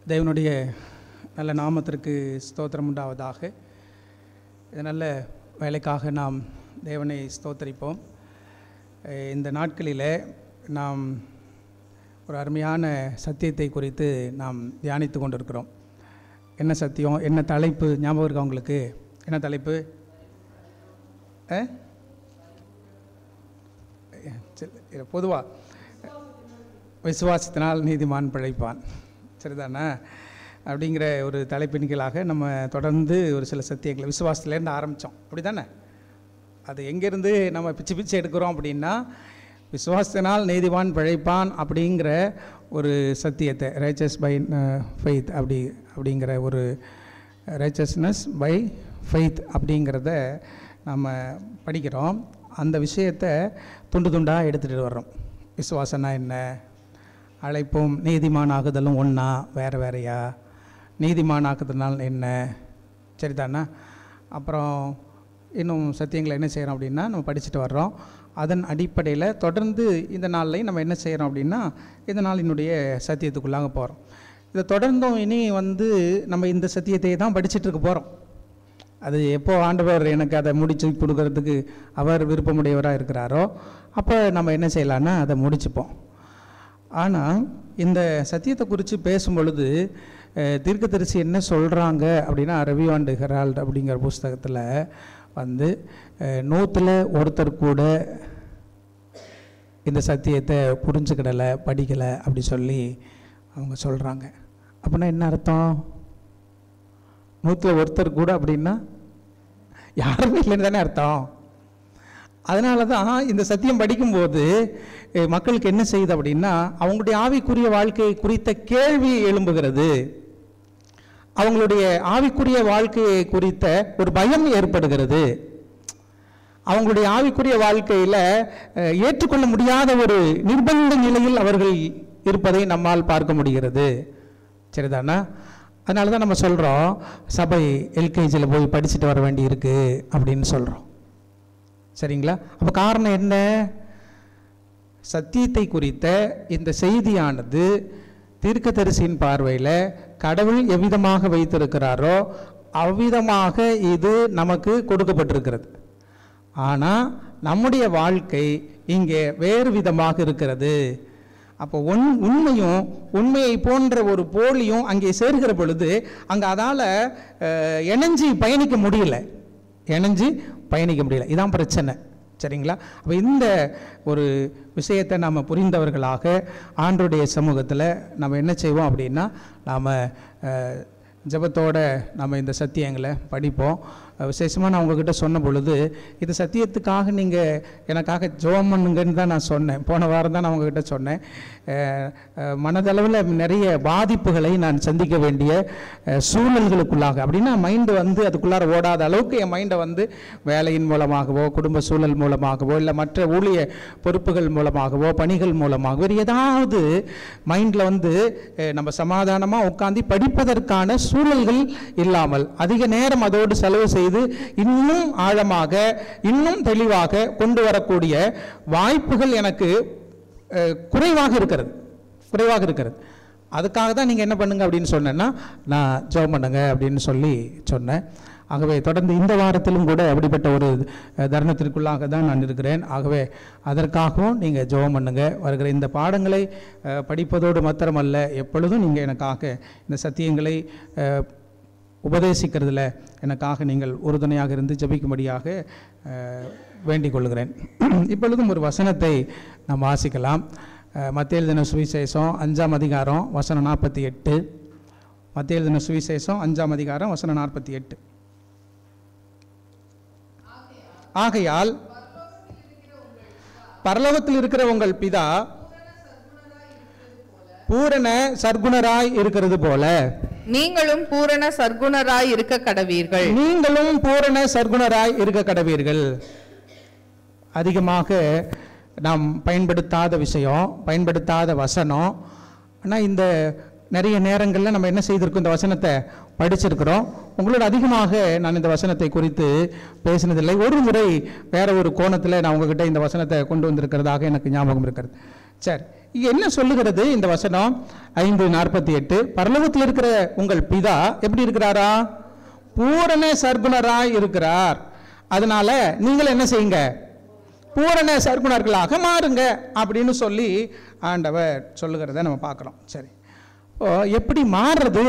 தேவனுடைய நல்ல நாமத்திற்கு ஸ்தோத்திரம் உண்டாவதாக இது நல்ல வேலைக்காக நாம் தேவனை ஸ்தோத்தரிப்போம் அஹ் இந்த நாட்களில் நாம் ஒரு அருமையான சத்தியத்தை குறித்து நாம் தியானித்து கொண்டிருக்கிறோம் என்ன சத்தியம் என்ன தலைப்பு ஞாபகம் இருக்கா உங்களுக்கு என்ன தலைப்பு பொதுவாக விசுவாசத்தினால் நீதிமான் பிழைப்பான் சரிதானே அப்படிங்கிற ஒரு தலைப்பின் கீழாக நம்ம தொடர்ந்து ஒரு சில சத்தியங்களை விசுவாசத்துலேருந்து ஆரம்பித்தோம் அப்படி தானே அது எங்கேருந்து நம்ம பிச்சு பிச்சு எடுக்கிறோம் அப்படின்னா விசுவாசத்தினால் நீதிவான் பிழைப்பான் அப்படிங்கிற ஒரு சத்தியத்தை ரைச்சஸ் பை ஃபெய்த் அப்படி அப்படிங்கிற ஒரு ரைச்சஸ்னஸ் பை ஃபெய்த் அப்படிங்கிறத நம்ம படிக்கிறோம் அந்த விஷயத்தை துண்டு துண்டாக எடுத்துகிட்டு வர்றோம் விசுவாசம்னா என்ன அழைப்பும் நீதிமானாகுதலும் ஒன்றா வேறு வேறையா நீதிமானாக்குதனால் என்ன சரிதானா அப்புறம் இன்னும் சத்தியங்களை என்ன செய்கிறோம் அப்படின்னா நம்ம படிச்சுட்டு வர்றோம் அதன் அடிப்படையில் தொடர்ந்து இந்த நாள்லையும் நம்ம என்ன செய்கிறோம் அப்படின்னா இந்த நாளினுடைய சத்தியத்துக்குள்ளாக போகிறோம் இதை தொடர்ந்தும் இனி வந்து நம்ம இந்த சத்தியத்தை தான் படிச்சுட்டு இருக்க போகிறோம் அது எப்போ ஆண்டவர் எனக்கு அதை முடிச்சு கொடுக்கறதுக்கு அவர் விருப்பமுடையவராக இருக்கிறாரோ அப்போ நம்ம என்ன செய்யலான்னா அதை முடிச்சுப்போம் ஆனால் இந்த சத்தியத்தை குறித்து பேசும் பொழுது தீர்க்கதரிசி என்ன சொல்கிறாங்க அப்படின்னா ரவிவாண்டு ஹெரால்ட் அப்படிங்கிற புஸ்தகத்தில் வந்து நூற்றில் ஒருத்தர் கூட இந்த சத்தியத்தை புரிஞ்சுக்கிடலை படிக்கலை அப்படி சொல்லி அவங்க சொல்கிறாங்க அப்படின்னா என்ன அர்த்தம் நூற்றில் ஒருத்தர் கூட அப்படின்னா யாருமே இல்லைன்னு தானே அர்த்தம் அதனால தான் இந்த சத்தியம் படிக்கும்போது மக்களுக்கு என்ன செய்யுது அப்படின்னா அவங்களுடைய ஆவிக்குரிய வாழ்க்கையை குறித்த கேள்வி எழும்புகிறது அவங்களுடைய ஆவிக்குரிய வாழ்க்கையை குறித்த ஒரு பயம் ஏற்படுகிறது அவங்களுடைய ஆவிக்குரிய வாழ்க்கையில் ஏற்றுக்கொள்ள முடியாத ஒரு நிர்பந்த நிலையில் அவர்கள் இருப்பதை நம்மால் பார்க்க முடிகிறது சரிதானா அதனால தான் நம்ம சொல்கிறோம் சபை எல்கேஜியில் போய் படிச்சுட்டு வர வேண்டி இருக்கு அப்படின்னு சொல்கிறோம் சரிங்களா அப்போ காரணம் என்ன சத்தியத்தை குறித்த இந்த செய்தியானது தீர்க்கதரிசியின் பார்வையில் கடவுள் எவ்விதமாக வைத்திருக்கிறாரோ அவ்விதமாக இது நமக்கு கொடுக்கப்பட்டிருக்கிறது ஆனால் நம்முடைய வாழ்க்கை இங்கே வேறு விதமாக இருக்கிறது அப்போ உண் உண்மையும் உண்மையை போன்ற ஒரு போலியும் அங்கே சேர்கிற பொழுது அங்கே அதால் இணைஞ்சி பயணிக்க முடியல இணைஞ்சு பயணிக்க முடியல இதான் பிரச்சனை சரிங்களா அப்போ இந்த ஒரு விஷயத்தை நாம் புரிந்தவர்களாக ஆண்டோடைய சமூகத்தில் நம்ம என்ன செய்வோம் அப்படின்னா நாம் ஜபத்தோட நம்ம இந்த சத்தியங்களை படிப்போம் விசேஷமாக நான் உங்ககிட்ட சொன்ன பொழுது இது சத்தியத்துக்காக நீங்கள் எனக்காக ஜோம் பண்ணுங்கன்னு தான் நான் சொன்னேன் போன வாரம் தான் நான் உங்ககிட்ட சொன்னேன் மனதளவில் நிறைய பாதிப்புகளை நான் சந்திக்க வேண்டிய சூழல்களுக்குள்ளாக அப்படின்னா மைண்டு வந்து அதுக்குள்ளார ஓடாத அளவுக்கு என் மைண்டை வந்து வேலையின் மூலமாகவோ குடும்ப சூழல் மூலமாகவோ இல்லை மற்ற ஊழிய பொறுப்புகள் மூலமாகவோ பணிகள் மூலமாகவோ வேறு ஏதாவது மைண்டில் வந்து நம்ம சமாதானமாக உட்காந்து படிப்பதற்கான சூழல்கள் இல்லாமல் அதிக நேரம் அதோடு செலவு செய்து இன்னும் ஆழமாக இன்னும் தெளிவாக கொண்டு வரக்கூடிய வாய்ப்புகள் எனக்கு குறைவாக இருக்கிறது குறைவாக இருக்கிறது அதுக்காக தான் நீங்கள் என்ன பண்ணுங்க அப்படின்னு சொன்னேன்னா நான் ஜெபம் பண்ணுங்க அப்படின்னு சொல்லி சொன்னேன் ஆகவே தொடர்ந்து இந்த வாரத்திலும் கூட அப்படிப்பட்ட ஒரு தருணத்திற்குள்ளாக தான் நான் இருக்கிறேன் ஆகவே அதற்காகவும் நீங்கள் ஜெபம் பண்ணுங்க வருகிற இந்த பாடங்களை படிப்பதோடு மாத்திரமல்ல எப்பொழுதும் நீங்கள் எனக்காக இந்த சத்தியங்களை உபதேசிக்கிறதுல எனக்காக நீங்கள் உறுதுணையாக இருந்து ஜபிக்கும்படியாக வேண்டிக் கொள்கிறேன் இப்பொழுதும் ஒரு வசனத்தை நாம் வாசிக்கலாம் மத்திய தின சுவிசேஷம் அஞ்சாம் அதிகாரம் வசனம் நாற்பத்தி எட்டு மத்திய தின சுவிசேஷம் அஞ்சாம் அதிகாரம் வசனம் நாற்பத்தி எட்டு ஆகையால் பரலோகத்தில் இருக்கிற உங்கள் பிதா பூரண சர்க்குணராய் இருக்கிறது போல நீங்களும் பூரண சர்க்குணராய் இருக்க கடவீர்கள் நீங்களும் பூரண சர்க்குணராய் இருக்க கடவீர்கள் அதிகமாக நாம் பயன்படுத்தாத விஷயம் பயன்படுத்தாத வசனம் ஆனால் இந்த நிறைய நேரங்களில் நம்ம என்ன செய்திருக்கோம் இந்த வசனத்தை படிச்சிருக்கிறோம் உங்களோட அதிகமாக நான் இந்த வசனத்தை குறித்து பேசினதில்லை ஒரு முறை வேற ஒரு கோணத்தில் நான் உங்ககிட்ட இந்த வசனத்தை கொண்டு வந்திருக்கிறதாக எனக்கு ஞாபகம் இருக்கிறது சரி இங்க என்ன சொல்லுகிறது இந்த வசனம் ஐந்து நாற்பத்தி எட்டு பரலோகத்தில் இருக்கிற உங்கள் பிதா எப்படி இருக்கிறாரா பூரண சர்க்குணராய் இருக்கிறார் அதனால நீங்கள் என்ன செய்யுங்க பூரண சர்க்குணர்களாக மாறுங்க அப்படின்னு சொல்லி ஆண்டவர் சொல்லுகிறத நம்ம பார்க்குறோம் சரி ஓ எப்படி மாறுறது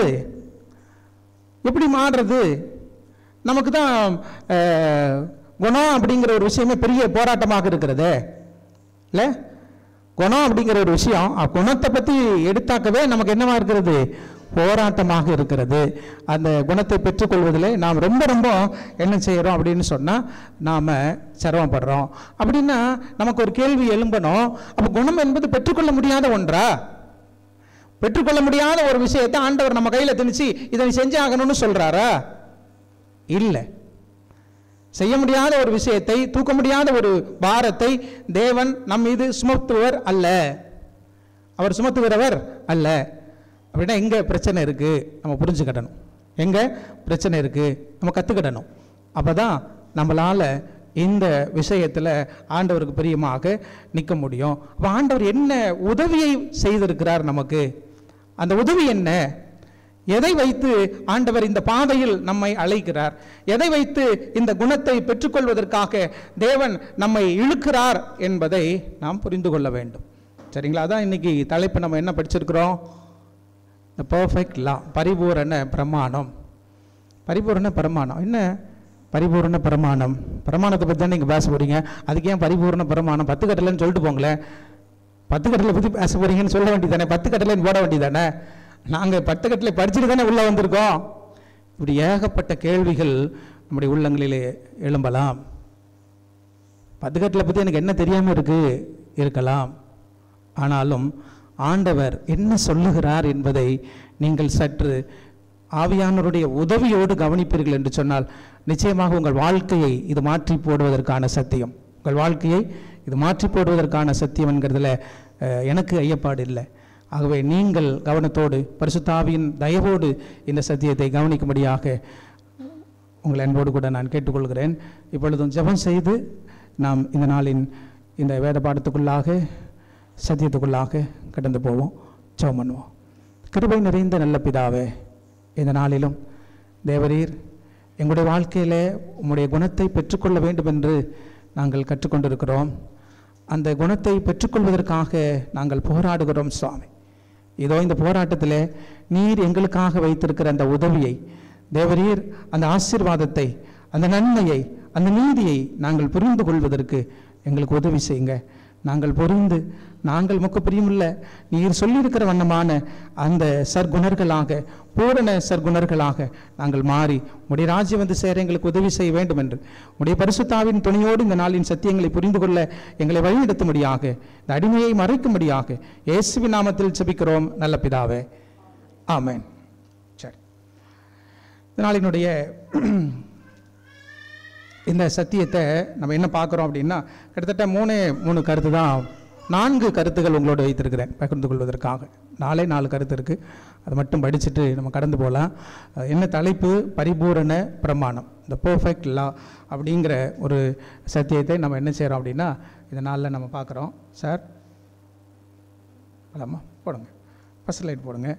எப்படி மாறுறது நமக்கு தான் அஹ், குணம் அப்படிங்கிற ஒரு விஷயமே பெரிய போராட்டமாக இருக்கிறதே இல்லை குணம் அப்படிங்கிற ஒரு விஷயம் அ, குணத்தை பற்றி எடுத்தாக்கவே நமக்கு என்னவா இருக்கிறது போராட்டமாக இருக்கிறது அந்த குணத்தை பெற்றுக்கொள்வதில் நாம் ரொம்ப ரொம்ப என்ன செய்கிறோம் அப்படின்னு சொன்னால் நாம் சிரமப்படுறோம் அப்படின்னா நமக்கு ஒரு கேள்வி எழும்பணும் அப்போ குணம் என்பது பெற்றுக்கொள்ள முடியாத ஒன்றா பெற்றுக்கொள்ள முடியாத ஒரு விஷயத்தை ஆண்டவர் நம்ம கையில் திணிச்சு இதை நீ செஞ்சு ஆகணும்னு சொல்றாரா இல்லை செய்ய முடியாத ஒரு விஷயத்தை தூக்க முடியாத ஒரு பாரத்தை தேவன் நம் மீது சுமத்துவர் அல்ல அவர் சுமத்துகிறவர் அல்ல அப்படின்னா எங்க பிரச்சனை இருக்கு நம்ம புரிஞ்சுக்கிடணும் எங்க பிரச்சனை இருக்கு நம்ம கத்துக்கிடணும் அப்பதான் நம்மளால இந்த விஷயத்துல ஆண்டவருக்கு பிரியமாக நிற்க முடியும் அப்ப ஆண்டவர் என்ன உதவியை செய்திருக்கிறார் நமக்கு அந்த உதவி என்ன எதை வைத்து ஆண்டவர் இந்த பாதையில் நம்மை அழைக்கிறார் எதை வைத்து இந்த குணத்தை பெற்றுக்கொள்வதற்காக தேவன் நம்மை இழுக்கிறார் என்பதை நாம் புரிந்து கொள்ள வேண்டும் சரிங்களா அதான் இன்னைக்கு தலைப்பு நம்ம என்ன படிச்சிருக்கிறோம் த பர்ஃபெக்ட் லா பரிபூரண பிரமாணம் பரிபூரண பிரமாணம் என்ன பரிபூரண பிரமாணம் பிரமாணத்தை பற்றி தான் நீங்கள் பேச போறீங்க அதுக்கு ஏன் பரிபூரண பிரமாணம் பத்து கட்டலைன்னு சொல்லிட்டு போங்களேன் பத்து கட்டளை பற்றி பேச போறீங்கன்னு சொல்ல வேண்டியதானே பத்து கட்டளைன்னு போட வேண்டியதானே நாங்கள் பத்து கட்டளை படிச்சுட்டு தானே உள்ளே வந்திருக்கோம் இப்படி ஏகப்பட்ட கேள்விகள் நம்முடைய உள்ளங்களிலே எழும்பலாம் பத்து கட்டளை பற்றி எனக்கு என்ன தெரியாமல் இருக்கு இருக்கலாம் ஆனாலும் ஆண்டவர் என்ன சொல்லுகிறார் என்பதை நீங்கள் சற்று ஆவியானவருடைய உதவியோடு கவனிப்பீர்கள் என்று சொன்னால் நிச்சயமாக உங்கள் வாழ்க்கையை இது மாற்றி போடுவதற்கான சத்தியம் உங்கள் வாழ்க்கையை இது மாற்றி போடுவதற்கான சத்தியம் என்கிறதுல அஹ், எனக்கு ஐயப்பாடு இல்லை ஆகவே நீங்கள் கவனத்தோடு பரிசுத்தாவியின் தயவோடு இந்த சத்தியத்தை கவனிக்கும்படியாக உங்கள் அன்போடு கூட நான் கேட்டுக்கொள்கிறேன் இப்பொழுதும் ஜெபம் செய்து நாம் இந்த நாளின் இந்த வேத பாடத்துக்குள்ளாக சத்தியத்துக்குள்ளாக கடந்து போவோம் ஜெபம் பண்ணுவோம் கிருபை நிறைந்த நல்ல பிதாவே இந்த நாளிலும் தேவரீர் எங்களுடைய வாழ்க்கையிலே உம்முடைய குணத்தை பெற்றுக்கொள்ள வேண்டும் என்று நாங்கள் கற்றுக்கொண்டிருக்கிறோம் அந்த குணத்தை பெற்றுக்கொள்வதற்காக நாங்கள் போராடுகிறோம் சுவாமி இதோ இந்த போராட்டத்தில் நீர் எங்களுக்காக வைத்திருக்கிற அந்த உதவியை தேவரீர் அந்த ஆசீர்வாதத்தை அந்த நன்மையை அந்த நீதியை நாங்கள் புரிந்து கொள்வதற்கு எங்களுக்கு உதவி செய்யுங்க நாங்கள் புரிந்து நாங்கள் முக்க பிரியமுள்ள நீர் சொல்லியிருக்கிற வண்ணமான அந்த சர்க்குணர்களாக பூரண சர்க்குணர்களாக நாங்கள் மாறி உடைய ராஜ்யம் வந்து சேர எங்களுக்கு உதவி செய்ய வேண்டும் என்று உடைய பரிசுத்தாவின் துணையோடு இந்த நாளின் சத்தியங்களை புரிந்து கொள்ள எங்களை வழிநடத்தும்படியாக இந்த அடிமையை மறைக்கும்படியாக இயேசுவின் நாமத்தில் ஜெபிக்கிறோம் நல்ல பிதாவே ஆமென் சரி இந்த நாளினுடைய இந்த சத்தியத்தை நம்ம என்ன பார்க்குறோம் அப்படின்னா கிட்டத்தட்ட மூணே மூணு கருத்து தான் நான்கு கருத்துகள் உங்களோட வைத்திருக்கிறேன் பகிர்ந்து கொள்வதற்காக நாலே நாலு கருத்து இருக்குது அதை மட்டும் படிச்சுட்டு நம்ம கடந்து போகலாம் அஹ் என்ன தலைப்பு பரிபூரண பிரமாணம் இந்த பர்ஃபெக்ட் லா அப்படிங்கிற ஒரு சத்தியத்தை நம்ம என்ன செய்கிறோம் அப்படின்னா இந்த நாளில் நம்ம பார்க்குறோம் சார் அதாம்மா போடுங்க ஃபஸ்ட் லைட் போடுங்க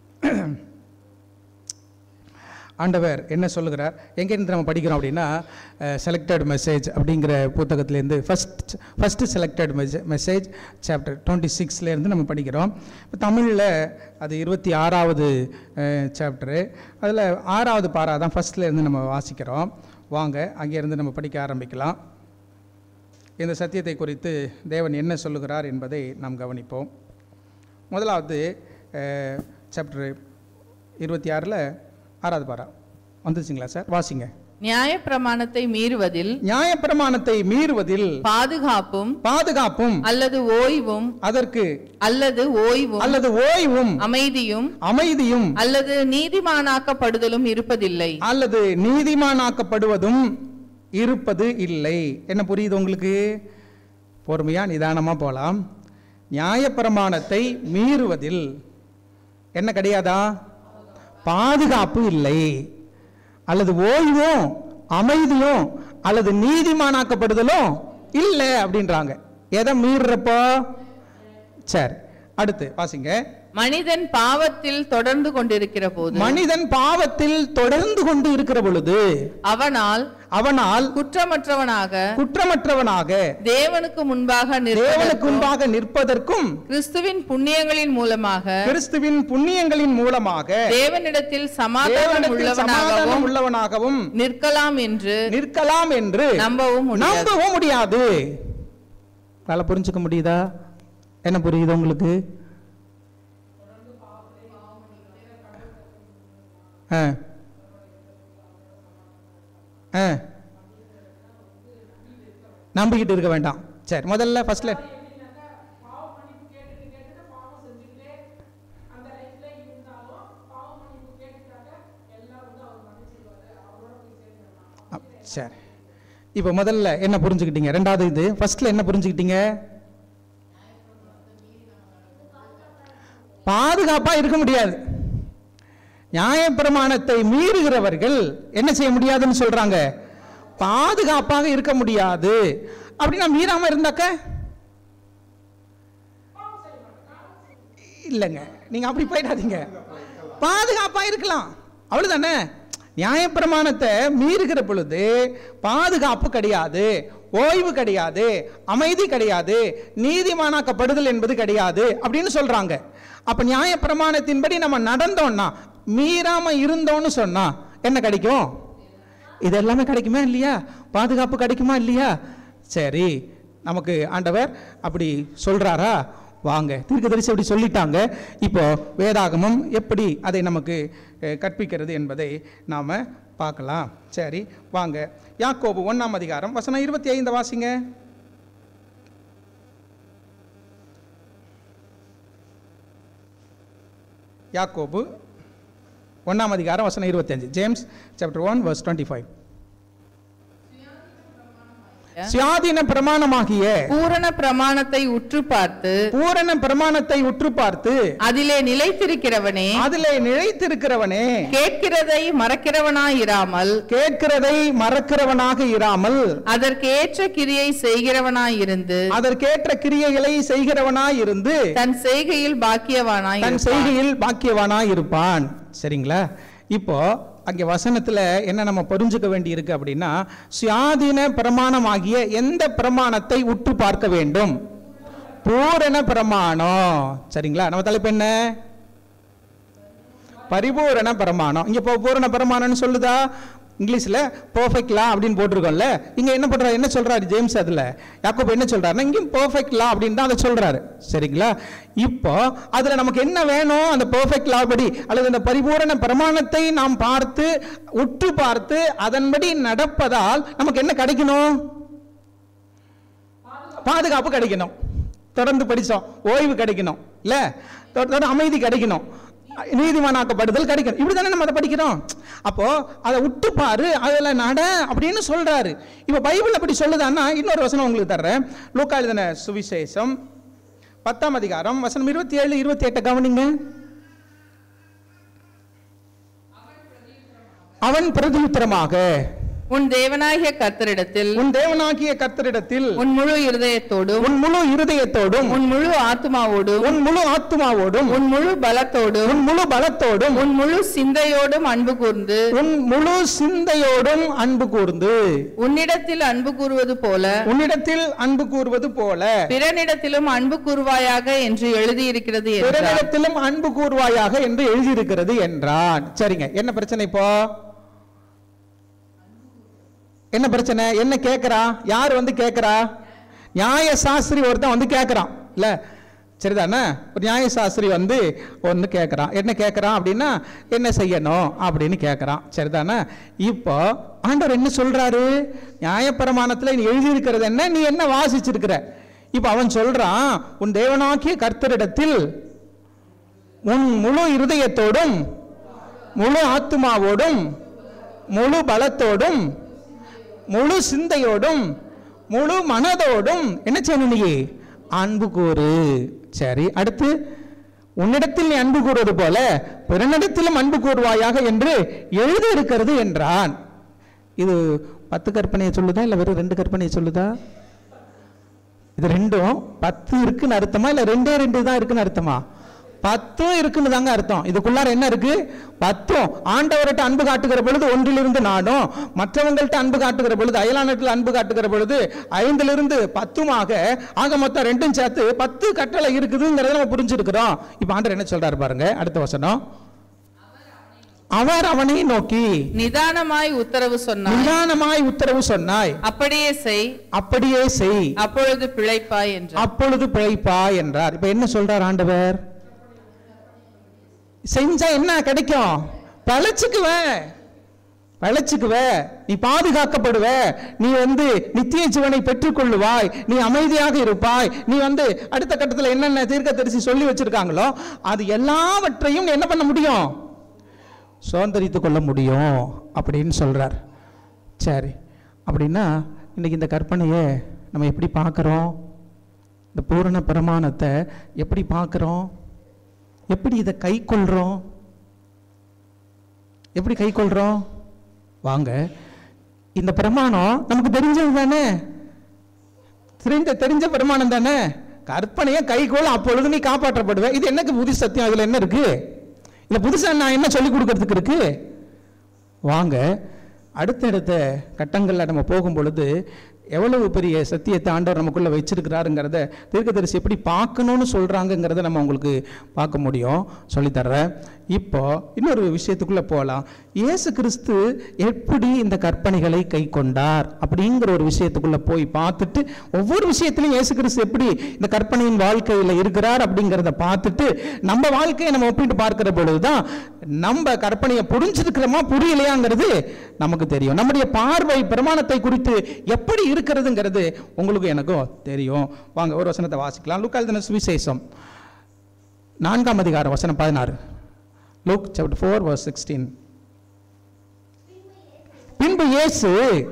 ஆண்டவர் என்ன சொல்லுகிறார் எங்கேருந்து நம்ம படிக்கிறோம் அப்படின்னா செலக்டட் மெசேஜ் அப்படிங்கிற புத்தகத்திலேருந்து first first selected message chapter twenty சிக்ஸ்லேருந்து நம்ம படிக்கிறோம் இப்போ தமிழில் அது இருபத்தி ஆறாவது சாப்டரு அதில் ஆறாவது பாரா தான் ஃபஸ்ட்லேருந்து நம்ம வாசிக்கிறோம் வாங்க அங்கேருந்து நம்ம படிக்க ஆரம்பிக்கலாம் இந்த சத்தியத்தை குறித்து தேவன் என்ன சொல்லுகிறார் என்பதை நாம் கவனிப்போம் முதலாவது சாப்டர் இருபத்தி ஆறில் ஆறாவது பாரா வந்துச்சுங்களா சார் வாசிங்க நியாயப்பிரமாணத்தை மீறுவதில் நியாயப்பிரமாணத்தை மீறுவதில் பாதுகாப்பும் பாதுகாப்பும் அல்லது ஓய்வும் அதற்கு அல்லது ஓய்வும் அல்லது ஓய்வும் அமைதியும் அமைதியும் அல்லது நீதிமானாக்கப்படுதலும் இருப்பதில்லை அல்லது நீதிமானாக்கப்படுவதும் இருப்பது இல்லை என்ன புரியுது உங்களுக்கு பொறுமையா நிதானமா போலாம் நியாயப்பிரமாணத்தை மீறுவதில் என்ன கிடையாதா பாதுகாப்பு இல்லை அல்லது ஓய்வும் அமைதியும் அல்லது நீதிமானாக்கப்படுதலும் இல்லை அப்படின்றாங்க எதை மீறுறப்போ சரி அடுத்து வாசிங்க மனிதன் பாவத்தில் தொடர்ந்து கொண்டிருக்கிற போது மனிதன் பாவத்தில் தொடர்ந்து கொண்டு இருக்கிற பொழுது அவனால் அவனால் குற்றமற்றவனாக குற்றமற்றவனாக தேவனுக்கு முன்பாக தேவனுக்கு நிற்பதற்கும் முன்பாக நிற்பதற்கும் கிறிஸ்துவின் புண்ணியங்களின் மூலமாக கிறிஸ்துவின் புண்ணியங்களின் மூலமாக தேவனிடத்தில் சமாதானம் தேவனிடத்தில் சமாதானம் உள்ளவனாகவும் உள்ளவனாகவும் நிற்கலாம் என்று நிற்கலாம் என்று நம்பவும் முடியாது நம்பவும் முடியாது வேலை புரிஞ்சுக்க முடியுதா என்ன புரியுது உங்களுக்கு ஆ ஆ நம்பிக்கிட்டு இருக்க வேண்டாம் சரி முதல்ல ஃபர்ஸ்ட்ல அப், சரி இப்போ முதல்ல என்ன புரிஞ்சுக்கிட்டீங்க ரெண்டாவது இது ஃபர்ஸ்ட்ல என்ன புரிஞ்சுக்கிட்டீங்க பாதுகாப்பா இருக்க முடியாது நியாயப்பிரமாணத்தை மீறுகிறவர்கள் என்ன செய்ய முடியாதுன்னு சொல்றாங்க பாதுகாப்பாக இருக்க முடியாது அப்படின்னா மீறாம இருந்தாக்க இல்லைங்க நீங்க அப்படி போயிடாதீங்க பாதுகாப்பா இருக்கலாம் அவ்வளவுதானே நியாயப்பிரமாணத்தை மீறுகிற பொழுது பாதுகாப்பு கிடையாது ஓய்வு கிடையாது அமைதி கிடையாது நீதிமானாக்கப்படுதல் என்பது கிடையாது அப்படின்னு சொல்றாங்க அப்ப நியாயப்பிரமாணத்தின்படி நம்ம நடந்தோம்னா மீறாம இருந்தோம்னு சொன்னா என்ன கிடைக்கும் இது எல்லாமே கிடைக்குமா இல்லையா பாதுகாப்பு கிடைக்குமா இல்லையா சரி நமக்கு ஆண்டவர் அப்படி சொல்றாரா வாங்க தீர்க்கதரிசி அப்படி சொல்லிட்டாங்க இப்போ வேதாகமம் எப்படி அதை நமக்கு அஹ், கற்பிக்கிறது என்பதை நாம் பார்க்கலாம் சரி வாங்க யாக்கோபு ஒன்றாம் அதிகாரம் வசனம் இருபத்தி ஐந்து வாசிங்க யாக்கோபு ஒன்றாம் அதிகாரம் வசனம் இருபத்தஞ்சு James chapter one verse twenty five சுயாதீன பிரமாணமாகிய பூரண பிரமாணத்தை உற்று பார்த்து பூரண பிரமாணத்தை உற்று பார்த்து அதிலே நிலைத்திருக்கிறவனே அதிலே நிலைத்திருக்கிறவனே கேட்கிறதை மறக்கிறவனாயிராமல் கேட்கிறதை மறக்கிறவனாக இராமல் அதற்கு ஏற்ற கிரியை செய்கிறவனாயிருந்து அதற்கேற்ற கிரியைகளை செய்கிறவனாய் இருந்து தன் செய்கையில் பாக்கியவானாய் தன் இருப்பான். செய்கையில் பாக்கியவானாய் இருப்பான் சரிங்களா இப்போ அங்கே வசனத்துல என்ன நம்ம புரிஞ்சுக்க வேண்டி இருக்கு அப்படின்னா சுயாதீன பிரமாணமாகிய எந்த பிரமாணத்தை உற்று பார்க்க வேண்டும் பூரண பிரமாணம் சரிங்களா நம்ம தலைப்பு என்ன பரிபூரண பிரமாணம் இங்க இப்போ பூரண பிரமாணம்னு சொல்லுதா இங்கிலீஷ்ல பர்ஃபெக்ட் லா அப்படின்னு போட்டிருக்கோம்ல இங்க என்ன பண்றாரு என்ன சொல்றாரு ஜேம்ஸ் அதுல யாக்கோப் என்ன சொல்றாருன்னா இங்கேயும் பர்ஃபெக்ட் லா அப்படின்னு தான் அதை சொல்றாரு சரிங்களா இப்போ அதுல நமக்கு என்ன வேணும் அந்த பர்ஃபெக்ட் லா படி அல்லது அந்த பரிபூரண பிரமாணத்தை நாம் பார்த்து உற்று பார்த்து அதன்படி நடப்பதால் நமக்கு என்ன கிடைக்கணும் பாதுகாப்பு கிடைக்கணும் தொடர்ந்து படிச்சோம் ஓய்வு கிடைக்கணும் இல்ல தொடர்ந்து அமைதி கிடைக்கணும் நீதிமானாக்கப்படுதல் கிடைக்கணும் இப்படி தானே நம்ம அதை படிக்கிறோம் அப்போ அதை விட்டு பாரு அதுல நட அப்படின்னு சொல்றாரு இப்போ பைபிள் அப்படி சொல்லுதான்னா இன்னொரு வசனம் உங்களுக்கு தர்றேன் லூக்கா எழுதின சுவிசேஷம் பத்தாம் அதிகாரம் வசனம் இருபத்தி ஏழு இருபத்தி எட்டை கவனிங்க அவன் பிரதியுத்தரமாக உன் தேவனாகிய கர்த்தரிடத்தில் உன் தேவனாகிய கர்த்தரிடத்தில் உன் முழு இருதயத்தோடும் உன் முழு இருதயத்தோடும் உன் முழு ஆத்மாவோடும் உன் முழு ஆத்துமாவோடும் உன் முழு பலத்தோடும் உன் முழு பலத்தோடும் உன் முழு சிந்தையோடும் அன்பு கூர்ந்து உன் முழு சிந்தையோடும் அன்பு கூர்ந்து உன்னிடத்தில் அன்பு கூறுவது போல உன்னிடத்தில் அன்பு கூறுவது போல பிறனிடத்திலும் அன்பு கூறுவாயாக என்று எழுதியிருக்கிறது என்றார் பிறனிடத்திலும் அன்பு கூறுவாயாக என்று எழுதியிருக்கிறது என்றான் சரிங்க என்ன பிரச்சனை இப்போ என்ன பிரச்சனை என்ன கேட்கறா யார் வந்து கேட்கறா நியாய சாஸ்திரி ஒருத்தன் வந்து கேட்கறான் இல்ல சரிதானே ஒரு நியாய சாஸ்திரி வந்து ஒன்று கேட்குறான் என்ன கேட்குறான் அப்படின்னா என்ன செய்யணும் அப்படின்னு கேட்குறான் சரிதானே இப்போ ஆண்டவர் என்ன சொல்றாரு நியாயப்பிரமாணத்தில் நீ எழுதியிருக்கிறது என்ன நீ என்ன வாசிச்சிருக்கிற இப்போ அவன் சொல்றான் உன் தேவனாக்கிய கர்த்தரிடத்தில் உன் முழு இருதயத்தோடும் முழு ஆத்துமாவோடும் முழு பலத்தோடும் முழு சிந்தையோடும் முழு மனதோடும் என்ன செய்யணும் நீ அன்பு கூறு சரி அடுத்து உன்னிடத்தில் நீ அன்பு கூறுவது போல பிறனிடத்திலும் அன்பு கூறுவாயாக என்று எழுதி இருக்கிறது என்றான் இது பத்து கற்பனையை சொல்லுதா இல்லை வெறும் ரெண்டு கற்பனையை சொல்லுதா இது ரெண்டும் பத்து இருக்குன்னு அர்த்தமா இல்ல ரெண்டே ரெண்டு தான் இருக்குன்னு அர்த்தமா பத்தும் இருக்குன்னு தாங்க அர்த்தம் இதுக்குள்ளார என்ன இருக்கு பத்தும் ஆண்டவர்கிட்ட அன்பு காட்டுகிற பொழுது ஒன்றிலிருந்து நானும் மற்றவங்கள்ட்ட அன்பு காட்டுகிற பொழுது அயலானத்தில் அன்பு காட்டுகிற பொழுது ஐந்திலிருந்து பத்துமாக ஆக மொத்தம் ரெண்டும் சேர்த்து பத்து கட்டளை இருக்குதுங்கிறத நம்ம புரிஞ்சிருக்கிறோம் இப்போ ஆண்டவர் என்ன சொல்றாரு பாருங்க அடுத்த வசனம் அவர் அவனை நோக்கி நிதானமாய் உத்தரவு சொன்னாய் நிதானமாய் உத்தரவு சொன்னாய் அப்படியே செய் அப்படியே செய் அப்பொழுது பிழைப்பாய் என்றார் அப்பொழுது பிழைப்பா என்றார் இப்ப என்ன சொல்றார் ஆண்டவர் செஞ்சா என்ன கிடைக்கும் பழச்சுக்குவ பழச்சுக்குவ நீ பாதுகாக்கப்படுவ நீ வந்து நித்திய ஜீவனை பெற்றுக்கொள்ளுவாய் நீ அமைதியாக இருப்பாய் நீ வந்து அடுத்த கட்டத்தில் என்னென்ன தீர்க்க தரிசி சொல்லி வச்சிருக்காங்களோ அது எல்லாவற்றையும் நீ என்ன பண்ண முடியும் சுதந்திரித்து கொள்ள முடியும் அப்படின்னு சொல்றார் சரி அப்படின்னா இன்னைக்கு இந்த கற்பனையை நம்ம எப்படி பார்க்குறோம் இந்த பூரண பிரமாணத்தை எப்படி பார்க்குறோம் எப்படி இதை கை கொள்றோம் எப்படி கை கொள்றோம் வாங்க இந்த பிரமாணம் நமக்கு தெரிஞ்சது தானே தெரிஞ்ச தெரிஞ்ச பிரமாணம் தானே கற்பனையை கைகோள் அப்பொழுது நீ காப்பாற்றப்படுவ இது என்னக்கு புது சத்தியம் அதுல என்ன இருக்கு இல்ல புதுசா நான் என்ன சொல்லி கொடுக்கறதுக்கு இருக்கு வாங்க அடுத்தடுத்த கட்டங்களில் நம்ம போகும் பொழுது எவ்வளவு பெரிய சத்தியத்தை ஆண்டவர் நமக்குள்ள வச்சிருக்கிறாருங்கிறத தீர்க்கதரிசி எப்படி பார்க்கணும்னு சொல்றாங்கங்கிறத நம்ம உங்களுக்கு பார்க்க முடியும் சொல்லித்தர்றேன் இப்போ இன்னொரு விஷயத்துக்குள்ள போகலாம் இயேசு கிறிஸ்து எப்படி இந்த கற்பனைகளை கை கொண்டார் அப்படிங்கிற ஒரு விஷயத்துக்குள்ள போய் பார்த்துட்டு ஒவ்வொரு விஷயத்திலும் இயேசு கிறிஸ்து எப்படி இந்த கற்பனையின் வாழ்க்கையில் இருக்கிறார் அப்படிங்கிறத பார்த்துட்டு நம்ம வாழ்க்கையை நம்ம ஒப்பிட்டு பார்க்கிற பொழுதுதான் நம்ம கற்பனையை புரிஞ்சிருக்கிறோமா புரியலையாங்கிறது நமக்கு தெரியும் நம்முடைய பார்வை பிரமாணத்தை குறித்து எப்படி இருக்கிறதுங்கிறது உங்களுக்கு எனக்கும் தெரியும் வாங்க ஒரு வசனத்தை வாசிக்கலாம் லுக்கால் சுவிசேஷம் நான்காம் அதிகாரம் வசனம் பதினாறு Luke chapter four verse sixteen பின்பு இயேசு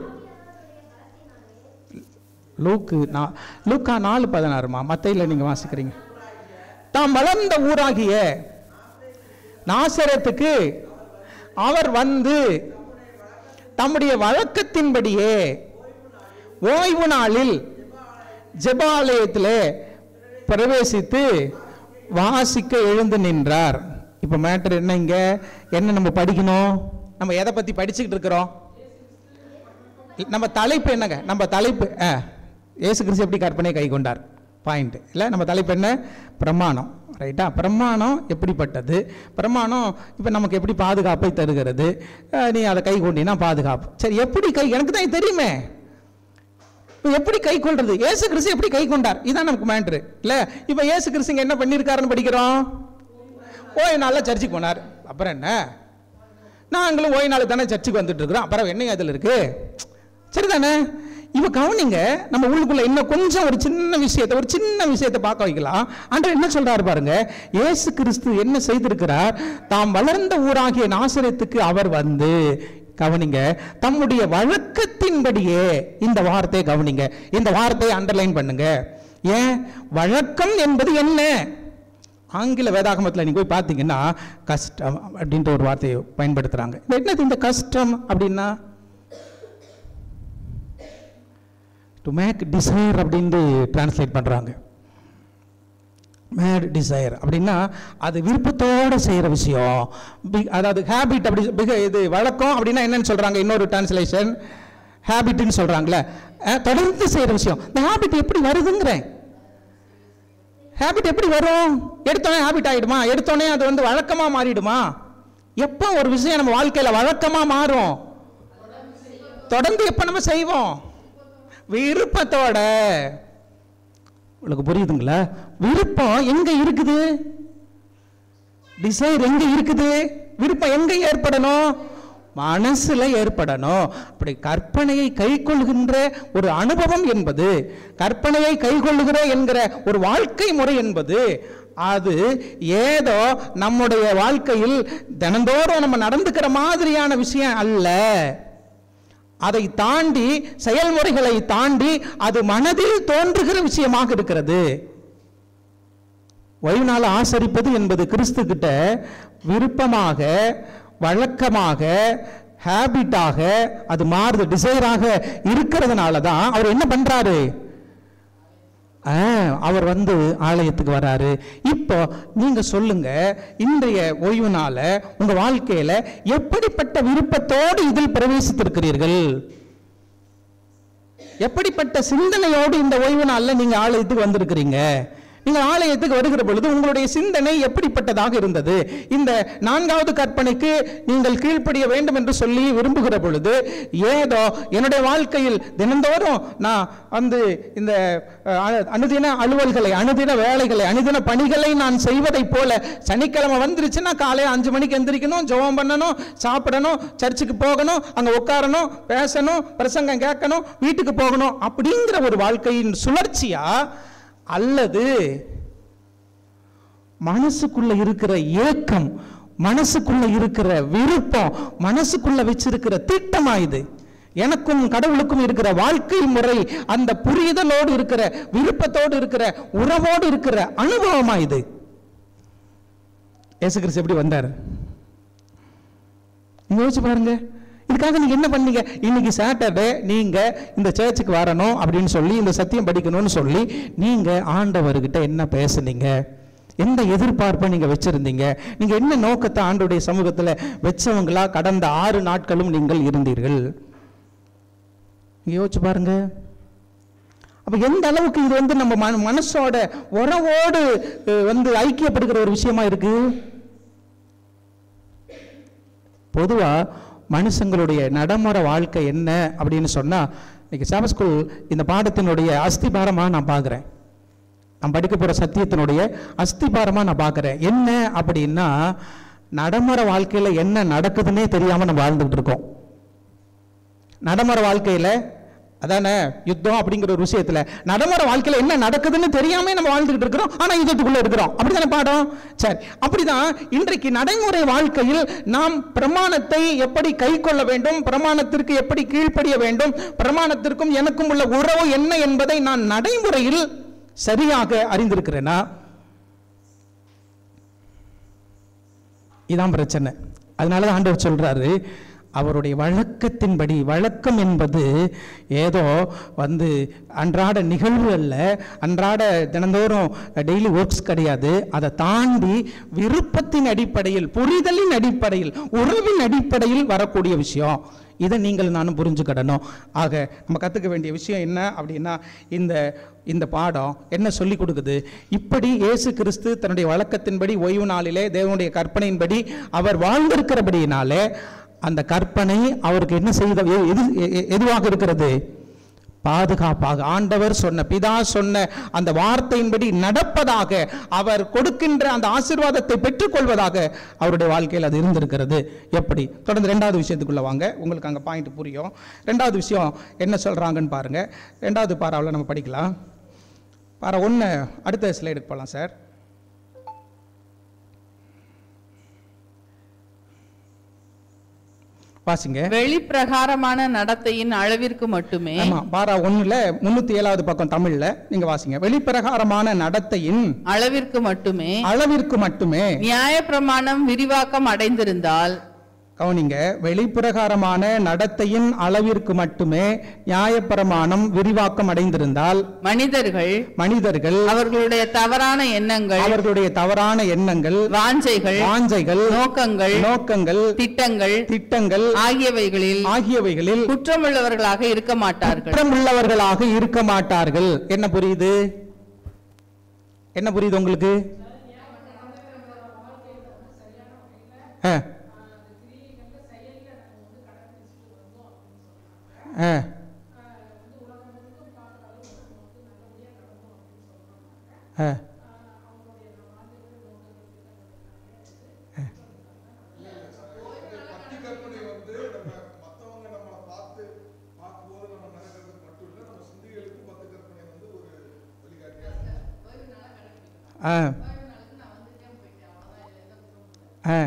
லூக்கு நா- லூக்கா நாலு பதினாறுமா மத்தையில் நீங்க வாசிக்கிறீங்க தாம் வளர்ந்த ஊராகிய நாசரத்துக்கு அவர் வந்து தம்முடைய வழக்கத்தின்படியே ஓய்வு நாளில் ஜெபாலயத்திலே பிரவேசித்து வாசிக்க எழுந்து நின்றார் இப்போ மேட்டர் என்ன இங்க என்ன நம்ம படிக்கணும் நம்ம எதை பத்தி படிச்சுக்கிட்டு இருக்கிறோம் நம்ம தலைப்பு என்னங்க நம்ம தலைப்பு ஆ, இயேசு கிறிஸ்து எப்படி கற்பனை கை கொண்டார் பாயிண்ட் இல்லை நம்ம தலைப்பு என்ன பிரமாணம் ரைட்டா பிரமாணம் எப்படிப்பட்டது பிரமாணம் இப்போ நமக்கு எப்படி பாதுகாப்பை தருகிறது ஆ, நீ அதை கை கொண்டினா பாதுகாப்பு சரி எப்படி கை எனக்கு தான் இது தெரியுமே இப்ப எப்படி கை கொள்றது இயேசு கிறிஸ்து எப்படி கை கொண்டார் இதான் நமக்கு மேட்ரு இல்ல இப்ப இயேசு கிறிஸ்துங்க என்ன பண்ணியிருக்காருன்னு படிக்கிறோம் ஓய் நாளில் சர்ச்சுக்கு போனார் அப்புறம் என்ன நாங்களும் ஓய் நாள் தானே சர்ச்சுக்கு வந்துட்டு இருக்கிறோம் அப்புறம் என்ன அதில் இருக்கு சரிதானே இவ கவனிங்க நம்ம உள்ளுக்குள்ள இன்னும் கொஞ்சம் ஒரு சின்ன விஷயத்தை ஒரு சின்ன விஷயத்தை பார்க்க வைக்கலாம் ஆண்டவர் என்ன சொல்றாரு பாருங்க இயேசு கிறிஸ்து என்ன செய்திருக்கிறார் தாம் வளர்ந்த ஊராகிய நாசரத்துக்கு அவர் வந்து கவனிங்க தம்முடைய வழக்கத்தின்படியே இந்த வார்த்தையை கவனிங்க இந்த வார்த்தையை அண்டர்லைன் பண்ணுங்க ஏன் வழக்கம் என்பது என்ன ஆங்கில வேதாகமத்தில் நீங்க போய் பார்த்தீங்கன்னா கஷ்டம் அப்படின்ற ஒரு வார்த்தையை பயன்படுத்துறாங்க இது என்னது இந்த கஷ்டம் அப்படின்னா டு மேக் டிசைர் அப்படின்னு டிரான்ஸ்லேட் பண்றாங்க மேட் டிசைர் அப்படின்னா அது விருப்பத்தோட செய்யற விஷயம் Big- அதாவது ஹேபிட் அப்படி பிக- இது வழக்கம் அப்படின்னா என்னன்னு சொல்றாங்க இன்னொரு டிரான்ஸ்லேஷன் ஹேபிட்னு சொல்றாங்களே அஹ், தொடர்ந்து செய்யற விஷயம் இந்த ஹேபிட் எப்படி வருதுங்கிறேன் ஹேபிட் எப்படி வரும் எடுத்தோடனே ஹேபிட் ஆயிடுமா எடுத்தோடனே அது வந்து வழக்கமா மாறிடுமா எப்போ ஒரு விஷயம் நம்ம வாழ்க்கையில வழக்கமா மாறும் தொடர்ந்து எப்ப நம்ம செய்வோம் விருப்பத்தோட உங்களுக்கு புரியுதுங்களா விருப்பம் எங்க இருக்குது டிசைர் எங்க இருக்குது விருப்பம் எங்க ஏற்படணும் மனசுல ஏற்படணும் அப்படி கற்பனையை கைக்கொள்கின்ற ஒரு அனுபவம் என்பது கற்பனையை கைக்கொள்ளுகிற என்கிற ஒரு வாழ்க்கை முறை என்பது அது ஏதோ நம்முடைய வாழ்க்கையில் தினந்தோறும் நம்ம நடந்துக்கிற மாதிரியான விஷயம் அல்ல அதை தாண்டி செயல்முறைகளை தாண்டி அது மனதில் தோன்றுகிற விஷயமாக இருக்கிறது ஓய்வு நாள் ஆசரிப்பது என்பது கிறிஸ்து கிட்ட விருப்பமாக வழக்கமாக ஹேபிட்டாக அது மாறுது டிசைராக இருக்கிறதுனால தான் அவர் என்ன பண்றாரு ஆ, அவர் வந்து ஆலயத்துக்கு வராரு இப்போ நீங்க சொல்லுங்க இன்றைய ஓய்வு நாள உங்க வாழ்க்கையில எப்படிப்பட்ட விருப்பத்தோடு இதில் பிரவேசித்திருக்கிறீர்கள் எப்படிப்பட்ட சிந்தனையோடு இந்த ஓய்வு நாள்ல நீங்க ஆலயத்துக்கு வந்திருக்கிறீங்க நீங்க ஆலயத்துக்கு வருகிற பொழுது உங்களுடைய சிந்தனை எப்படிப்பட்டதாக இருந்தது இந்த நான்காவது கற்பனைக்கு நீங்கள் கீழ்ப்படிய வேண்டும் என்று சொல்லி விரும்புகிற பொழுது ஏதோ என்னுடைய வாழ்க்கையில் தினந்தோறும் நான் வந்து இந்த அஹ், அ- அனுதின அலுவல்களை அனுதின வேலைகளை அனுதின பணிகளை நான் செய்வதைப் போல சனிக்கிழமை வந்துருச்சுன்னா காலையில் அஞ்சு மணிக்கு எந்திரிக்கணும் ஜெபம் பண்ணணும் சாப்பிடணும் சர்ச்சுக்கு போகணும் அங்க உட்காரணும் பேசணும் பிரசங்கம் கேட்கணும் வீட்டுக்கு போகணும் அப்படிங்கிற ஒரு வாழ்க்கையின் சுழற்சியா அல்லது மனசுக்குள்ள இருக்கிற ஏக்கம் மனசுக்குள்ள இருக்கிற விருப்பம் மனசுக்குள்ள வச்சிருக்கிற திட்டமா இது எனக்கும் கடவுளுக்கும் இருக்கிற வாழ்க்கை முறை அந்த புரிதலோடு இருக்கிற விருப்பத்தோடு இருக்கிற உறவோடு இருக்கிற அனுபவமா இது இயேசு கிறிஸ்து எப்படி வந்தார் நீங்க யோசிச்சு பாருங்க இதுக்காக நீங்க என்ன பண்ணீங்க இன்னைக்கு சாட்டர்டே நீங்க இந்த சர்ச்சுக்கு வரணும் அப்படின்னு சொல்லி இந்த சத்தியம் படிக்கணும்னு சொல்லி நீங்க ஆண்டவர்கிட்ட என்ன பேசுனீங்க எந்த எதிர்பார்ப்பை நீங்க வச்சிருந்தீங்க நீங்க என்ன நோக்கத்தை ஆண்டவருடைய சமூகத்துல வச்சவங்களா கடந்த ஆறு நாட்களும் நீங்கள் இருந்தீர்கள் நீங்க யோசிச்சு பாருங்க அப்ப எந்த அளவுக்கு இது வந்து நம்ம மன- மனசோட உறவோடு அஹ், வந்து ஐக்கியப்படுகிற ஒரு விஷயமா இருக்கு பொதுவா மனுஷங்களுடைய நடைமுறை வாழ்க்கை என்ன அப்படின்னு சொன்னா இன்னைக்கு சாப ஸ்கூல் இந்த பாடத்தினுடைய அஸ்திபாரமா நான் பார்க்குறேன் நான் படிக்க போற சத்தியத்தினுடைய அஸ்திபாரமா நான் பார்க்குறேன் என்ன அப்படின்னா நடைமுறை வாழ்க்கையில என்ன நடக்குதுன்னே தெரியாம நம்ம வாழ்ந்துகிட்டு இருக்கோம் நடைமுறை வாழ்க்கையில அதானே யுத்தம் அப்படிங்கிற ஒரு விஷயத்துல நடைமுறை வாழ்க்கையில என்ன நடக்குதுன்னு தெரியாம நம்ம வாழ்ந்துகிட்டு இருக்கிறோம் ஆனா யுத்தத்துக்குள்ள இருக்கிறோம் அப்படிதானே பாடம் சரி அப்படிதான் இன்றைக்கு நடைமுறை வாழ்க்கையில் நாம் பிரமாணத்தை எப்படி கை கொள்ள வேண்டும் பிரமாணத்திற்கு எப்படி கீழ்ப்படிய வேண்டும் பிரமாணத்திற்கும் எனக்கும் உள்ள உறவு என்ன என்பதை நான் நடைமுறையில் சரியாக அறிந்திருக்கிறேனா இதான் பிரச்சனை அதனால தான் ஆண்டவர் சொல்றாரு அவருடைய வழக்கத்தின்படி வழக்கம் என்பது ஏதோ வந்து அன்றாட நிகழ்வு அல்ல அன்றாட தினந்தோறும் டெய்லி ஒர்க்ஸ் கிடையாது அதை தாண்டி விருப்பத்தின் அடிப்படையில் புரிதலின் அடிப்படையில் உறவின் அடிப்படையில் வரக்கூடிய விஷயம் இதை நீங்கள் நானும் புரிஞ்சுக்கிடணும் ஆக நம்ம கற்றுக்க வேண்டிய விஷயம் என்ன அப்படின்னா இந்த இந்த பாடம் என்ன சொல்லி கொடுக்குது இப்படி இயேசு கிறிஸ்து தன்னுடைய வழக்கத்தின்படி ஓய்வு நாளிலே தேவனுடைய கற்பனையின்படி அவர் வாழ்ந்திருக்கிறபடியினாலே அந்த கற்பனை அவருக்கு என்ன செய்த எ- எது எ- எ- எதுவாக இருக்கிறது பாதுகாப்பாக ஆண்டவர் சொன்ன பிதா சொன்ன அந்த வார்த்தையின்படி நடப்பதாக அவர் கொடுக்கின்ற அந்த ஆசீர்வாதத்தை பெற்றுக்கொள்வதாக அவருடைய வாழ்க்கையில் அது இருந்திருக்கிறது எப்படி தொடர்ந்து ரெண்டாவது விஷயத்துக்குள்ள வாங்க உங்களுக்கு அங்கே பாயிண்ட் புரியும் ரெண்டாவது விஷயம் என்ன சொல்றாங்கன்னு பாருங்க ரெண்டாவது பாராவில் நம்ம படிக்கலாம் பாரா ஒன்று அடுத்த ஸ்லைடுக்கு போகலாம் சார் வாசிங்க வெளிப்பிரகாரமான நடத்தையின் அளவிற்கு மட்டுமே ஆமா பாரா ஒண்ணுல முன்னூத்தி ஏழாவது பக்கம் தமிழ்ல நீங்க வாசிங்க வெளிப்பிரகாரமான நடத்தையின் அளவிற்கு மட்டுமே அளவிற்கு மட்டுமே நியாயப்பிரமாணம் விரிவாக்கம் அடைந்திருந்தால் கவனிங்க வெளிப்பிரகாரமான நடத்தையின் அளவிற்கு மட்டுமே நியாயப்பிரமாணம் விரிவாக்கம் அடைந்திருந்தால் மனிதர்கள் மனிதர்கள் அவர்களுடைய தவறான எண்ணங்கள் அவர்களுடைய தவறான எண்ணங்கள் வாஞ்சைகள் வாஞ்சைகள் நோக்கங்கள் நோக்கங்கள் திட்டங்கள் திட்டங்கள் ஆகியவைகளில் ஆகியவைகளில் குற்றமுள்ளவர்களாக இருக்க மாட்டார்கள் குற்றமுள்ளவர்களாக இருக்க மாட்டார்கள் என்ன புரியுது என்ன புரியுது உங்களுக்கு ஆ. ஆ. ஆ. பக்தி கற்பனை வந்து நம்ம மற்றவங்க நம்மளை பார்த்து பார்க்கும்போது நம்ம நடக்கிறது மட்டும் இல்லை நம்ம சிந்திகளுக்கு பக்தி கற்பனை வந்து ஒரு வழிகாட்டியா இருக்கு. ஆ ஆ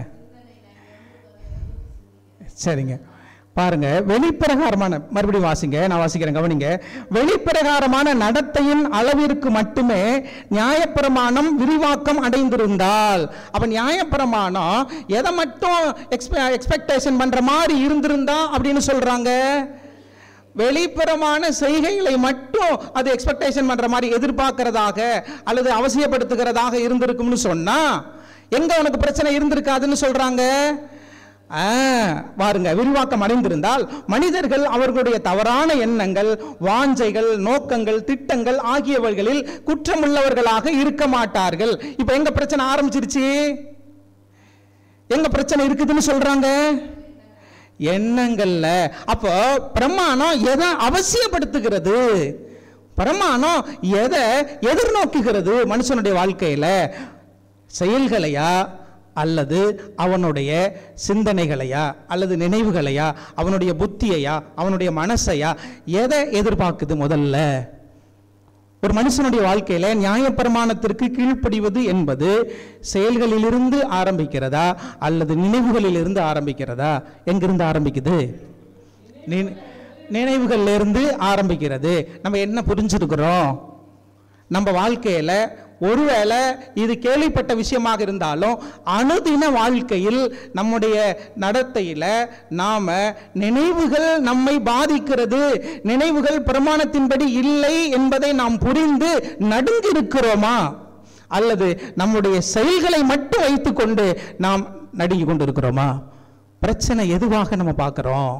சரிங்க பாருங்க வெளிப்பிரகாரமான மறுபடியும் வாசிங்க நான் வாசிக்கிறேன் கவனிங்க வெளிப்பிரகாரமான நடத்தையின் அளவிற்கு மட்டுமே நியாயப்பிரமாணம் விரிவாக்கம் அடைந்திருந்தால் அப்ப நியாயப்பிரமாணம் எதை மட்டும் எக்ஸ்பெக்டேஷன் பண்ற மாதிரி இருந்திருந்தா அப்படின்னு சொல்றாங்க வெளிப்புறமான செய்கைகளை மட்டும் அது எக்ஸ்பெக்டேஷன் பண்ற மாதிரி எதிர்பார்க்கிறதாக அல்லது அவசியப்படுத்துகிறதாக இருந்திருக்கும்னு சொன்னா எங்க உனக்கு பிரச்சனை இருந்திருக்காதுன்னு சொல்றாங்க ஆ, பாருங்க விரிவாக்கம் அடைந்திருந்தால் மனிதர்கள் அவர்களுடைய தவறான எண்ணங்கள் வாஞ்சைகள் நோக்கங்கள் திட்டங்கள் ஆகியவைகளில் குற்றமுள்ளவர்களாக இருக்க மாட்டார்கள் இப்ப எங்க பிரச்சனை ஆரம்பிச்சிருச்சு எங்க பிரச்சனை இருக்குதுன்னு சொல்றாங்க எண்ணங்கள்ல அப்போ பிரமாணம் எதை அவசியப்படுத்துகிறது பிரமாணம் எதை எதிர்நோக்குகிறது மனுஷனுடைய வாழ்க்கையில செயல்களையா அல்லது அவனுடைய சிந்தனைகளையா அல்லது நினைவுகளையா அவனுடைய புத்தியையா அவனுடைய மனசையா எதை எதிர்பார்க்குது முதல்ல ஒரு மனுஷனுடைய வாழ்க்கையில நியாயப்பிரமாணத்திற்கு கீழ்ப்படிவது என்பது செயல்களிலிருந்து ஆரம்பிக்கிறதா அல்லது நினைவுகளிலிருந்து ஆரம்பிக்கிறதா எங்கிருந்து ஆரம்பிக்குது நினை- நினைவுகள்ல இருந்து ஆரம்பிக்கிறது நம்ம என்ன புரிஞ்சிருக்கிறோம் நம்ம வாழ்க்கையில ஒருவேளை இது கேள்விப்பட்ட விஷயமாக இருந்தாலும் அனுதின வாழ்க்கையில் நம்முடைய நடத்தையில நாம நினைவுகள் நம்மை பாதிக்கிறது நினைவுகள் பிரமாணத்தின்படி இல்லை என்பதை நாம் புரிந்து நடுங்கி இருக்கிறோமா அல்லது நம்முடைய செயல்களை மட்டும் வைத்துக்கொண்டு நாம் நடுங்கி கொண்டிருக்கிறோமா பிரச்சனை எதுவாக நம்ம பார்க்கிறோம்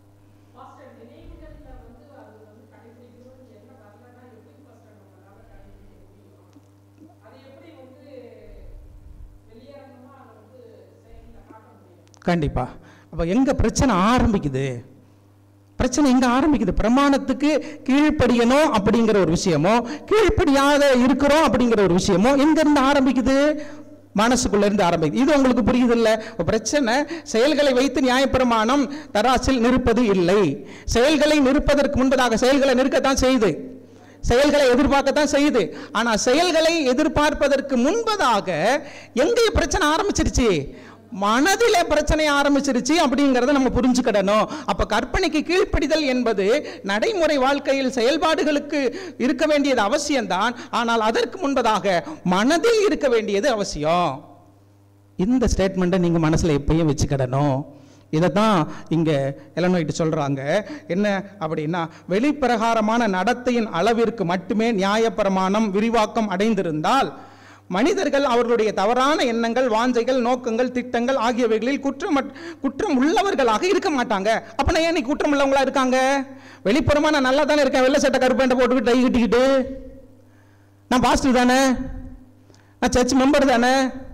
கண்டிப்பா அப்ப எங்க பிரச்சனை ஆரம்பிக்குது பிரச்சனை எங்க ஆரம்பிக்குது பிரமாணத்துக்கு கீழ்ப்படியணும் அப்படிங்கிற ஒரு விஷயமோ கீழ்ப்படியாத இருக்கிறோம் அப்படிங்கிற ஒரு விஷயமோ எங்க இருந்து ஆரம்பிக்குது மனசுக்குள்ள இருந்து ஆரம்பிக்குது இது உங்களுக்கு புரியுது இல்ல பிரச்சனை செயல்களை வைத்து நியாயப்பிரமாணம் தராசில் நிற்பது இல்லை செயல்களை நிற்பதற்கு முன்பதாக செயல்களை நிற்கத்தான் செய்யுது செயல்களை எதிர்பார்க்கத்தான் செய்யுது ஆனா செயல்களை எதிர்பார்ப்பதற்கு முன்பதாக எங்கே பிரச்சனை ஆரம்பிச்சிருச்சு மனதிலே பிரச்சனை ஆரம்பிச்சிருச்சு அப்படிங்கிறத நம்ம புரிஞ்சுக்கிடணும் அப்ப கற்பனைக்கு கீழ்ப்படிதல் என்பது நடைமுறை வாழ்க்கையில் செயல்பாடுகளுக்கு இருக்க வேண்டியது அவசியம்தான் ஆனால் அதற்கு முன்பதாக மனதில் இருக்க வேண்டியது அவசியம் இந்த ஸ்டேட்மெண்ட்டை நீங்க மனசுல எப்பயும் வச்சுக்கிடணும் இதை தான் இங்கே எலனோயிட்டு சொல்கிறாங்க என்ன அப்படின்னா வெளிப்பிரகாரமான நடத்தையின் அளவிற்கு மட்டுமே நியாயப்பிரமாணம் விரிவாக்கம் அடைந்திருந்தால் மனிதர்கள் அவர்களுடைய தவறான எண்ணங்கள் வாஞ்சைகள் நோக்கங்கள் திட்டங்கள் ஆகியவைகளில் குற்றம் குற்றம் உள்ளவர்களாக இருக்க மாட்டாங்க அப்ப நான் ஏன் நீ குற்றம் உள்ளவங்களா இருக்காங்க வெளிப்புறமா நான் நல்லா தானே இருக்கேன் வெள்ளை சட்டை கருப்பேண்டை போட்டுக்கிட்டு டை கட்டிக்கிட்டு நான் பாஸ்டர் தானே நான் சர்ச் மெம்பர் தானே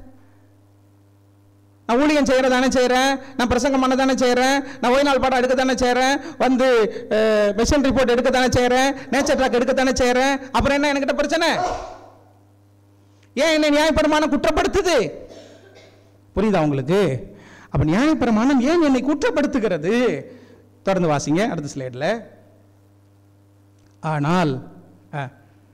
நான் ஊழியம் செய்கிற தானே செய்கிறேன் நான் பிரசங்கம் பண்ண தானே செய்கிறேன் நான் ஓய் நாள் பாடம் எடுக்க தானே செய்கிறேன் வந்து மிஷன் ரிப்போர்ட் எடுக்க தானே செய்கிறேன் நேச்சர் ட்ராக் எடுக்க தானே செய்கிறேன் அப்புறம் என்ன என்கிட்ட பிரச்சனை ஏன் என்னை நியாயப்பிரமாணம் குற்றப்படுத்துது புரியுதா உங்களுக்கு அப்ப நியாயப்பிரமாணம் ஏன் என்னை குற்றப்படுத்துகிறது தொடர்ந்து வாசிங்க அடுத்த ஸ்லைடில் ஆனால் ஆ.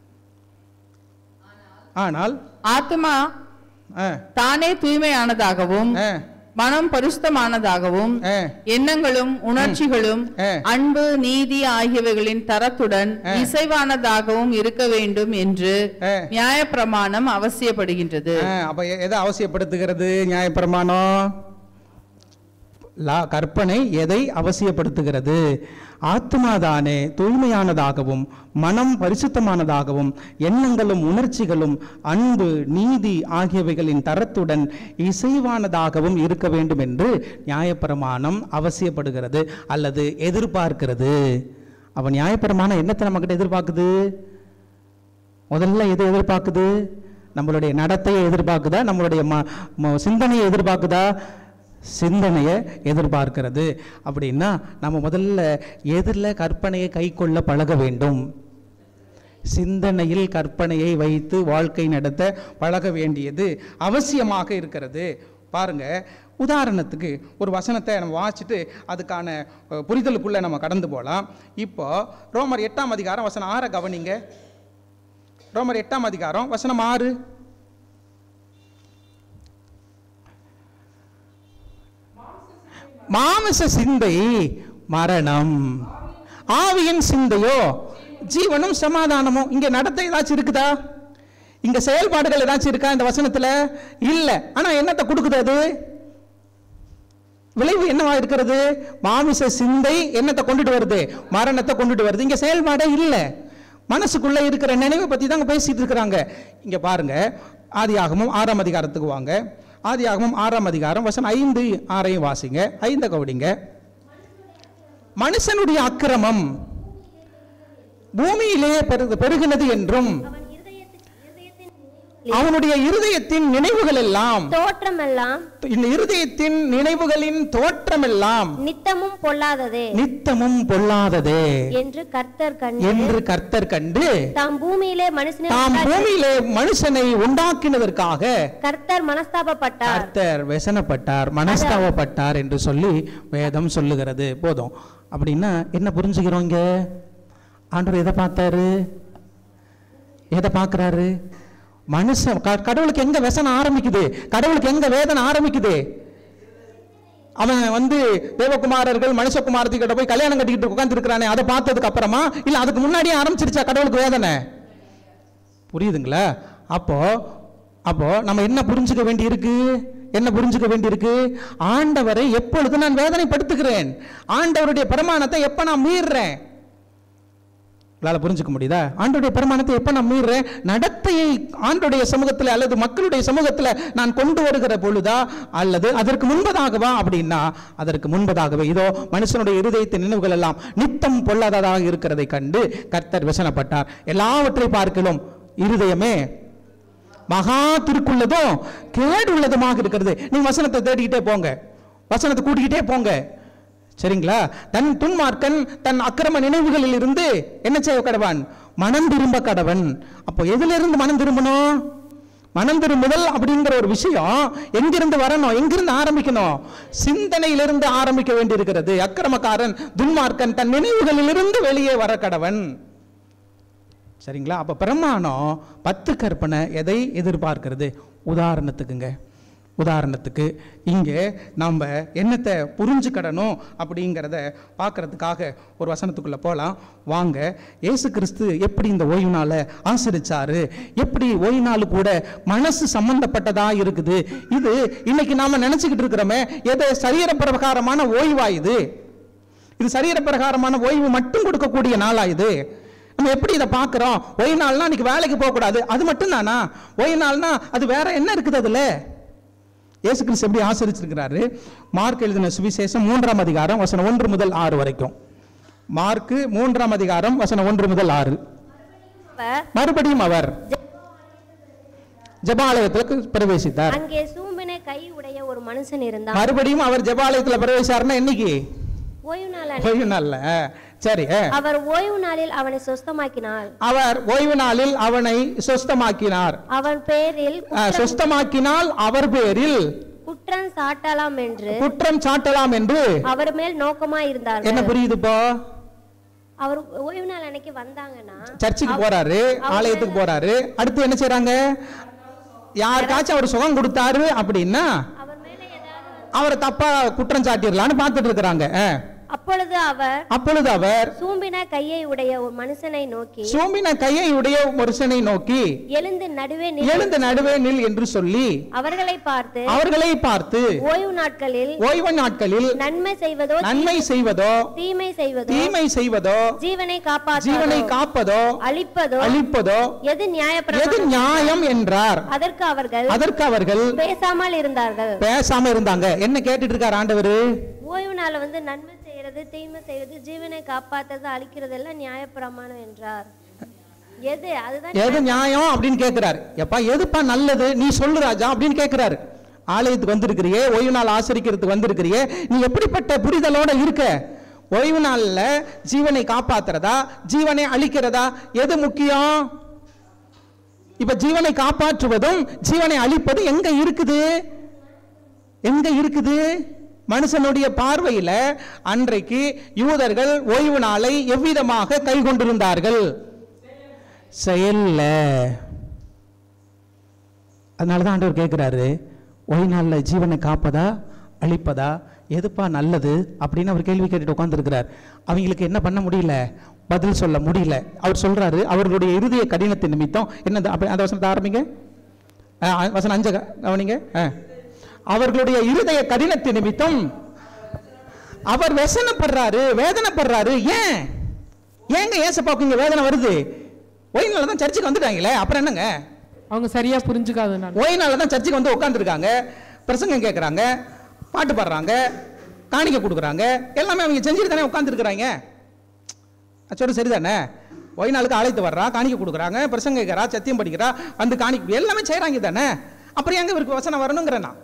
ஆனால் ஆத்மா ஆ, தானே தூய்மையானதாகவும் ஆ, மனம் பரிசுத்தமானதாகவும் ஆ. எண்ணங்களும் உணர்ச்சிகளும் ஆ. அன்பு நீதி ஆகியவைகளின் தரத்துடன் இசைவானதாகவும் இருக்க வேண்டும் என்று ஆ. நியாயப்பிரமாணம் அவசியப்படுகின்றது ஆ, அப்ப எ- எதை அவசியப்படுத்துகிறது நியாயப்பிரமாணம் லா கற்பனை எதை அவசியப்படுத்துகிறது ஆத்மாதானே தூய்மையானதாகவும் மனம் பரிசுத்தமானதாகவும் எண்ணங்களும் உணர்ச்சிகளும் அன்பு நீதி ஆகியவைகளின் தரத்துடன் இசைவானதாகவும் இருக்க வேண்டும் என்று நியாயப்பிரமாணம் அவசியப்படுகிறது அல்லது எதிர்பார்க்கிறது அப்ப நியாயப்பிரமாணம் என்னத்தை நம்மகிட்ட எதிர்பார்க்குது முதல்ல எதை எதிர்பார்க்குது நம்மளுடைய நடத்தையை எதிர்பார்க்குதா நம்மளுடைய ம ம- சிந்தனையை எதிர்பார்க்குதா சிந்தனையை எதிர்பார்க்கிறது அப்படின்னா நம்ம முதல்ல எதிரில் கற்பனையை கைக்கொள்ள பழக வேண்டும் சிந்தனையில் கற்பனையை வைத்து வாழ்க்கை நடத்த பழக வேண்டியது அவசியமாக இருக்கிறது பாருங்க உதாரணத்துக்கு ஒரு வசனத்தை நம்ம வாசிச்சுட்டு அதுக்கான அஹ், புரிதலுக்குள்ள நம்ம கடந்து போகலாம் இப்போ ரோமர் எட்டாம் அதிகாரம் வசனம் ஆற கவனிங்க ரோமர் எட்டாம் அதிகாரம் வசனம் ஆறு மாமிச சிந்தை மரணம் ஆவியின் சிந்தையோ ஜீவனும் சமாதானமும் இங்க நடத்தை ஏதாச்சும் இருக்குதா இங்க செயல்பாடுகள் ஏதாச்சும் இருக்கா இந்த வசனத்துல இல்ல ஆனா என்னத்தை கொடுக்குது அது விளைவு என்னவா இருக்கிறது மாமிச சிந்தை என்னத்தை கொண்டுட்டு வருது மரணத்தை கொண்டுட்டு வருது இங்க செயல்பாடே இல்லை மனசுக்குள்ள இருக்கிற நினைவை பத்தி தாங்க பேசிட்டு இருக்கிறாங்க இங்க பாருங்க ஆதியாகமம் ஆறாம் அதிகாரத்துக்கு வாங்க ஆதியாகமம் ஆறாம் அதிகாரம் வசனம் ஐந்து ஆறையும் வாசிங்க ஐந்த கவடிங்க மனுஷனுடைய அக்கிரமம் பூமியிலே பெரு- பெருகினது என்றும் அவன் இருதயத்து- இருதயத்தின் அவனுடைய இருதயத்தின் நினைவுகள் எல்லாம் தோற்றமெல்லாம் இந்த இருதயத்தின் நினைவுகளின் தோற்றமெல்லாம் நித்தமும் பொல்லாததே நித்தமும் பொல்லாததே என்று கர்த்தர் கண்டு என்று கர்த்தர் கண்டு தாம் பூமியிலே மனுஷனை தாம் உண்டாக்கி- பூமியிலே மனுஷனை உண்டாக்கினதற்காக கர்த்தர் மனஸ்தாபப்பட்டார் கர்த்தர் வெசனப்பட்டார் மனஸ்தாபப்பட்டார் என்று சொல்லி வேதம் சொல்லுகிறது போதும் அப்படின்னா என்ன புரிஞ்சுக்கிறோம் இங்க ஆண்டவர் எதை பார்த்தாரு எதை பார்க்கறாரு மனுஷன் க- கடவுளுக்கு எங்க வெசனம் ஆரம்பிக்குது கடவுளுக்கு எங்க வேதனை ஆரம்பிக்குது அவன் வந்து தேவகுமாரர்கள் மனுஷகுமாரத்தி கிட்ட போய் கல்யாணம் கட்டிக்கிட்டு உட்கார்ந்து இருக்கிறானே அதை பார்த்ததுக்கு அப்புறமா இல்ல அதுக்கு முன்னாடியே ஆரம்பிச்சிருச்சா கடவுளுக்கு வேதனை புரியுதுங்களா அப்போ அப்போ நம்ம என்ன புரிஞ்சுக்க வேண்டி இருக்கு என்ன புரிஞ்சுக்க வேண்டி இருக்கு ஆண்டவரை எப்பொழுது நான் வேதனைப்படுத்துகிறேன் ஆண்டவருடைய பிரமாணத்தை எப்ப நான் மீறுறேன் உங்களால புரிஞ்சுக்க முடியுதா ஆண்டோடைய பிரமாணத்தை எப்ப நான் மீறுறேன் நடத்தையை ஆண்டோடைய சமூகத்துல அல்லது மக்களுடைய சமூகத்துல நான் கொண்டு வருகிற பொழுதா அல்லது அதற்கு முன்பதாகவா அப்படின்னா அதற்கு முன்பதாகவே இதோ மனுஷனுடைய இருதயத்தின் நினைவுகள் எல்லாம் நித்தம் பொல்லாததாக இருக்கிறதை கண்டு கர்த்தர் வசனப்பட்டார் எல்லாவற்றை பார்க்கலும் இருதயமே மகா திருக்குள்ளதும் கேடு உள்ளதுமாக இருக்கிறது நீங்க வசனத்தை தேடிக்கிட்டே போங்க வசனத்தை கூட்டிக்கிட்டே போங்க சரிங்களா தன் துன்மார்க்கன் தன் அக்கிரம நினைவுகளில் இருந்து என்ன செய்ய கடவன் மனம் திரும்ப கடவன் அப்போ எதுல இருந்து மனம் திரும்பணும் மனம் திரும்புதல் அப்படிங்கிற ஒரு விஷயம் எங்கிருந்து வரணும் எங்கிருந்து ஆரம்பிக்கணும் சிந்தனையிலிருந்து ஆரம்பிக்க வேண்டியிருக்கிறது அக்கிரமக்காரன் துன்மார்க்கன் தன் நினைவுகளிலிருந்து வெளியே வர கடவன் சரிங்களா அப்போ பிரமாணம் பத்து கற்பனை எதை எதிர்பார்க்கிறது உதாரணத்துக்குங்க உதாரணத்துக்கு இங்கே நம்ம என்னத்தை புரிஞ்சுக்கிடணும் அப்படிங்கிறத பார்க்கறதுக்காக ஒரு வசனத்துக்குள்ளே போகலாம் வாங்க இயேசு கிறிஸ்து எப்படி இந்த ஓய்வு நாளை ஆசிரிச்சாரு எப்படி ஓய்வு நாள் கூட மனசு சம்பந்தப்பட்டதா இருக்குது இது இன்னைக்கு நாம நினைச்சுக்கிட்டு இருக்கிறோமே எது சரீர பிரகாரமான ஓய்வா இது இது சரீர பிரகாரமான ஓய்வு மட்டும் கொடுக்கக்கூடிய நாளா இது நம்ம எப்படி இதை பார்க்குறோம் ஓய்வு நாள்னா இன்னைக்கு வேலைக்கு போகக்கூடாது அது மட்டும் தானா ஓய்வு நாள்னா அது வேற என்ன இருக்குது அதுல இயேசு கிறிஸ்து எப்படி ஆசிரிச்சிருக்கிறாரு மார்க் எழுதின சுவிசேஷம் மூன்றாம் அதிகாரம் வசனம் ஒன்று முதல் ஆறு வரைக்கும் மார்க்கு மூன்றாம் அதிகாரம் வசனம் ஒன்று முதல் ஆறு அவர் மறுபடியும் அவர் ஜெபாலயத்துக்கு பிரவேசித்தார் அங்கே சூம்பின கை உடைய ஒரு மனுஷன் இருந்தான் மறுபடியும் அவர் ஜெபாலயத்துல பிரவேசிச்சாருன்னா என்னைக்கு ஓய்வு நாள் அன்னைக்கு ஓய்வு நாள்ல சரி அவர் ஓய்வு நாளில் அவனை சொஸ்தமாக்கினார் அவர் ஓய்வு நாளில் அவனை சொஸ்தமாக்கினார் அவன் பேரில் அஹ், சொஸ்தமாக்கினால் அவர் பேரில் குற்றம் சாட்டலாம் என்று குற்றம் சாட்டலாம் என்று அவர் மேல் நோக்கமா என்ன இருந்தார்கள் புரியுது இப்போ அவர் ஓய்வு நாள் அன்னைக்கு வந்தாங்கன்னா சர்ச்சுக்கு போறாரு ஆலயத்துக்கு போறாரு அடுத்து என்ன செய்றாங்க யாருக்காச்சும் அவர் சுகம் கொடுத்தாரு அப்படின்னா அவர் மேல ஏதாவது அவரை தப்பா குற்றம் சாட்டிடலான்னு பார்த்துட்டு இருக்கிறாங்க அஹ். அப்பொழுது அவர் அப்பொழுது அவர் சூம்பின கையை உடைய ஒரு மனுஷனை நோக்கி சோம்பின கையை உடைய மனுஷனை நோக்கி எழுந்து நடுவே நில் எழுந்து நடுவே நில் என்று சொல்லி அவர்களை பார்த்து அவர்களை பார்த்து ஓய்வு நாட்களில் ஓய்வு நாட்களில் நன்மை செய்வதோ நன்மை செய்வதோ தீமை செய்வதோ தீமை செய்வதோ ஜீவனை காப்பாற்ற ஜீவனை காப்பதோ அழிப்பதோ அழிப்பதோ எது எது நியாயப்பிரமாணம் நியாயம் என்றார் அதற்கு அவர்கள் அதற்கு அவர்கள் பேசாமல் இருந்தார்கள் பேசாம இருந்தாங்க என்ன கேட்டுட்டு இருக்கார் ஆண்டவரு ஓய்வு நாள்ல வந்து நன்மை செய்யறது தீமை செய்யறது ஜீவனை காப்பாத்துறது அழிக்கிறது எல்லாம் நியாயப்பிரமாணம் என்றார் எது அதுதான் எது நியாயம் அப்படின்னு கேட்கிறாரு எப்பா எதுப்பா நல்லது நீ சொல்லு ராஜா அப்படின்னு கேட்கிறாரு ஆலயத்துக்கு வந்திருக்கிறியே ஓய்வு நாள் ஆசரிக்கிறதுக்கு வந்திருக்கிறியே நீ எப்படிப்பட்ட புரிதலோட இருக்க ஓய்வு நாள்ல ஜீவனை காப்பாத்துறதா ஜீவனை அழிக்கிறதா எது முக்கியம் இப்ப ஜீவனை காப்பாற்றுவதும் ஜீவனை அழிப்பதும் எங்க இருக்குது எங்க இருக்குது மனுஷனுடைய பார்வையில அன்றைக்கு யூதர்கள் ஓய்வு நாளை எவ்விதமாக கை கொண்டிருந்தார்கள் செயல்ல அதனால தான் ஆண்டவர் கேட்குறாரு ஓய்வு நாளில் ஜீவனை காப்பதா அழிப்பதா எதுப்பா நல்லது அப்படின்னு அவர் கேள்வி கேட்டுட்டு உட்காந்துருக்கிறார் அவங்களுக்கு என்ன பண்ண முடியல பதில் சொல்ல முடியல அவர் சொல்றாரு அவர்களுடைய இருதய கடினத்தின் நிமித்தம் என்னது அப்படி அந்த வசனத்தை ஆரம்பிங்க ஆ, வசனம் அஞ்ச கவனிங்க ஆ. அவர்களுடைய இருதய கடினத்தின் நிமித்தம் அவர் வெசனப்படுறாரு வேதனைப்படுறாரு ஏன் ஏங்க ஏசப்பாவுக்கு இங்க வேதனை வருது ஒயினால தான் சர்ச்சுக்கு வந்துட்டாங்களே அப்புறம் என்னங்க அவங்க சரியா புரிஞ்சுக்காதனால ஒயினால தான் சர்ச்சுக்கு வந்து உட்காந்துருக்காங்க பிரசங்கம் கேட்குறாங்க பாட்டு பாடுறாங்க காணிக்கை கொடுக்குறாங்க எல்லாமே அவங்க செஞ்சுட்டு தானே உட்காந்துருக்குறாங்க அச்சோடு சரிதானே ஒயினாளுக்கு அழைத்து வர்றா காணிக்கை கொடுக்குறாங்க பிரசங்கம் கேட்குறா சத்தியம் படிக்கிறா வந்து காணிக்கை எல்லாமே செய்கிறாங்க தானே அப்புறம் எங்க இவருக்கு வசனம் வரணுங்கிறேன் நான்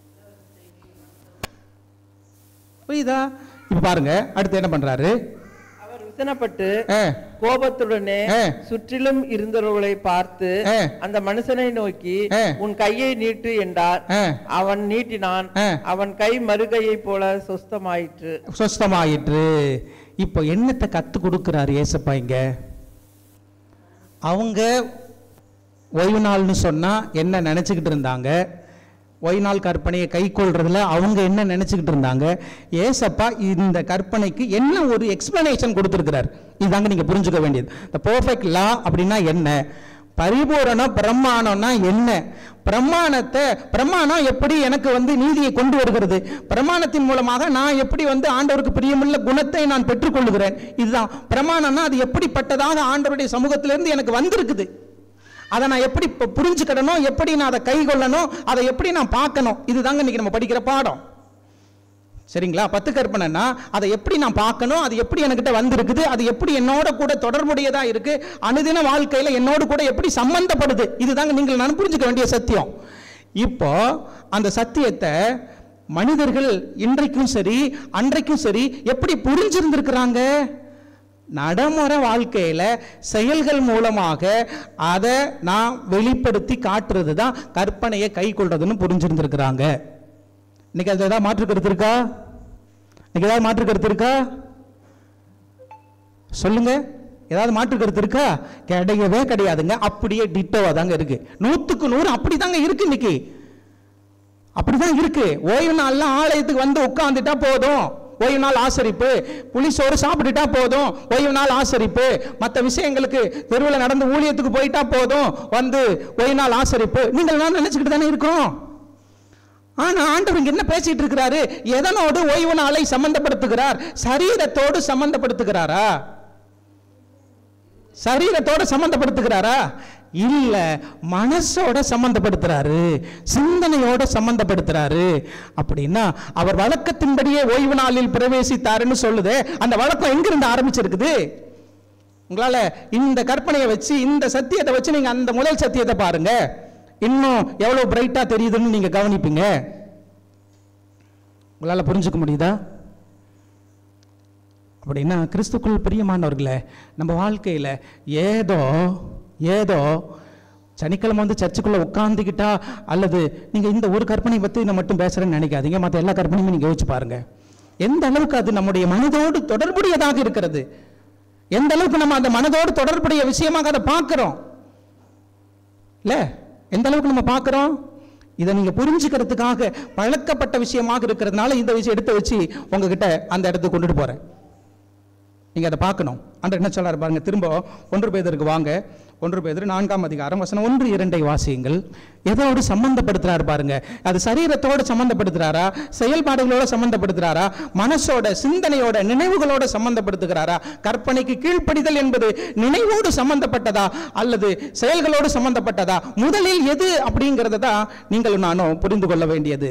புரியுதா இப்போ பாருங்க அடுத்து என்ன பண்றாரு அவர் விசனப்பட்டு ஆ, கோபத்துடனே ஆ. சுற்றிலும் இருந்தவர்களை பார்த்து ஆ. அந்த மனுஷனை நோக்கி ஆ. உன் கையை நீட்டு என்றார் ஆ. அவன் நீட்டினான் ஆ. அவன் கை மறுகையை போல சொஸ்தமாயிற்று சொஸ்தமாயிற்று இப்போ என்னத்தை கத்து கொடுக்குறாரு ஏசப்பா இங்க அவங்க ஓய்வு நாள்னு சொன்னா என்ன நினைச்சுக்கிட்டு இருந்தாங்க ஓய்வு நாள் கற்பனையை கை கொள்றதுல அவங்க என்ன நினைச்சுக்கிட்டு இருந்தாங்க ஏசப்பா இந்த கற்பனைக்கு என்ன ஒரு எக்ஸ்பிளனேஷன் கொடுத்துருக்கிறார் இதுதாங்க நீங்க புரிஞ்சுக்க வேண்டியது இந்த பர்ஃபெக்ட் லா அப்படின்னா என்ன பரிபூரணம் பிரமாணம்னா என்ன பிரமாணத்தை பிரமாணம் எப்படி எனக்கு வந்து நீதியை கொண்டு வருகிறது பிரமாணத்தின் மூலமாக நான் எப்படி வந்து ஆண்டவருக்கு பிரியமுள்ள குணத்தை நான் பெற்றுக்கொள்ளுகிறேன் இதுதான் பிரமாணம்னா அது எப்படிப்பட்டதாக ஆண்டவருடைய சமூகத்திலிருந்து எனக்கு வந்திருக்குது அதை நான் எப்படி இப்போ புரிஞ்சுக்கிடணும் எப்படி நான் அதை கை கொள்ளணும் அதை எப்படி நான் பார்க்கணும் இதுதாங்க இன்னைக்கு நம்ம படிக்கிற பாடம் சரிங்களா பத்து கற்பனைனா அதை எப்படி நான் பார்க்கணும் அது எப்படி என்கிட்ட வந்திருக்குது அது எப்படி என்னோட கூட தொடர்புடையதா இருக்கு அனுதின வாழ்க்கையில என்னோடு கூட எப்படி சம்பந்தப்படுது இதுதாங்க நீங்கள் நான் புரிஞ்சுக்க வேண்டிய சத்தியம் இப்போ அந்த சத்தியத்தை மனிதர்கள் இன்றைக்கும் சரி அன்றைக்கும் சரி எப்படி புரிஞ்சிருந்திருக்கிறாங்க நடைமுறை வாழ்க்கையில செயல்கள் மூலமாக அதை நான் வெளிப்படுத்தி காட்டுறது தான் கற்பனையை கை கொள்றதுன்னு புரிஞ்சிருந்திருக்கிறாங்க இன்னைக்கு அது ஏதாவது மாற்று கருத்து இருக்கா இன்னைக்கு ஏதாவது மாற்று கருத்து இருக்கா சொல்லுங்க ஏதாவது மாற்று கருத்து இருக்கா கிடையவே கிடையாதுங்க அப்படியே டிட்டோவா தாங்க இருக்கு நூத்துக்கு நூறு அப்படிதாங்க இருக்கு இன்னைக்கு அப்படிதான் இருக்கு ஓய்வு நாள்ல ஆலயத்துக்கு வந்து உட்கார்ந்துட்டா போதும் ஓய்வு நாள் ஆசரிப்பு புளிசோறு சாப்பிட்டுட்டா போதும் ஓய்வு நாள் ஆசரிப்பு மற்ற விஷயங்களுக்கு தெருவில் நடந்து ஊழியத்துக்கு போயிட்டா போதும் வந்து ஓய்வு நாள் ஆசரிப்பு நீங்கள் நான் நினைச்சுக்கிட்டு தானே இருக்கோம் ஆனா ஆண்டவர் இங்க என்ன பேசிட்டு இருக்கிறாரு எதனோடு ஓய்வு நாளை சம்பந்தப்படுத்துகிறார் சரீரத்தோடு சம்பந்தப்படுத்துகிறாரா சரீரத்தோட சம்பந்தப்படுத்துகிறாரா இல்ல மனசோட சம்பந்தப்படுத்துறாரு சிந்தனையோட சம்பந்தப்படுத்துறாரு அப்படின்னா அவர் வழக்கத்தின்படியே ஓய்வு நாளில் பிரவேசித்தாருன்னு சொல்லுது அந்த வழக்கம் எங்கிருந்து ஆரம்பிச்சிருக்குது உங்களால இந்த கற்பனையை வச்சு இந்த சத்தியத்தை வச்சு நீங்க அந்த முதல் சத்தியத்தை பாருங்க இன்னும் எவ்வளவு பிரைட்டா தெரியுதுன்னு நீங்க கவனிப்பீங்க உங்களால புரிஞ்சுக்க முடியுதா அப்படின்னா கிறிஸ்துக்குள் பிரியமானவர்களே நம்ம வாழ்க்கையில் ஏதோ ஏதோ சனிக்கிழமை வந்து சர்ச்சுக்குள்ளே உட்காந்துக்கிட்டா அல்லது நீங்கள் இந்த ஒரு கற்பனை பற்றி நான் மட்டும் பேசுகிறேன்னு நினைக்காதீங்க மற்ற எல்லா கற்பனையுமே நீங்கள் யோசிச்சு பாருங்க எந்த அளவுக்கு அது நம்முடைய மனதோடு தொடர்புடையதாக இருக்கிறது எந்த அளவுக்கு நம்ம அந்த மனதோடு தொடர்புடைய விஷயமாக அதை பார்க்குறோம் இல்லை எந்த அளவுக்கு நம்ம பார்க்குறோம் இதை நீங்க புரிஞ்சுக்கிறதுக்காக பழக்கப்பட்ட விஷயமாக இருக்கிறதுனால இந்த விஷயம் எடுத்து வச்சு உங்ககிட்ட அந்த இடத்துக்கு கொண்டுட்டு போறேன் நீங்க அதை பார்க்கணும் அன்று என்ன சொல்றாரு பாருங்க திரும்ப ஒன்று பேதருக்கு வாங்க ஒன்று பேதர் நான்காம் அதிகாரம் வசனம் ஒன்று இரண்டை வாசியுங்கள் எதோடு சம்பந்தப்படுத்துறாரு பாருங்க அது சரீரத்தோட சம்பந்தப்படுத்துறாரா செயல்பாடுகளோட சம்பந்தப்படுத்துறாரா மனசோட சிந்தனையோட நினைவுகளோட சம்பந்தப்படுத்துகிறாரா கற்பனைக்கு கீழ்ப்படிதல் என்பது நினைவோடு சம்பந்தப்பட்டதா அல்லது செயல்களோடு சம்பந்தப்பட்டதா முதலில் எது அப்படிங்கிறத தான் நீங்களும் நானும் புரிந்து கொள்ள வேண்டியது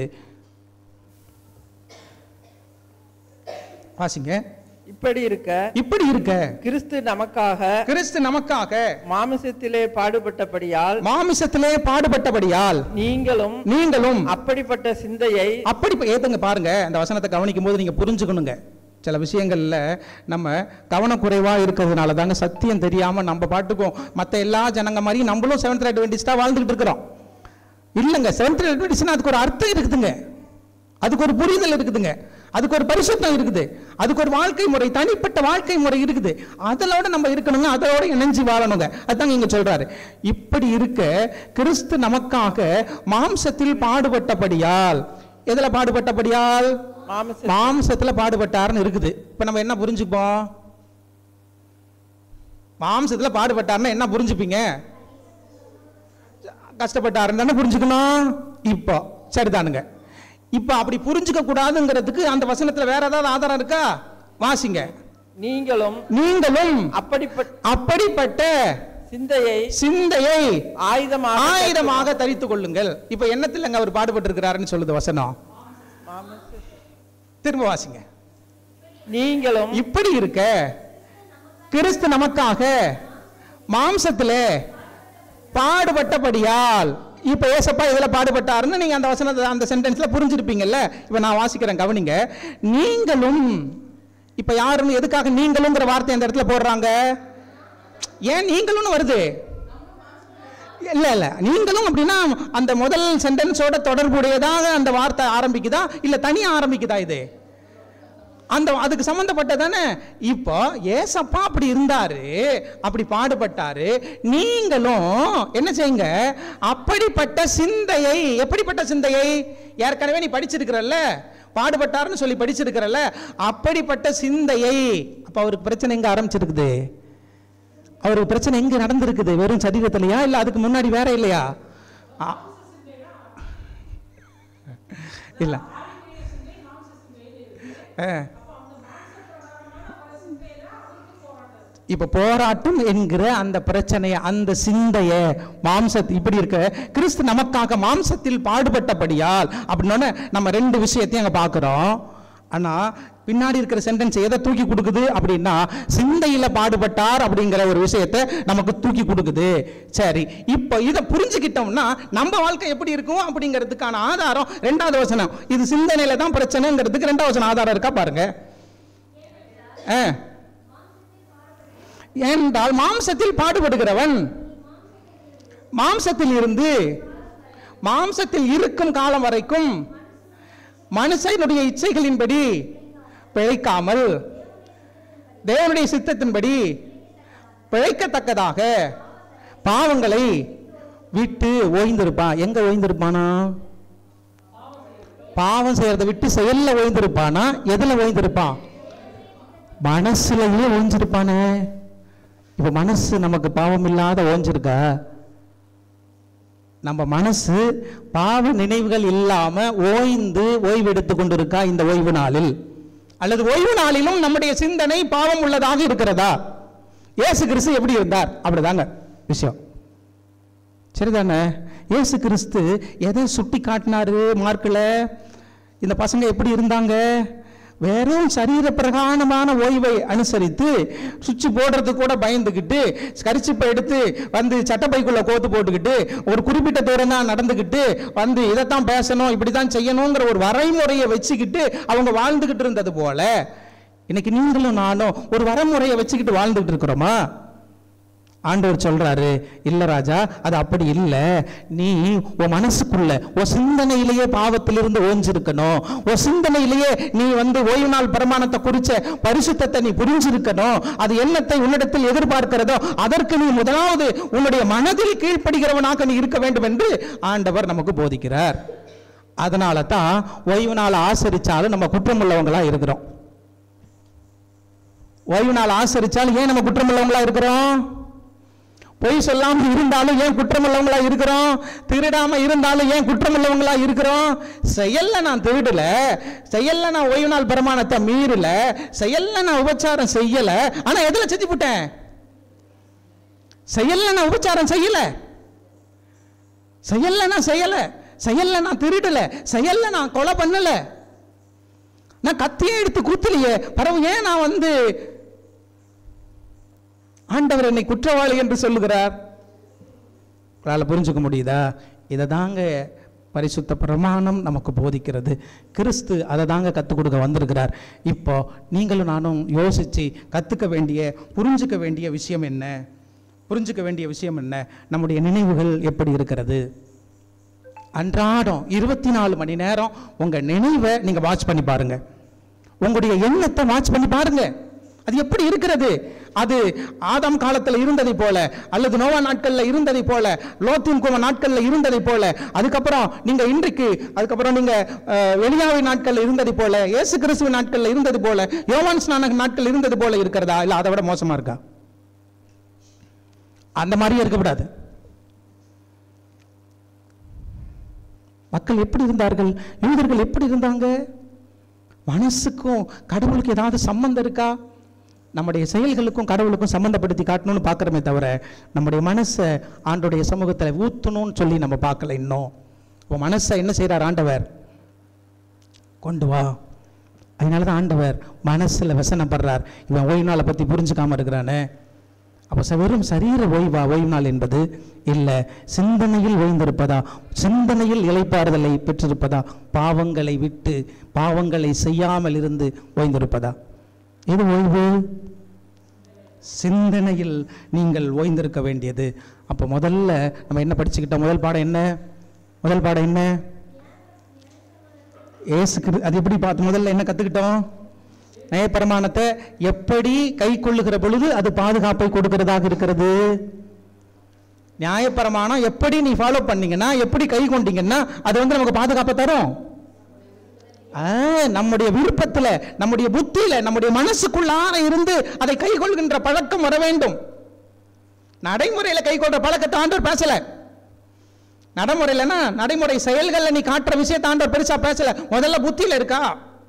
வாசிங்க இப்படி இருக்க இப்படி இருக்க கிறிஸ்து நமக்காக கிறிஸ்து நமக்காக மாமிசத்திலே பாடுபட்டபடியால் மாமிசத்திலே பாடுபட்டபடியால் நீங்களும் நீங்களும் அப்படிப்பட்ட சிந்தையை அப்படி இப்ப ஏத்துங்க பாருங்க அந்த வசனத்தை கவனிக்கும் போது நீங்க புரிஞ்சுக்கணுங்க சில விஷயங்கள்ல நம்ம கவனக்குறைவா இருக்கிறதுனால தாங்க சத்தியம் தெரியாம நம்ம பாட்டுக்கும் மத்த எல்லா ஜனங்க மாதிரி நம்மளும் செவன்த் அட்வென்டிஸ்டா வாழ்ந்துகிட்டு இருக்கிறோம் இல்லைங்க செவன்த் அட்வென்டிஸ்னா அதுக்கு ஒரு அர்த்தம் இருக்குதுங்க அதுக்கு ஒரு புரிதல் இருக்குதுங்க அதுக்கு ஒரு பரிசுத்தம் இருக்குது அதுக்கு ஒரு வாழ்க்கை முறை தனிப்பட்ட வாழ்க்கை முறை இருக்குது அதோட நம்ம இருக்கணுங்க அதோட இணைஞ்சு வாழணுங்க அதாங்க இங்க சொல்றாரு இப்படி இருக்க கிறிஸ்து நமக்காக மாம்சத்தில் பாடுபட்டபடியால் எதுல பாடுபட்டபடியால் மாமிச மாம்சத்துல பாடுபட்டாருன்னு இருக்குது இப்ப நம்ம என்ன புரிஞ்சுப்போம் மாம்சத்துல பாடுபட்டாருன்னா என்ன புரிஞ்சுப்பீங்க கஷ்டப்பட்டாருன்னு தானே புரிஞ்சுக்கணும் இப்போ சரிதானுங்க இப்ப அப்படி புரிஞ்சுக்க கூடாதுங்கிறதுக்கு அந்த வசனத்துல வேற ஏதாவது ஆதாரம் இருக்கா வாசிங்க நீங்களும் நீங்களும் அப்படிப்பட்ட அப்படிப்பட்ட சிந்தையை சிந்தையை ஆயுதமாக ஆயுதமாக தரித்துக் கொள்ளுங்கள் இப்ப என்னத்தில் அங்க அவர் பாடுபட்டு இருக்கிறாருன்னு சொல்லுது வசனம் திரும்ப வாசிங்க நீங்களும் இப்படி இருக்க கிறிஸ்து நமக்காக மாம்சத்திலே பாடுபட்டபடியால் இப்ப ஏசப்பா இதுல பாடுபட்டாருன்னு நீங்க அந்த வசனத்தை அந்த சென்டென்ஸ்ல புரிஞ்சிருப்பீங்கல்ல இப்ப நான் வாசிக்கிறேன் கவனிங்க நீங்களும் இப்ப யாருன்னு எதுக்காக நீங்களுங்கிற வார்த்தை அந்த இடத்துல போடுறாங்க ஏன் நீங்களும்னு வருது இல்ல இல்ல நீங்களும் அப்படின்னா அந்த முதல் சென்டென்ஸோட தொடர்புடையதாக அந்த வார்த்தை ஆரம்பிக்குதா இல்ல தனியா ஆரம்பிக்குதா இது அந்த அதுக்கு சம்பந்தப்பட்டதானே இப்போ ஏசப்பா அப்படி இருந்தாரு அப்படி பாடுபட்டாரு நீங்களும் என்ன செய்யுங்க அப்படிப்பட்ட சிந்தையை எப்படிப்பட்ட சிந்தையை ஏற்கனவே நீ படிச்சிருக்கிறல்ல பாடுபட்டாருன்னு சொல்லி படிச்சிருக்கிறல்ல அப்படிப்பட்ட சிந்தையை அப்ப அவருக்கு பிரச்சனை எங்க ஆரம்பிச்சிருக்குது அவருக்கு பிரச்சனை எங்க நடந்திருக்குது வெறும் சரீரத்திலையா இல்ல அதுக்கு முன்னாடி வேற இல்லையா ஆ- இல்ல ஆ. இப்ப போராட்டம் என்கிற அந்த பிரச்சனையை அந்த சிந்தைய மாம்சத் இப்படி இருக்க கிறிஸ்து நமக்காக மாம்சத்தில் பாடுபட்டபடியால் அப்படின்னோடனே நம்ம ரெண்டு விஷயத்தையும் அங்க பார்க்கிறோம் ஆனா பின்னாடி இருக்கிற சென்டென்ஸ் எதை தூக்கி கொடுக்குது அப்படின்னா சிந்தையில பாடுபட்டார் அப்படிங்கிற ஒரு விஷயத்தை நமக்கு தூக்கி கொடுக்குது சரி இப்போ இதை புரிஞ்சுக்கிட்டோம்னா நம்ம வாழ்க்கை எப்படி இருக்கும் அப்படிங்கிறதுக்கான ஆதாரம் ரெண்டாவது வசனம் இது சிந்தனையில தான் பிரச்சனைங்கிறதுக்கு ரெண்டாவது வசனம் ஆதாரம் இருக்கா பாருங்க ஆ ஏனென்றால் மாம்சத்தில் பாடுபடுகிறவன் மாம்சத்தில் இருந்து மாம்சத்தில் இருக்கும் காலம் வரைக்கும் மனுஷனுடைய இச்சைகளின்படி பிழைக்காமல் தேவனுடைய சித்தத்தின்படி பிழைக்கத்தக்கதாக பாவங்களை விட்டு ஓய்ந்திருப்பான் எங்க ஓய்ந்திருப்பானா பாவம் செய்யறதை விட்டு செயல்ல ஓய்ந்திருப்பானா எதுல ஓய்ந்திருப்பான் மனசுலயே ஓஞ்சிருப்பானே இப்ப மனசு நமக்கு பாவம் இல்லாத ஓஞ்சிருக்கா நம்ம மனசு பாவ நினைவுகள் இல்லாம ஓய்ந்து ஓய்வெடுத்து கொண்டிருக்கா இந்த ஓய்வு நாளில் அல்லது ஓய்வு நாளிலும் நம்முடைய சிந்தனை பாவம் உள்ளதாக இருக்கிறதா இயேசு கிறிஸ்து எப்படி இருந்தார் அப்படிதாங்க விஷயம் சரிதானே இயேசு கிறிஸ்து எதை சுட்டி காட்டினாரு மார்க்கில் இந்த பசங்க எப்படி இருந்தாங்க வெறும் சரீர பிரகாரமான ஓய்வை அனுசரித்து சுவிட்ச் போடுறதுக்கு கூட பயந்துக்கிட்டு கரிச்சிப்பை எடுத்து வந்து சட்டப்பைக்குள்ள கோத்து போட்டுக்கிட்டு ஒரு குறிப்பிட்ட தூரம் தான் நடந்துக்கிட்டு வந்து இதைத்தான் பேசணும் இப்படி தான் செய்யணுங்கிற ஒரு வரைமுறையை வச்சுக்கிட்டு அவங்க வாழ்ந்துக்கிட்டு இருந்தது போல இன்னைக்கு நீங்களும் நானும் ஒரு வரமுறையை வச்சுக்கிட்டு வாழ்ந்துகிட்டு இருக்கிறோமா ஆண்டவர் சொல்றாரு இல்ல ராஜா அது அப்படி இல்ல நீ உன் மனசுக்குள்ள உன் சிந்தனையிலேயே பாவத்திலிருந்து ஓஞ்சிருக்கணும் உன் சிந்தனையிலேயே நீ வந்து ஓய்வு நாள் பிரமாணத்தை குறிச்ச பரிசுத்தத்தை நீ புரிஞ்சிருக்கணும் அது என்னத்தை உன்னிடத்தில் எதிர்பார்க்கிறதோ அதற்கு நீ முதலாவது உன்னுடைய மனதில் கீழ்ப்படுகிறவனாக நீ இருக்க வேண்டும் என்று ஆண்டவர் நமக்கு போதிக்கிறார் அதனால தான் ஓய்வு நாள் ஆசரிச்சாலும் நம்ம குற்றமுள்ளவங்களா இருக்கிறோம் ஓய்வு நாள் ஆசரிச்சாலும் ஏன் நம்ம குற்றமுள்ளவங்களா இருக்கிறோம் பொய் சொல்லாம இருந்தாலும் ஏன் குற்றமுள்ளவங்களா இருக்கிறோம் திருடாம இருந்தாலும் ஏன் குற்றமுள்ளவங்களா இருக்கிறோம் செயல்ல நான் திருடல செயல்ல நான் ஓய்வு நாள் பிரமாணத்தை மீறல செயல்ல நான் உபச்சாரம் செய்யல ஆனா எதுல செஞ்சு போட்டேன் செயல்ல நான் உபச்சாரம் செய்யல செயல்ல நான் செய்யல செயல்ல நான் திருடல செயல்ல நான் கொலை பண்ணல நான் கத்தியே எடுத்து கூத்தலையே பரவ ஏன் நான் வந்து ஆண்டவர் என்னை குற்றவாளி என்று சொல்லுகிறார் உங்களால் புரிஞ்சுக்க முடியுதா இதை தாங்க பரிசுத்த பிரமாணம் நமக்கு போதிக்கிறது கிறிஸ்து அதை தாங்க கற்றுக் கொடுக்க வந்திருக்கிறார் இப்போ நீங்களும் நானும் யோசித்து கற்றுக்க வேண்டிய புரிஞ்சுக்க வேண்டிய விஷயம் என்ன புரிஞ்சுக்க வேண்டிய விஷயம் என்ன நம்முடைய நினைவுகள் எப்படி இருக்கிறது அன்றாடம் இருபத்தி நாலு மணி நேரம் உங்கள் நினைவை நீங்கள் வாட்ச் பண்ணி பாருங்க உங்களுடைய எண்ணத்தை வாட்ச் பண்ணி பாருங்க அது எப்படி இருக்கிறது அது ஆதாம் காலத்தில் இருந்ததை போல அல்லது நோவா நாட்களில் இருந்ததை போல லோத்தின் கும நாட்களில் இருந்ததை போல அதுக்கப்புறம் நீங்க இன்றைக்கு அதுக்கப்புறம் நீங்க அஹ், எலியாவை நாட்களில் இருந்ததை போல இயேசு கிறிஸ்துவ நாட்களில் இருந்தது போல யோவான் ஸ்நான நாட்கள் இருந்தது போல இருக்கிறதா இல்ல அதை விட மோசமா இருக்கா அந்த மாதிரியே இருக்கக்கூடாது மக்கள் எப்படி இருந்தார்கள் யூதர்கள் எப்படி இருந்தாங்க மனசுக்கும் கடவுளுக்கு ஏதாவது சம்பந்தம் இருக்கா நம்முடைய செயல்களுக்கும் கடவுளுக்கும் சம்பந்தப்படுத்தி காட்டணும்னு பார்க்குறோமே தவிர நம்முடைய மனசை ஆண்டுடைய சமூகத்தில் ஊற்றணும்னு சொல்லி நம்ம பார்க்கல இன்னும் இப்போ மனசை என்ன செய்கிறார் ஆண்டவர் கொண்டு வா அதனால தான் ஆண்டவர் மனசில் வசனப்படுறார் இவன் ஓய்வு நாளை பற்றி புரிஞ்சுக்காம இருக்கிறானே அப்போ ச- வெறும் சரீர ஓய்வா ஓய்வு நாள் என்பது இல்லை சிந்தனையில் ஓய்ந்திருப்பதா சிந்தனையில் இளைப்பாறுதலை பெற்றிருப்பதா பாவங்களை விட்டு பாவங்களை செய்யாமல் இருந்து ஓய்ந்திருப்பதா எது ஓய்வு சிந்தனையில் நீங்கள் ஓய்ந்திருக்க வேண்டியது அப்போ முதல்ல நம்ம என்ன படிச்சுக்கிட்டோம் முதல் பாடம் என்ன முதல் பாடம் என்ன ஏசு கிரு அது எப்படி பார்த்து முதல்ல என்ன கற்றுக்கிட்டோம் நயப்பிரமாணத்தை எப்படி கை கொள்ளுகிற பொழுது அது பாதுகாப்பை கொடுக்கிறதாக இருக்கிறது நியாயப்பிரமாணம் எப்படி நீ ஃபாலோ பண்ணீங்கன்னா எப்படி கை கொண்டீங்கன்னா அது வந்து நமக்கு பாதுகாப்பை தரும் ஆ, நம்முடைய விருப்பத்தில் நம்முடைய புத்தியில நம்முடைய மனசுக்குள்ளார இருந்து அதை கை கொள்கின்ற பழக்கம் வர வேண்டும் நடைமுறையில் கை கொள்ற பழக்கத்தை ஆண்டவர் பேசல நடைமுறையிலனா நடைமுறை செயல்களில் நீ காட்டுற விஷயத்தை ஆண்டவர் பெருசா பேசல முதல்ல புத்தியில இருக்கா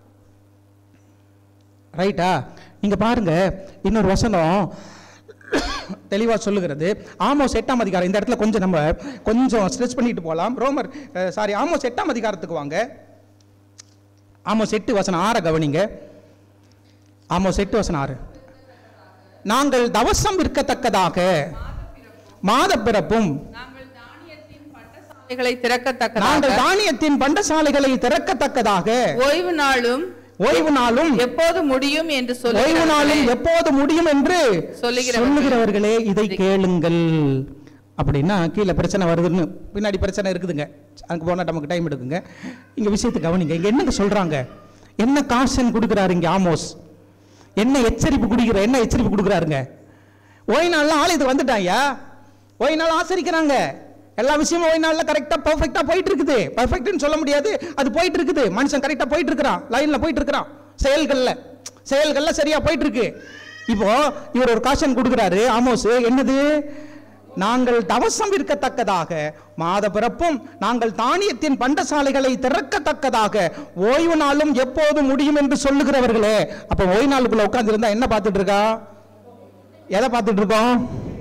ரைட்டா நீங்க பாருங்க இன்னொரு வசனம் தெளிவா சொல்லுகிறது ஆமோஸ் எட்டாம் அதிகாரம் இந்த இடத்துல கொஞ்சம் நம்ம கொஞ்சம் ஸ்ட்ரெச் பண்ணிட்டு போகலாம் ரோமர் சாரி ஆமோஸ் எட்டாம் அதிகாரத்துக்கு வாங்க ஆமோஸ் எட்டு வசனம் ஆற கவனிங்க ஆமோஸ் எட்டு வசனம் ஆறு நாங்கள் தவசம் இருக்கத்தக்கதாக மாத பிறப்பும் நாங்கள் தானியத்தின் பண்டசாலைகளை திறக்கத்தக்கதாக நாங்கள் தானியத்தின் பண்டசாலைகளை திறக்கத்தக்கதாக ஓய்வு நாளும் ஓய்வு நாளும் எப்போது முடியும் என்று ஓய்வு நாளும் சொல்லி எப்போது முடியும் என்று சொல்லுகிறவர்களே. சொல்லுகிறவர்களே இதை கேளுங்கள் அப்படின்னா கீழே பிரச்சனை வருதுன்னு பின்னாடி பிரச்சனை இருக்குதுங்க அங்கே போனால் நமக்கு டைம் எடுக்குங்க இங்கே விஷயத்தை கவனிங்க இங்கே என்னங்க சொல்கிறாங்க என்ன காசன் கொடுக்குறாரு இங்கே ஆமோஸ் என்ன எச்சரிப்பு குடிக்கிற என்ன எச்சரிப்பு கொடுக்குறாருங்க ஓய் நாள்லாம் ஆள் இது வந்துட்டாயா ஓய் நாள் ஆசரிக்கிறாங்க எல்லா விஷயமும் ஓய் நாளில் கரெக்டாக பர்ஃபெக்டாக போயிட்டு இருக்குது பர்ஃபெக்ட்னு சொல்ல முடியாது அது போயிட்டு இருக்குது மனுஷன் கரெக்டாக போயிட்டு இருக்கிறான் லைனில் போயிட்டு இருக்கிறான் செயல்களில் செயல்களில் சரியா போயிட்டு இருக்கு இப்போ இவர் ஒரு காஷன் கொடுக்குறாரு ஆமோஸ் என்னது நாங்கள் தவசம் இருக்கத்தக்கதாக மாத பிறப்பும் நாங்கள் தானியத்தின் பண்டசாலைகளை திறக்கத்தக்கதாக ஓய்வு நாளும் எப்போது முடியும் என்று சொல்லுகிறவர்களே அப்ப ஓய்வு நாளுக்குள்ள உட்கார்ந்திருந்தா என்ன பார்த்துட்டு இருக்கா எதை பார்த்துட்டு இருக்கோம்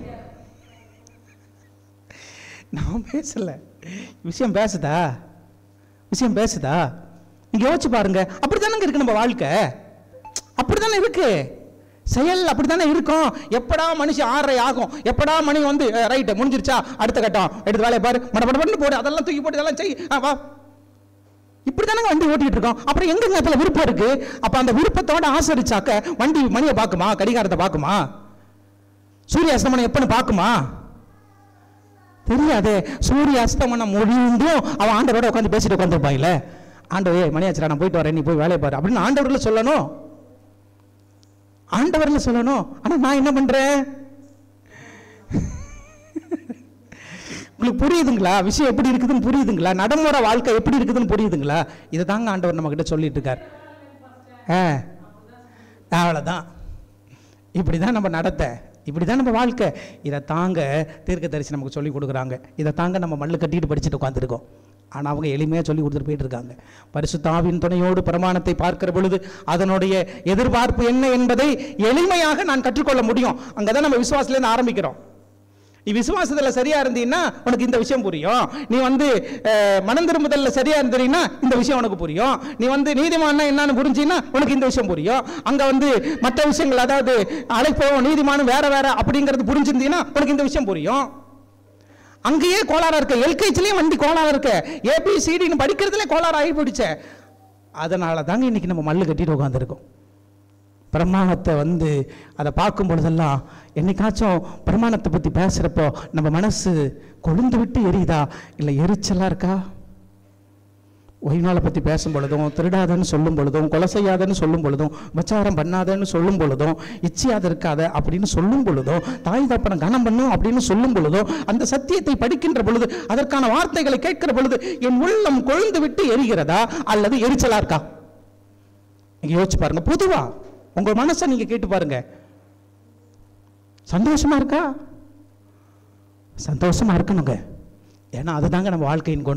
நான் பேசல விஷயம் பேசுதா விஷயம் பேசுதா நீங்க யோசிச்சு பாருங்க அப்படித்தானங்க இருக்கு நம்ம வாழ்க்கை அப்படித்தானே இருக்கு செயல் அப்படித்தானே இருக்கும் எப்படா மனுஷன் ஆறரை ஆகும் எப்படா மணி வந்து ரைட்டு முடிஞ்சிருச்சா அடுத்த கட்டம் எடுத்து வேலையை பாரு மட மடன்னு போடு அதெல்லாம் தூக்கி போட்டு இதெல்லாம் செய் ஆ, வா இப்படிதானங்க வண்டி ஓட்டிட்டு இருக்கோம் அப்புறம் எங்கங்க அதுல விருப்பம் இருக்கு அப்ப அந்த விருப்பத்தோட ஆசரிச்சாக்க வண்டி மணியை பார்க்குமா கடிகாரத்தை பார்க்குமா சூரிய அஸ்தமனம் எப்பன்னு பார்க்குமா தெரியாதே சூரிய அஸ்தமனம் முடிந்தும் அவன் ஆண்டவரோட உட்காந்து பேசிட்டு உட்காந்துருப்பாங்கல்ல ஆண்டவே மணியாச்சுடா நான் போயிட்டு வரேன் நீ போய் வேலையை பாரு அப்படின்னு ஆண்டவர்ல சொல்லணும் ஆண்டவர்ல சொல்லணும் ஆனா நான் என்ன பண்றேன் உங்களுக்கு புரியுதுங்களா விஷயம் எப்படி இருக்குதுன்னு புரியுதுங்களா நடைமுறை வாழ்க்கை எப்படி இருக்குதுன்னு புரியுதுங்களா இதை தாங்க ஆண்டவர் நம்ம கிட்ட சொல்லிட்டு இருக்கார் ஆ அவ்வளோதான் இப்படி தான் நம்ம நடத்த இப்படி தான் நம்ம வாழ்க்கை இதை தாங்க தீர்க்க தரிசி நமக்கு சொல்லி கொடுக்குறாங்க இதை தாங்க நம்ம மல்லு கட்டிட்டு படிச்சுட்டு உட்காந்துருக்கோம் ஆனால் அவங்க எளிமையாக சொல்லி கொடுத்துட்டு போயிட்டு இருக்காங்க பரிசுத்தாவின் துணையோடு பிரமாணத்தை பார்க்கிற பொழுது அதனுடைய எதிர்பார்ப்பு என்ன என்பதை எளிமையாக நான் கற்றுக்கொள்ள முடியும் அங்கே தான் நம்ம விசுவாசத்துலேருந்து ஆரம்பிக்கிறோம் நீ விசுவாசத்தில் சரியா இருந்தீங்கன்னா உனக்கு இந்த விஷயம் புரியும் நீ வந்து அஹ், மனம் திரும்புதல்ல சரியா இருந்தீங்கன்னா இந்த விஷயம் உனக்கு புரியும் நீ வந்து நீதிமான்னா என்னன்னு புரிஞ்சின்னா உனக்கு இந்த விஷயம் புரியும் அங்க வந்து மற்ற விஷயங்கள் அதாவது அழைப்போம் நீதிமானும் வேற வேற அப்படிங்கிறது புரிஞ்சிருந்தீங்கன்னா உனக்கு இந்த விஷயம் புரியும் அங்கேயே கோளாறா இருக்க எல்கேஜிலேயே வண்டி கோளாறா இருக்க ஏபிசிடின்னு படிக்கிறதுல கோளாறு ஆகி போயிடுச்ச அதனால தாங்க இன்னைக்கு நம்ம மல்லு கட்டிட்டு உட்காந்துருக்கோம் பிரமாணத்தை வந்து அதை பார்க்கும் பொழுதெல்லாம் என்னைக்காச்சும் பிரமாணத்தை பற்றி பேசுகிறப்போ நம்ம மனசு கொழுந்து விட்டு எரியுதா இல்லை எரிச்சலாக இருக்கா ஓய்வு நாளை பற்றி பேசும் பொழுதும் திருடாதன்னு சொல்லும் பொழுதும் கொலை செய்யாதன்னு சொல்லும் பொழுதும் விபச்சாரம் பண்ணாதன்னு சொல்லும் பொழுதும் இச்சையாத இருக்காத அப்படின்னு சொல்லும் பொழுதும் தாய் தப்பனை கனம் பண்ணும் அப்படின்னு சொல்லும் பொழுதும் அந்த சத்தியத்தை படிக்கின்ற பொழுது அதற்கான வார்த்தைகளை கேட்கிற பொழுது என் உள்ளம் கொழுந்து விட்டு எரிகிறதா அல்லது எரிச்சலா இருக்கா நீங்க யோசிச்சு பாருங்க பொதுவா உங்க மனசை நீங்க கேட்டு பாருங்க சந்தோஷமா இருக்கா சந்தோஷமா இருக்கணுங்க ஏன்னா அதுதாங்க நம்ம வாழ்க்கையின் குணம்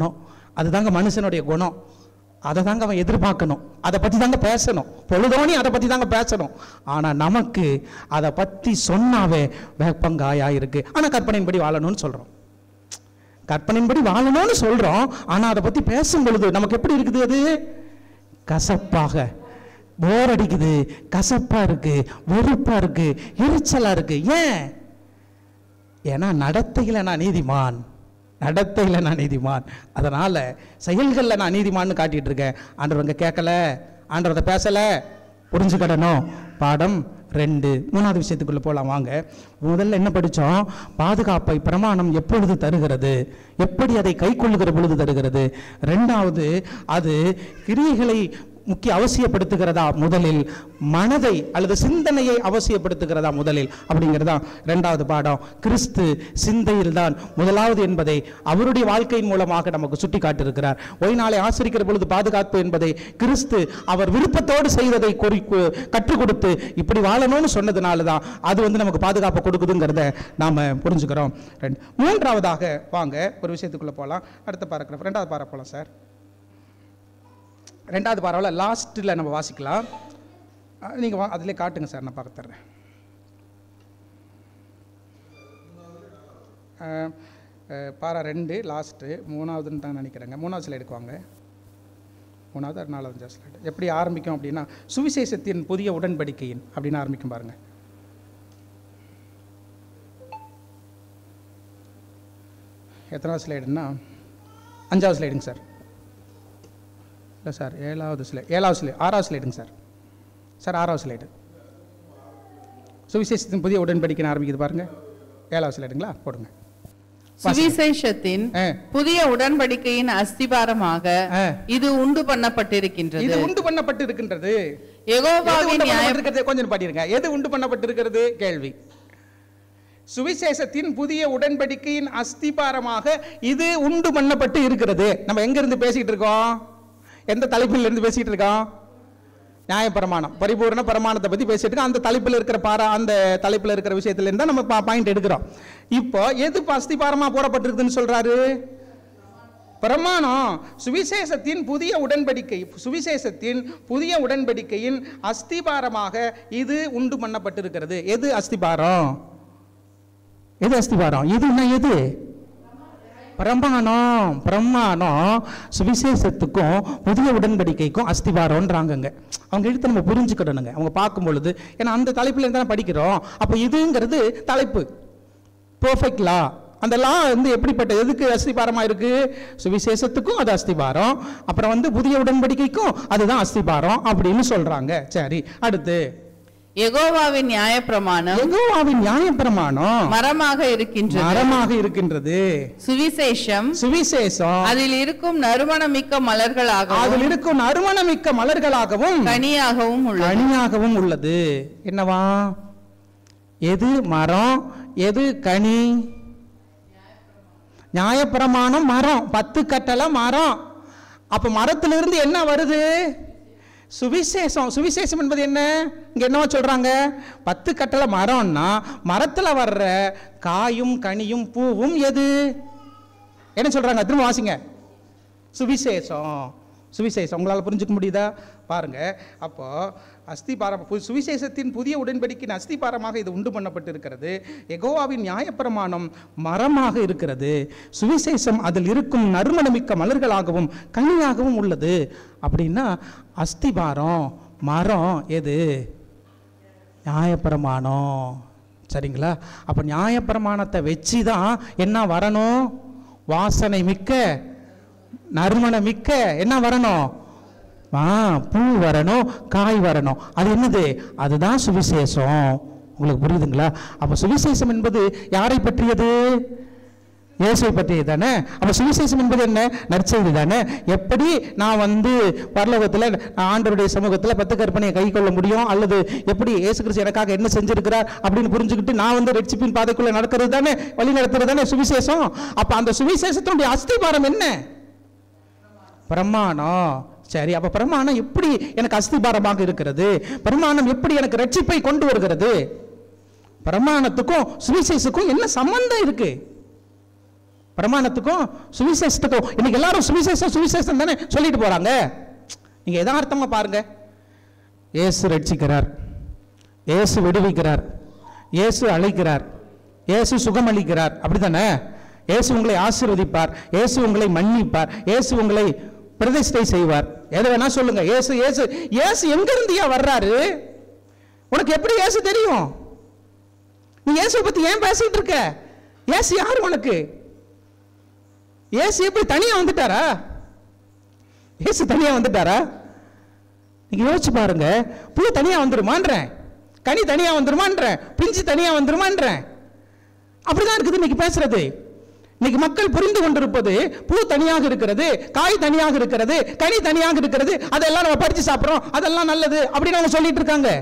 அதுதாங்க மனுஷனுடைய குணம் அதை தாங்க அவன் எதிர்பார்க்கணும் அதை பற்றி தாங்க பேசணும் பொழுதோனி அதை பற்றி தாங்க பேசணும் ஆனால் நமக்கு அதை பற்றி சொன்னாவே வேப்பங்காயா இருக்கு ஆனால் கற்பனையின்படி வாழணும்னு சொல்கிறோம் கற்பனையின்படி வாழணும்னு சொல்கிறோம் ஆனால் அதை பற்றி பேசும் பொழுது நமக்கு எப்படி இருக்குது அது கசப்பாக போர் அடிக்குது கசப்பாக இருக்கு வெறுப்பாக இருக்கு எரிச்சலாக இருக்கு ஏன் ஏன்னா நடத்தையில் நான் நீதிமான் நடத்தையில் நான் நீதிமான் அதனால் செயல்களில் நான் நீதிமான்னு காட்டிட்டு இருக்கேன் ஆண்டவங்க கேட்கல ஆண்டவரை பேசலை புரிஞ்சுக்கிடணும் பாடம் ரெண்டு மூணாவது விஷயத்துக்குள்ளே போகலாம் வாங்க முதல்ல என்ன படித்தோம் பாதுகாப்பை பிரமாணம் எப்பொழுது தருகிறது எப்படி அதை கைக்கொள்ளுகிற பொழுது தருகிறது ரெண்டாவது அது கிரியைகளை முக்கிய அவசியப்படுத்துகிறதா முதலில் மனதை அல்லது சிந்தனையை அவசியப்படுத்துகிறதா முதலில் அப்படிங்கிறதா ரெண்டாவது பாடம் கிறிஸ்து சிந்தையில் தான் முதலாவது என்பதை அவருடைய வாழ்க்கையின் மூலமாக நமக்கு சுட்டி காட்டியிருக்கிறார் ஒய் நாளை ஆசிரிக்கிற பொழுது பாதுகாப்பு என்பதை கிறிஸ்து அவர் விருப்பத்தோடு செய்ததை குறி கு- கற்றுக் கொடுத்து இப்படி வாழணும்னு சொன்னதுனால தான் அது வந்து நமக்கு பாதுகாப்பு கொடுக்குதுங்கிறத நாம் புரிஞ்சுக்கிறோம் ரெண்டு மூன்றாவதாக வாங்க ஒரு விஷயத்துக்குள்ளே போகலாம் அடுத்த பாராகிராஃப் ரெண்டாவது பாரா போகலாம் சார் ரெண்டாவது பாராவில் லாஸ்ட்டில் நம்ம வாசிக்கலாம் நீங்கள் வா அதிலே காட்டுங்க சார் நான் பார்க்க தர்றேன் அஹ், அஹ், பாரா ரெண்டு லாஸ்ட்டு மூணாவதுன்னு தான் நினைக்கிறேங்க மூணாவது ஸ்லைடுக்கு வாங்க மூணாவது நாலாவது ஸ்லைடு எப்படி ஆரம்பிக்கும் அப்படின்னா சுவிசேஷத்தின் புதிய உடன்படிக்கையின் அப்படின்னு ஆரம்பிக்கும் பாருங்க எத்தனாவது ஸ்லைடுன்னா அஞ்சாவது ஸ்லைடுங்க சார் இல்லை சார் ஏழாவது ஸ்லைட் ஏழாவது ஸ்லைட் ஆறாவது ஸ்லைடுங்க சார் சார் ஆறாவது ஸ்லைடு சுவிசேஷத்தின் புதிய உடன்படிக்கை ஆரம்பிக்குது பாருங்க ஏழாவது ஸ்லைடுங்களா போடுங்க சுவிசேஷத்தின் ஆ. புதிய உடன்படிக்கையின் அஸ்திபாரமாக ஆ. இது உண்டு இது பண்ணப்பட்டிருக்கின்றது உண்டு பண்ணப்பட்டு இருக்கின்றது எது யெகோவாவின் உண்டு நியாய பண்ணப்பட்டிருக்கிறது கொஞ்சம் பாடிருங்க எது உண்டு பண்ணப்பட்டிருக்கிறது கேள்வி சுவிசேஷத்தின் புதிய உடன்படிக்கையின் அஸ்திபாரமாக இது உண்டு பண்ணப்பட்டு இருக்கிறது நம்ம எங்க இருந்து பேசிட்டு இருக்கோம் எந்த தலைப்பில் இருந்து பேசிட்டு இருக்கோம் நியாயப்பிரமாணம் பரிபூரண பிரமாணத்தை பத்தி பேசிட்டு இருக்கோம் அந்த தலைப்பில் இருக்கிற பாரா அந்த தலைப்பில் இருக்கிற விஷயத்துல இருந்தா நம்ம பாயிண்ட் எடுக்கிறோம் இப்போ எது இப்ப அஸ்திபாரமா போடப்பட்டிருக்குதுன்னு சொல்றாரு பிரமாணம் சுவிசேஷத்தின் புதிய உடன்படிக்கை சுவிசேஷத்தின் புதிய உடன்படிக்கையின் அஸ்திபாரமாக இது உண்டு பண்ணப்பட்டிருக்கிறது எது அஸ்திபாரம் எது அஸ்திபாரம் இதுன்னா எது பிரமாணம் பிரமாணம் சுவிசேஷத்துக்கும் புதிய உடன்படிக்கைக்கும் அஸ்திபாரம்ன்றாங்கங்க அவங்க எடுத்து நம்ம புரிஞ்சுக்கிடணுங்க அவங்க பார்க்கும் பொழுது ஏன்னா அந்த தலைப்பில் இருந்து தானே படிக்கிறோம் அப்போ இதுங்கிறது தலைப்பு பெர்ஃபெக்ட் லா அந்த லா வந்து எப்படிப்பட்ட எதுக்கு அஸ்திபாரமா இருக்கு சுவிசேஷத்துக்கும் அது அஸ்திபாரம் அப்புறம் வந்து புதிய உடன்படிக்கைக்கும் அதுதான் அஸ்திபாரம் அப்படின்னு சொல்றாங்க சரி அடுத்து யெகோவாவின் நியாயப்பிரமாணம் யெகோவாவின் நியாயப்பிரமாணம் மரமாக இருக்கின்றது மரமாக இருக்கின்றது சுவிசேஷம் சுவிசேஷம் அதில் இருக்கும் நறுமணமிக்க மலர்களாகவும் அதில் இருக்கும் நறுமணமிக்க மலர்களாகவும் கனியாகவும் உள்ளது கனியாகவும் உள்ளது என்னவா எது மரம் எது கனி நியாயப்பிரமாணம் மரம் பத்து கட்டளை மரம் அப்ப மரத்திலிருந்து என்ன வருது சுவிசேஷம் சுவிசேஷம் என்பது என்ன இங்க என்னவா சொல்றாங்க பத்து கட்டளை மரம்னா மரத்துல வர்ற காயும் கனியும் பூவும் எது என்ன சொல்றாங்க திரும்ப வாசிங்க சுவிசேஷம் சுவிசேஷம் உங்களால் புரிஞ்சுக்க முடியுதா பாருங்க அப்போ அஸ்திபாரம் பு- சுவிசேஷத்தின் புதிய உடன்படிக்கையின் அஸ்திபாரமாக இது உண்டு பண்ணப்பட்டிருக்கிறது எகோவாவின் நியாயப்பிரமாணம் மரமாக இருக்கிறது சுவிசேஷம் அதில் இருக்கும் நறுமணமிக்க மலர்களாகவும் கனியாகவும் உள்ளது அப்படின்னா அஸ்திபாரம் மரம் எது நியாயப்பிரமாணம் சரிங்களா அப்போ நியாயப்பிரமாணத்தை வச்சு தான் என்ன வரணும் வாசனை மிக்க நறுமணம் மிக்க என்ன வரணும் ஆ பூ வரணும் காய் வரணும் அது என்னது அதுதான் சுவிசேஷம் உங்களுக்கு புரியுதுங்களா அப்போ சுவிசேஷம் என்பது யாரை பற்றியது இயேசுவை பற்றியது தானே அப்போ சுவிசேஷம் என்பது என்ன நற்செய்தி தானே எப்படி நான் வந்து பரலோகத்தில் ஆண்டவருடைய சமூகத்தில் பத்து கற்பனையை கை கொள்ள முடியும் அல்லது எப்படி இயேசு கிறிஸ்து எனக்காக என்ன செஞ்சிருக்கிறார் அப்படின்னு புரிஞ்சுக்கிட்டு நான் வந்து ரெட்சிப்பின் பாதைக்குள்ள நடக்கிறது தானே வழி நடத்துறது தானே சுவிசேஷம் அப்போ அந்த சுவிசேஷத்தினுடைய அஸ்திபாரம் என்ன பிரமாணம் சரி அப்ப பிரமாணம் எப்படி எனக்கு அஸ்திபாரமாக இருக்கிறது பிரமாணம் எப்படி எனக்கு ரட்சிப்பை கொண்டு வருகிறது பிரமாணத்துக்கும் சுவிசேஷத்துக்கும் என்ன சம்பந்தம் இருக்கு பிரமாணத்துக்கும் சுவிசேஷத்துக்கும் இன்னைக்கு எல்லாரும் சுவிசேஷம் சுவிசேஷம் தானே சொல்லிட்டு போறாங்க நீங்க யதார்த்தமா பாருங்க இயேசு ரட்சிக்கிறார் இயேசு விடுவிக்கிறார் இயேசு அழைக்கிறார் இயேசு சுகமளிக்கிறார் அப்படிதானே இயேசு உங்களை ஆசீர்வதிப்பார் இயேசு உங்களை மன்னிப்பார் இயேசு உங்களை பிரதிஷ்டை செய்வார் எதை வேணா சொல்லுங்க இயேசு இயேசு இயேசு எங்க இருந்தியா வர்றாரு உனக்கு எப்படி இயேசு தெரியும் நீ இயேசுவை பத்தி ஏன் பேசிட்டு இருக்க இயேசு யார் உனக்கு இயேசு எப்படி தனியா வந்துட்டாரா இயேசு தனியா வந்துட்டாரா நீங்க யோசிச்சு பாருங்க பூ தனியா வந்துருமான்றேன் கனி தனியா வந்துருமான்றேன் பிஞ்சு தனியா வந்துருமான்றேன் அப்படிதான் இருக்குது இன்னைக்கு பேசுறது இன்னைக்கு மக்கள் புரிந்து கொண்டிருப்பது பூ தனியாக இருக்கிறது காய் தனியாக இருக்கிறது கனி தனியாக இருக்கிறது அதெல்லாம் நம்ம பறிச்சு சாப்பிடுறோம் அதெல்லாம் நல்லது அப்படின்னு அவங்க சொல்லிட்டு இருக்காங்க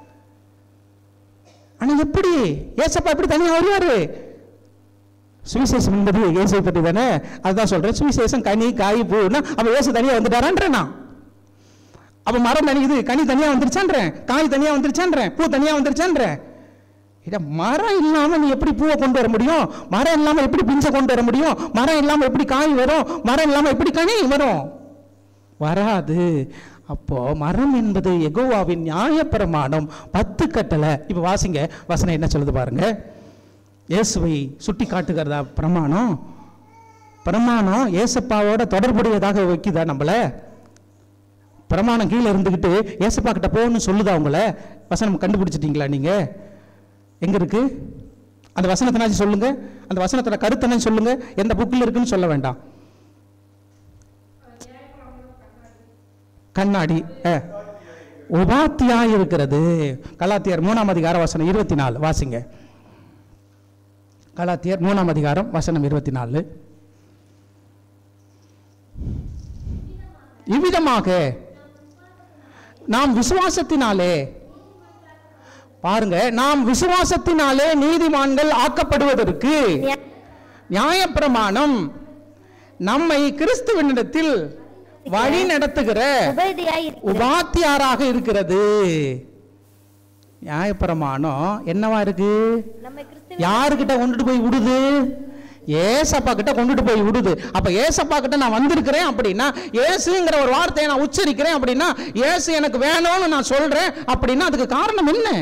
ஆனா எப்படி ஏசப்பா எப்படி தனியா வருவாரு சுவிசேஷம் என்பது இயேசுவை பற்றி தானே அதுதான் சொல்றேன் சுவிசேஷம் கனி காய் பூன்னா அப்ப இயேசு தனியா வந்துட்டாரான்றேன் நான் அப்ப மரம் தனி இது கனி தனியா வந்துருச்சான்றேன் காய் தனியா வந்துருச்சான்றேன் பூ தனியா வந்துருச்சான்றேன் இட மரம் இல்லாம நீ எப்படி பூவை கொண்டு வர முடியும் மரம் இல்லாம எப்படி பிஞ்சை கொண்டு வர முடியும் மரம் இல்லாம எப்படி காய் வரும் மரம் இல்லாம எப்படி கனி வரும் வராது அப்போ மரம் என்பது எகோவாவின் நியாயப்பிரமாணம் பத்து கட்டளை இப்ப வாசிங்க வசனம் என்ன சொல்லுது பாருங்க இயேசுவை சுட்டி காட்டுகிறதா பிரமாணம் பிரமாணம் ஏசப்பாவோட தொடர்புடையதாக வைக்குதா நம்மள பிரமாணம் கீழே இருந்துக்கிட்டு ஏசப்பா கிட்ட போகணும்னு சொல்லுதா உங்கள வசனம் கண்டுபிடிச்சிட்டீங்களா நீங்க எங்க இருக்கு அந்த வசனத்தினாச்சும் சொல்லுங்க அந்த வசனத்தோட கருத்தனை சொல்லுங்க எந்த புக்கில் இருக்குன்னு சொல்ல வேண்டாம் கண்ணாடி அஹ். உபாத்தியாய் இருக்கிறது கலாத்தியர் மூணாம் அதிகாரம் வசனம் இருபத்தி நாலு வாசிங்க கலாத்தியர் மூணாம் அதிகாரம் வசனம் இருபத்தி நாலு இவ்விதமாக நாம் விசுவாசத்தினாலே பாருங்க நாம் விசுவாசத்தினாலே நீதிமான்கள் ஆக்கப்படுவதற்கு நியாயப்பிரமாணம் நம்மை கிறிஸ்துவனிடத்தில் வழி நடத்துகிற உபதியாய் இருக்கிறது உபாத்தியாராக இருக்கிறது நியாயப்பிரமாணம் என்னவா இருக்கு நம்மை கிறிஸ்துவின் யாருக்கிட்ட கொண்டுட்டு போய் விடுது ஏசப்பா கிட்ட கொண்டுட்டு போய் விடுது அப்ப ஏசப்பா கிட்ட நான் வந்திருக்கிறேன் அப்படின்னா ஏசுங்கிற ஒரு வார்த்தையை நான் உச்சரிக்கிறேன் அப்படின்னா ஏசு எனக்கு வேணும்னு நான் சொல்றேன் அப்படின்னா அதுக்கு காரணம் என்ன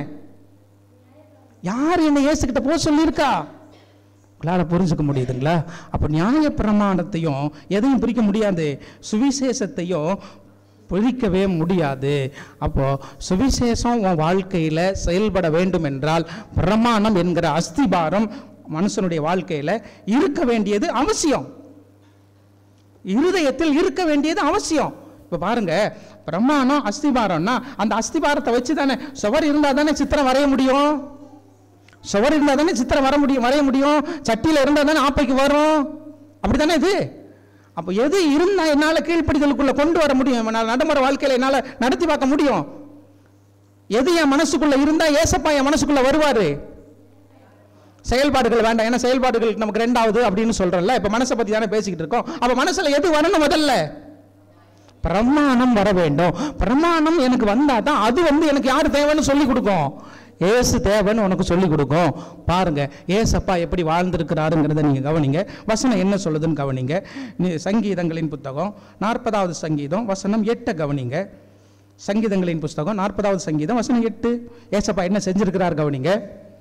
யார் என்ன ஏசு கிட்ட போக சொல்லியிருக்கா உங்களால் புரிஞ்சுக்க முடியுதுங்களா அப்போ நியாய பிரமாணத்தையும் எதையும் பிரிக்க முடியாது சுவிசேஷத்தையும் பிரிக்கவே முடியாது அப்போ சுவிசேஷம் உன் வாழ்க்கையில் செயல்பட வேண்டும் என்றால் பிரமாணம் என்கிற அஸ்திபாரம் மனுஷனுடைய வாழ்க்கையில் இருக்க வேண்டியது அவசியம் இருதயத்தில் இருக்க வேண்டியது அவசியம் இப்போ பாருங்க பிரமாணம் அஸ்திபாரம்னா அந்த அஸ்திபாரத்தை வச்சு தானே சுவர் இருந்தால் தானே சித்திரம் வரைய முடியும் சுவர் இருந்தால் தானே சித்திரம் வர முடியும் வரைய முடியும் சட்டியில் இருந்தால் தானே ஆப்பைக்கு வரும் அப்படி தானே இது அப்போ எது இருந்தால் என்னால் கீழ்ப்படிதலுக்குள்ள கொண்டு வர முடியும் என்னால் நடைமுறை வாழ்க்கையில் என்னால் நடத்தி பார்க்க முடியும் எது என் மனசுக்குள்ள இருந்தால் ஏசப்பா என் மனசுக்குள்ள வருவாரு செயல்பாடுகள் வேண்டாம் ஏன்னா செயல்பாடுகள் நமக்கு ரெண்டாவது அப்படின்னு சொல்றோம்ல இப்ப மனசை பத்தி தானே பேசிக்கிட்டு இருக்கோம் அப்ப மனசுல எது வரணும் முதல்ல பிரமாணம் வர வேண்டும் பிரமாணம் எனக்கு வந்தா தான் அது வந்து எனக்கு யார் தேவைன்னு சொல்லி கொடுக்கும் ஏசு தேவைன்னு உனக்கு சொல்லி கொடுக்கும் பாருங்க ஏசப்பா எப்படி வாழ்ந்திருக்கிறாருங்கிறத நீங்க கவனிங்க வசனம் என்ன சொல்லுதுன்னு கவனிங்க நீ சங்கீதங்களின் புத்தகம் நாற்பதாவது சங்கீதம் வசனம் எட்டை கவனிங்க சங்கீதங்களின் புஸ்தகம் நாற்பதாவது சங்கீதம் வசனம் எட்டு ஏசப்பா என்ன செஞ்சிருக்கிறார் கவனிங்க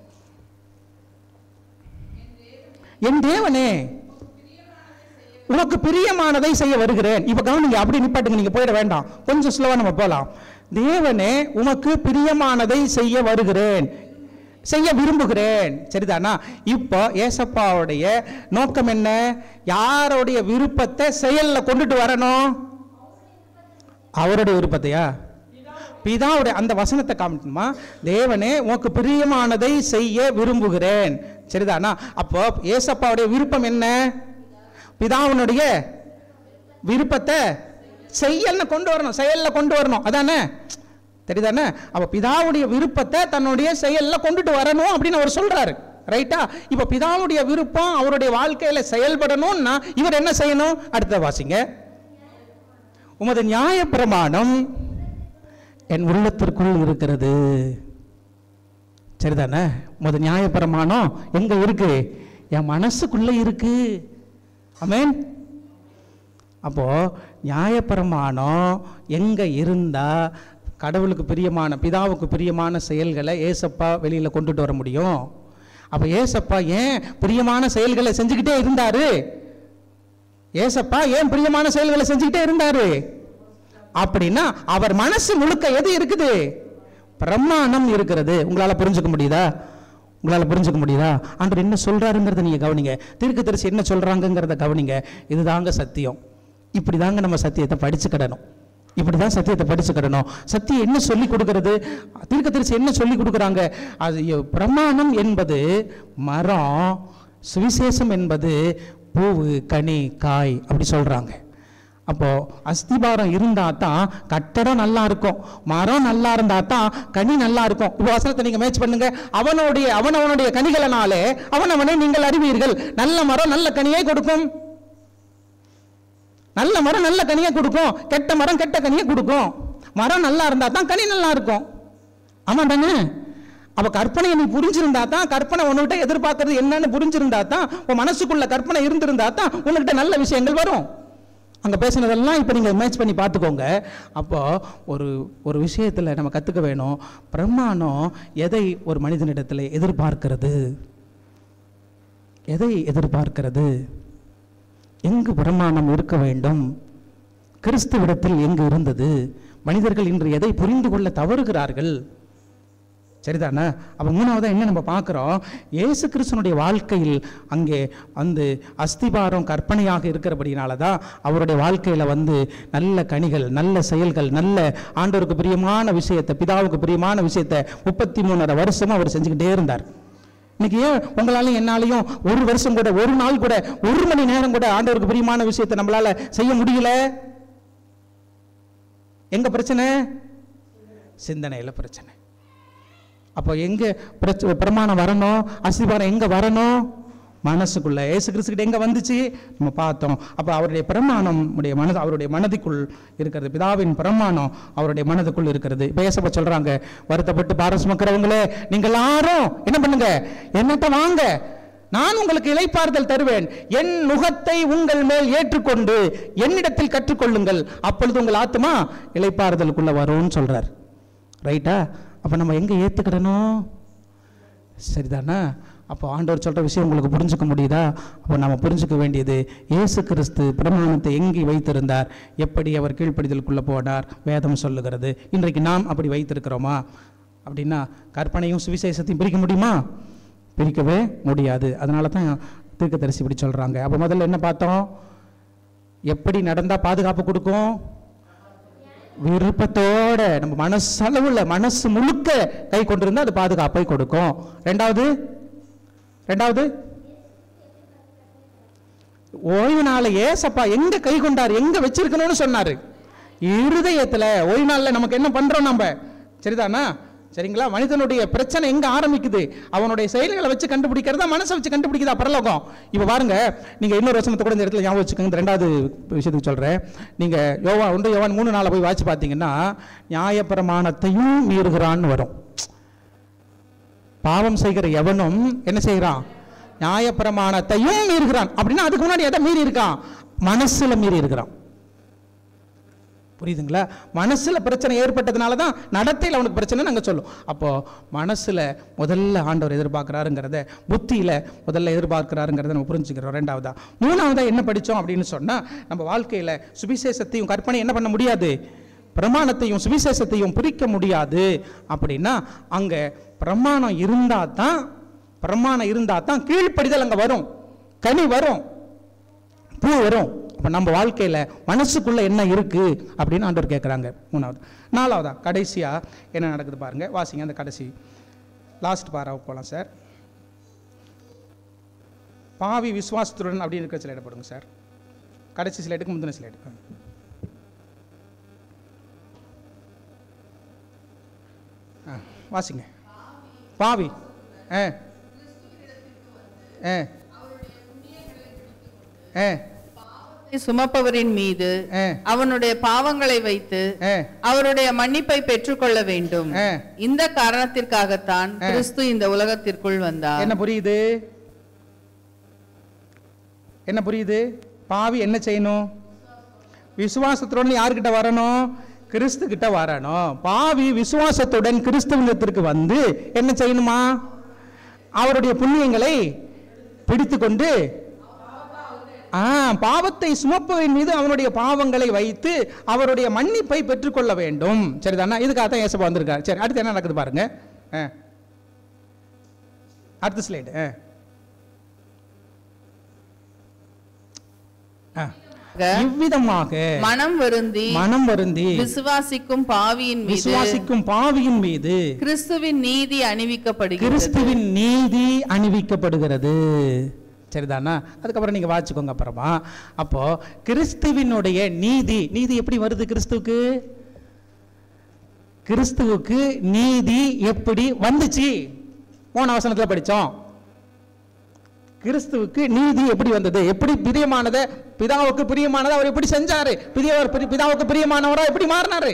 என் தேவனே உனக்கு பிரியமானதை செய்ய வருகிறேன் இப்ப கவனிங்க அப்படி நிப்பாட்டுங்க நீங்க போயிட வேண்டாம் கொஞ்சம் ஸ்லோவா நம்ம போலாம் தேவனே உமக்கு பிரியமானதை செய்ய வருகிறேன் செய்ய விரும்புகிறேன் சரிதானா இப்போ ஏசப்பாவுடைய நோக்கம் என்ன யாருடைய விருப்பத்தை செயல்ல கொண்டுட்டு வரணும் அவருடைய விருப்பத்தையா பிதாவுடைய அந்த வசனத்தை காமிக்கணுமா தேவனே உனக்கு பிரியமானதை செய்ய விரும்புகிறேன் சரிதானா அப்போ ஏசப்பாவுடைய விருப்பம் என்ன பிதாவினுடைய விருப்பத்தை செயல்ல கொண்டு வரணும் செயல்ல கொண்டு வரணும் அதானே தெரியுதானே அப்ப பிதாவுடைய விருப்பத்தை தன்னுடைய செயல்ல கொண்டுட்டு வரணும் அப்படின்னு அவர் சொல்றாரு ரைட்டா இப்ப பிதாவுடைய விருப்பம் அவருடைய வாழ்க்கையில செயல்படணும்னா இவர் என்ன செய்யணும் அடுத்த வாசிங்க உமது நியாய பிரமாணம் என் உள்ளத்திற்குள் இருக்கிறது சரிதானே உமது நியாய பிரமாணம் எங்க இருக்கு என் மனசுக்குள்ள இருக்கு ஆமென் அப்போ நியாயப்பிரமாணம் எங்க இருந்தா கடவுளுக்கு பிரியமான பிதாவுக்கு பிரியமான செயல்களை ஏசப்பா வெளியில கொண்டுட்டு வர முடியும் அப்ப ஏசப்பா ஏன் பிரியமான செயல்களை செஞ்சுக்கிட்டே இருந்தாரு ஏசப்பா ஏன் பிரியமான செயல்களை செஞ்சுக்கிட்டே இருந்தாரு அப்படின்னா அவர் மனசு முழுக்க எது இருக்குது பிரமாணம் இருக்கிறது உங்களால புரிஞ்சுக்க முடியுதா உங்களால புரிஞ்சுக்க முடியுதா ஆண்டவர் என்ன சொல்றாருங்கிறத நீங்க கவனிங்க தீர்க்கதரிசி என்ன சொல்றாங்கங்கிறத கவனிங்க இதுதாங்க சத்தியம் இப்படிதாங்க நம்ம சத்தியத்தை படிச்சுக்கிடணும் இப்படிதான் சத்தியத்தை படிச்சுக்கிடணும் சத்தியம் என்ன சொல்லி கொடுக்கிறது தீர்க்கதரிசி என்ன சொல்லி கொடுக்குறாங்க அது எ- பிரமாணம் என்பது மரம் சுவிசேஷம் என்பது பூவு கனி காய் அப்படி சொல்றாங்க அப்போ அஸ்திபாரம் இருந்தா தான் கட்டடம் நல்லா இருக்கும் மரம் நல்லா இருந்தா தான் கனி நல்லா இருக்கும் இப்போ வசனத்தை நீங்க மேட்ச் பண்ணுங்க அவனுடைய அவனவனுடைய கனிகளினாலே அவனவனை நீங்கள் அறிவீர்கள் நல்ல மரம் நல்ல கனியை கொடுக்கும் நல்ல மரம் நல்ல கனியை கொடுக்கும் கெட்ட மரம் கெட்ட கனியை கொடுக்கும் மரம் நல்லா இருந்தா தான் கனி நல்லா இருக்கும் ஆமா தானே அப்ப கற்பனையை நீ புரிஞ்சிருந்தா தான் கற்பனை உன்கிட்ட எதிர்பார்க்கறது என்னன்னு புரிஞ்சிருந்தா தான் உன் மனசுக்குள்ள கற்பனை இருந்திருந்தா தான் உன்கிட்ட நல்ல விஷயங்கள் வரும் அங்க பேசினதெல்லாம் இப்போ நீங்க மேட்ச் பண்ணி பார்த்துக்கோங்க அப்போ ஒரு ஒரு விஷயத்துல நம்ம கத்துக்க வேணும் பிரமாணம் எதை ஒரு மனிதனிடத்தில் எதிர்பார்க்கிறது எதை எதிர்பார்க்கிறது எங்கு பிரமாணம் இருக்க வேண்டும் கிறிஸ்துவிடத்தில் எங்கு இருந்தது மனிதர்கள் இன்று எதை புரிந்து கொள்ள தவறுகிறார்கள் சரிதானே அப்போ மூணாவதா என்ன நம்ம பார்க்குறோம் இயேசு கிறிஸ்தனுடைய வாழ்க்கையில் அங்கே வந்து அஸ்திபாரம் கற்பனையாக இருக்கிறபடினால தான் அவருடைய வாழ்க்கையில் வந்து நல்ல கனிகள் நல்ல செயல்கள் நல்ல ஆண்டவருக்கு பிரியமான விஷயத்தை பிதாவுக்கு பிரியமான விஷயத்தை முப்பத்தி மூணரை வருஷமா அவர் செஞ்சுக்கிட்டே இருந்தார் இன்னைக்கு ஏன் உங்களாலையும் என்னாலையும் ஒரு வருஷம் கூட ஒரு நாள் கூட ஒரு மணி நேரம் கூட ஆண்டவருக்கு பிரியமான விஷயத்தை நம்மளால செய்ய முடியல எங்க பிரச்சனை சிந்தனையில பிரச்சனை அப்போ எங்க பிரச்ச பிரமாணம் வரணும் அஸ்திபாரம் எங்க வரணும் மனசுக்குள்ள ஏசு கிறிஸ்துக்கிட்ட எங்க வந்துச்சு நம்ம பார்த்தோம் அப்போ அவருடைய பிரமாணம் உடைய மனது அவருடைய மனதுக்குள் இருக்கிறது பிதாவின் பிரமாணம் அவருடைய மனதுக்குள் இருக்கிறது இப்போ ஏசப்பா சொல்றாங்க வருத்தப்பட்டு பாரம் சுமக்கிறவங்களே நீங்கள் எல்லாரும் என்ன பண்ணுங்க என்னட்ட வாங்க நான் உங்களுக்கு இளைப்பாறுதல் தருவேன் என் நுகத்தை உங்கள் மேல் ஏற்றுக்கொண்டு என்னிடத்தில் கற்றுக்கொள்ளுங்கள் அப்பொழுது உங்கள் ஆத்மா இளைப்பாறுதலுக்குள்ள வரும்னு சொல்றார் ரைட்டா அப்போ நம்ம எங்கே ஏற்றுக்கிடணும் சரிதானா அப்போ ஆண்டவர் சொல்கிற விஷயம் உங்களுக்கு புரிஞ்சுக்க முடியுதா அப்போ நம்ம புரிஞ்சுக்க வேண்டியது இயேசு கிறிஸ்து பிரமாணத்தை எங்கே வைத்திருந்தார் எப்படி அவர் கீழ்ப்படிதலுக்குள்ளே போனார் வேதம் சொல்லுகிறது இன்றைக்கு நாம் அப்படி வைத்திருக்கிறோமா அப்படின்னா கற்பனையும் சுவிசேஷத்தையும் பிரிக்க முடியுமா பிரிக்கவே முடியாது அதனால தான் தீர்க்கதரிசி இப்படி சொல்கிறாங்க அப்போ முதல்ல என்ன பார்த்தோம் எப்படி நடந்தால் பாதுகாப்பு கொடுக்கும் விருப்பத்தோட நம்ம மனசளவுல மனசு முழுக்க கை கொண்டிருந்தா அது பாதுகாப்பை கொடுக்கும் ரெண்டாவது ரெண்டாவது ஓய்வு நாளை ஏசப்பா எங்க கை கொண்டார் எங்க வச்சிருக்கணும்னு சொன்னாரு இருதயத்துல ஓய்வு நாள்ல நமக்கு என்ன பண்றோம் நம்ம சரிதானா சரிங்களா மனிதனுடைய பிரச்சனை எங்க ஆரம்பிக்குது அவனுடைய செயல்களை வச்சு கண்டுபிடிக்கிறதா மனசை வச்சு கண்டுபிடிக்குதா பரலோகம் இப்ப பாருங்க நீங்க இன்னொரு வசனத்தை கூட இந்த இடத்துல ஞாபகம் வச்சுக்கோங்க இந்த ரெண்டாவது விஷயத்துக்கு சொல்றேன் நீங்க யோவா ஒன்று யோவான் மூணு நாளை போய் வாட்சி பார்த்தீங்கன்னா நியாயப்பிரமாணத்தையும் மீறுகிறான்னு வரும் பாவம் செய்கிற எவனும் என்ன செய்கிறான் நியாயப்பிரமாணத்தையும் மீறுகிறான் அப்படின்னா அதுக்கு முன்னாடி எதை மீறி இருக்கான் மனசுல மீறி இருக்கிறான் புரியுதுங்களா மனசுல பிரச்சனை ஏற்பட்டதுனால தான் நடத்தையில் அவனுக்கு பிரச்சனை நாங்க சொல்லும் அப்போ மனசுல முதல்ல ஆண்டவர் எதிர்பார்க்கிறாருங்கிறத புத்தியில முதல்ல எதிர்பார்க்கிறாருங்கிறத நம்ம புரிஞ்சுக்கிறோம் ரெண்டாவதா மூணாவதா என்ன படிச்சோம் அப்படின்னு சொன்னா நம்ம வாழ்க்கையில சுவிசேஷத்தையும் கற்பனை என்ன பண்ண முடியாது பிரமாணத்தையும் சுவிசேஷத்தையும் பிரிக்க முடியாது அப்படின்னா அங்க பிரமாணம் இருந்தா தான் பிரமாணம் இருந்தா தான் கீழ்ப்படிதல் அங்க வரும் கனி வரும் பூ வரும் அப்போ நம்ம வாழ்க்கையில் மனசுக்குள்ள என்ன இருக்கு அப்படின்னு ஆண்டவர் கேட்குறாங்க மூணாவது நாலாவதா கடைசியா என்ன நடக்குது பாருங்க வாசிங்க அந்த கடைசி லாஸ்ட் பாராவுக்கு போகலாம் சார் பாவி விசுவாசத்துடன் அப்படின்னு இருக்கிற ஸ்லைடை போடுங்க சார் கடைசி ஸ்லைடுக்கு முந்தின ஸ்லைடு ஆ வாசிங்க பாவி ஆ ஆ ஆ சுமப்பவரின் மீது ஆ. அவனுடைய பாவங்களை வைத்து ஆ அவருடைய மன்னிப்பை பெற்றுக்கொள்ள வேண்டும் ஆ. இந்த காரணத்திற்காகத்தான் கிறிஸ்து இந்த உலகத்திற்குள் வந்தார் என்ன புரியுது என்ன புரியுது பாவி என்ன செய்யணும் விசுவாசத்துடன் யார்கிட்ட வரணும் கிறிஸ்து கிட்ட வரணும் பாவி விசுவாசத்துடன் கிறிஸ்துவத்திற்கு வந்து என்ன செய்யணுமா அவருடைய புண்ணியங்களை பிடித்து கொண்டு ஆ, பாவத்தை சுமப்பவன் மீது அவனுடைய பாவங்களை வைத்து அவருடைய மன்னிப்பை பெற்றுக்கொள்ள வேண்டும் சரிதானா இதுக்காக தான் ஏசப்பா வந்திருக்காரு சரி அடுத்து என்ன நடக்குது பாருங்க ஆ. அடுத்த ஸ்லைடு இவ்விதமாக மனம் வருந்தி மனம் வருந்தி விசுவாசிக்கும் பாவியின் மீது விசுவாசிக்கும் பாவியின் மீது கிறிஸ்துவின் நீதி அணிவிக்கப்படுகிறது கிறிஸ்துவின் நீதி அணிவிக்கப்படுகிறது சரிதானா அதுக்கப்புறம் நீங்க வாசிக்கோங்க அப்புறமா அப்போ கிறிஸ்துவினுடைய நீதி நீதி எப்படி வருது கிறிஸ்துவுக்கு கிறிஸ்துவுக்கு நீதி எப்படி வந்துச்சு போன வசனத்துல படிச்சோம் கிறிஸ்துவுக்கு நீதி எப்படி வந்தது எப்படி பிரியமானதை பிதாவுக்கு பிரியமானதை அவர் எப்படி செஞ்சாரு பிரியவர் பிரி- பிதாவுக்கு பிரியமானவரா எப்படி மாறினாரு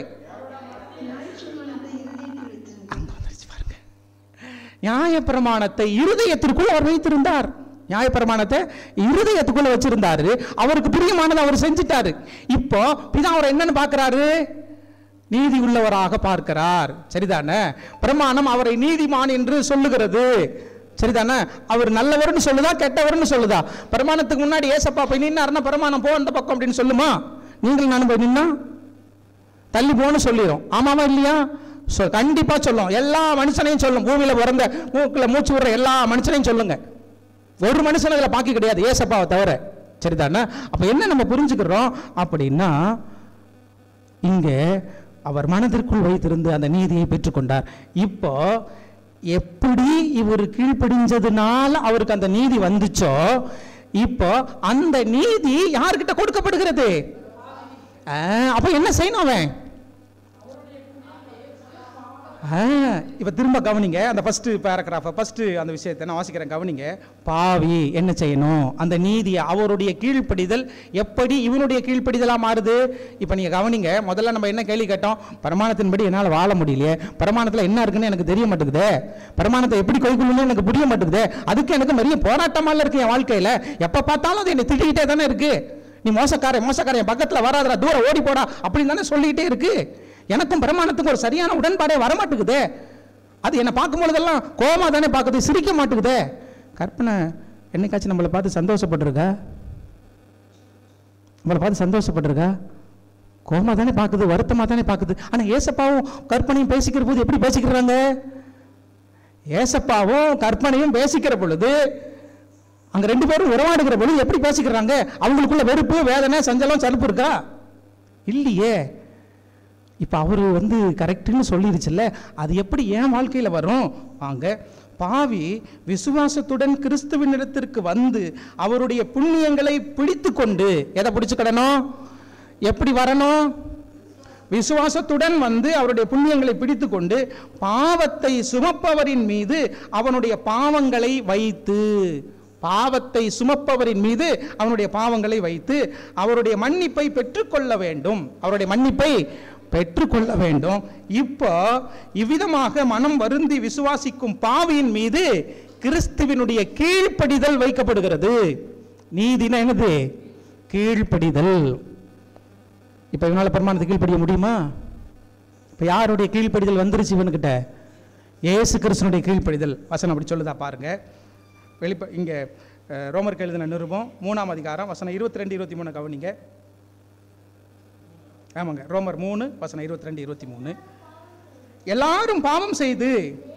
அங்க வந்துருச்சு பாருங்க நியாயப்பிரமாணத்தை இருதயத்திற்குள் அவர் வைத்திருந்தார் நியாயப்பிரமாணத்தை இருதயத்துக்குள்ள வச்சிருந்தாரு அவருக்கு பிரியமானதை அவர் செஞ்சிட்டாரு இப்போ பிதா அவர் என்னன்னு பார்க்கறாரு நீதி உள்ளவராக பார்க்கிறார் சரிதானே பிரமாணம் அவரை நீதிமான் என்று சொல்லுகிறது சரிதானே அவர் நல்லவர்னு சொல்லுதா கெட்டவர்னு சொல்லுதா பிரமாணத்துக்கு முன்னாடி ஏசப்பா போய் நின்னாருன்னா பிரமாணம் போ அந்த பக்கம் அப்படின்னு சொல்லுமா நீங்கள் நானும் போய் நின்னா தள்ளி போன்னு சொல்லிடும் ஆமாவா இல்லையா சொ கண்டிப்பா சொல்லும் எல்லா மனுஷனையும் சொல்லும் பூமியில பிறந்த மூக்குல மூச்சு விடுற எல்லா மனுஷனையும் சொல்லுங்க ஒரு மனுஷன் அதில் பாக்கி கிடையாது ஏசப்பாவை தவிர சரிதானே அப்ப என்ன நம்ம புரிஞ்சுக்கிறோம் அப்படின்னா இங்க அவர் மனதிற்குள் வைத்திருந்து அந்த நீதியை பெற்றுக்கொண்டார் இப்போ எப்படி இவர் கீழ்ப்படிஞ்சதுனால அவருக்கு அந்த நீதி வந்துச்சோ இப்போ அந்த நீதி யார்கிட்ட கொடுக்கப்படுகிறது ஆ, அப்ப என்ன செய்யணும் அவன் ஆ, இப்ப திரும்ப கவனிங்க அந்த ஃபர்ஸ்ட் பேராகிராஃப ஃபர்ஸ்ட் அந்த விஷயத்தை நான் வாசிக்கிறேன் கவனிங்க பாவி என்ன செய்யணும் அந்த நீதியை அவருடைய கீழ்ப்படிதல் எப்படி இவனுடைய கீழ்ப்படிதலா மாறுது இப்ப நீங்க கவனிங்க முதல்ல நம்ம என்ன கேள்வி கேட்டோம் பிரமாணத்தின்படி என்னால வாழ முடியலையே பிரமாணத்துல என்ன இருக்குன்னு எனக்கு தெரிய மாட்டேங்குதே பிரமாணத்தை எப்படி கைக்கொள்ளணும்னு எனக்கு புரிய மாட்டேங்குதே அதுக்கு எனக்கு நிறைய போராட்டமால இருக்கு என் வாழ்க்கையில எப்ப பார்த்தாலும் அது என்னை திட்டிக்கிட்டே தானே இருக்கு நீ மோசக்காரன் மோசக்காரன் என் பக்கத்துல வராதடா தூரம் ஓடி போடா அப்படின்னு தானே சொல்லிக்கிட்டே இருக்கு எனக்கும் பிரமாணத்துக்கும் ஒரு சரியான உடன்பாடே வரமாட்டேங்குதே அது என்னை பார்க்கும் பொழுதெல்லாம் கோமா தானே பார்க்குது சிரிக்க மாட்டேங்குதே கற்பனை என்னைக்காச்சும் நம்மளை பார்த்து சந்தோஷப்பட்டிருக்கா நம்மளை பார்த்து சந்தோஷப்பட்டிருக்கா கோமா தானே பார்க்குது வருத்தமா தானே பார்க்குது ஆனா ஏசப்பாவும் கற்பனையும் பேசிக்கிற போது எப்படி பேசிக்கிறாங்க ஏசப்பாவும் கற்பனையும் பேசிக்கிற பொழுது அங்க ரெண்டு பேரும் உறவாடுகிற பொழுது எப்படி பேசிக்கிறாங்க அவங்களுக்குள்ள வெறுப்பு வேதனை சஞ்சலம் சலுப்பு இருக்கா இல்லையே இப்ப அவரு வந்து கரெக்டுன்னு சொல்லிருச்சுல்ல அது எப்படி என் வாழ்க்கையில வரும் வாங்க பாவி விசுவாசத்துடன் கிறிஸ்துவினிடத்திற்கு வந்து அவருடைய புண்ணியங்களை பிடித்து கொண்டு எதை பிடிச்சுக்கிடணும் எப்படி வரணும் விசுவாசத்துடன் வந்து அவருடைய புண்ணியங்களை பிடித்து கொண்டு பாவத்தை சுமப்பவரின் மீது அவனுடைய பாவங்களை வைத்து பாவத்தை சுமப்பவரின் மீது அவனுடைய பாவங்களை வைத்து அவருடைய மன்னிப்பை பெற்றுக்கொள்ள வேண்டும் அவருடைய மன்னிப்பை பெற்றுக்கொள்ள வேண்டும் இப்போ இவ்விதமாக மனம் வருந்தி விசுவாசிக்கும் பாவியின் மீது கிறிஸ்துவினுடைய கீழ்ப்படிதல் வைக்கப்படுகிறது நீதினா என்னது கீழ்ப்படிதல் இப்போ இவனால பிரமாணத்தை கீழ்ப்படிய முடியுமா இப்போ யாருடைய கீழ்ப்படிதல் வந்துருச்சு இவனுக்கிட்ட ஏசு கிறிஸ்தனுடைய கீழ்ப்படிதல் வசனம் அப்படி சொல்லுதா பாருங்க வெளிப்ப இங்கே அஹ், ரோமருக்கு எழுதின நிருபம் மூணாம் அதிகாரம் வசனம் இருபத்தி ரெண்டு இருபத்தி மூணு கவனிங்க ஆமாங்க ரோமர் மூணு வசனம் இருபத்தி ரெண்டு இருபத்தி மூணு எல்லாரும் பாவம் செய்து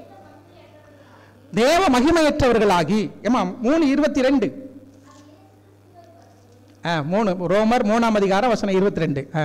தேவ மகிமையற்றவர்களாகி ஏமா மூணு இருபத்தி ரெண்டு ஆ மூணு ரோமர் மூணாம் அதிகாரம் வசனம் இருபத்தி ரெண்டு ஆ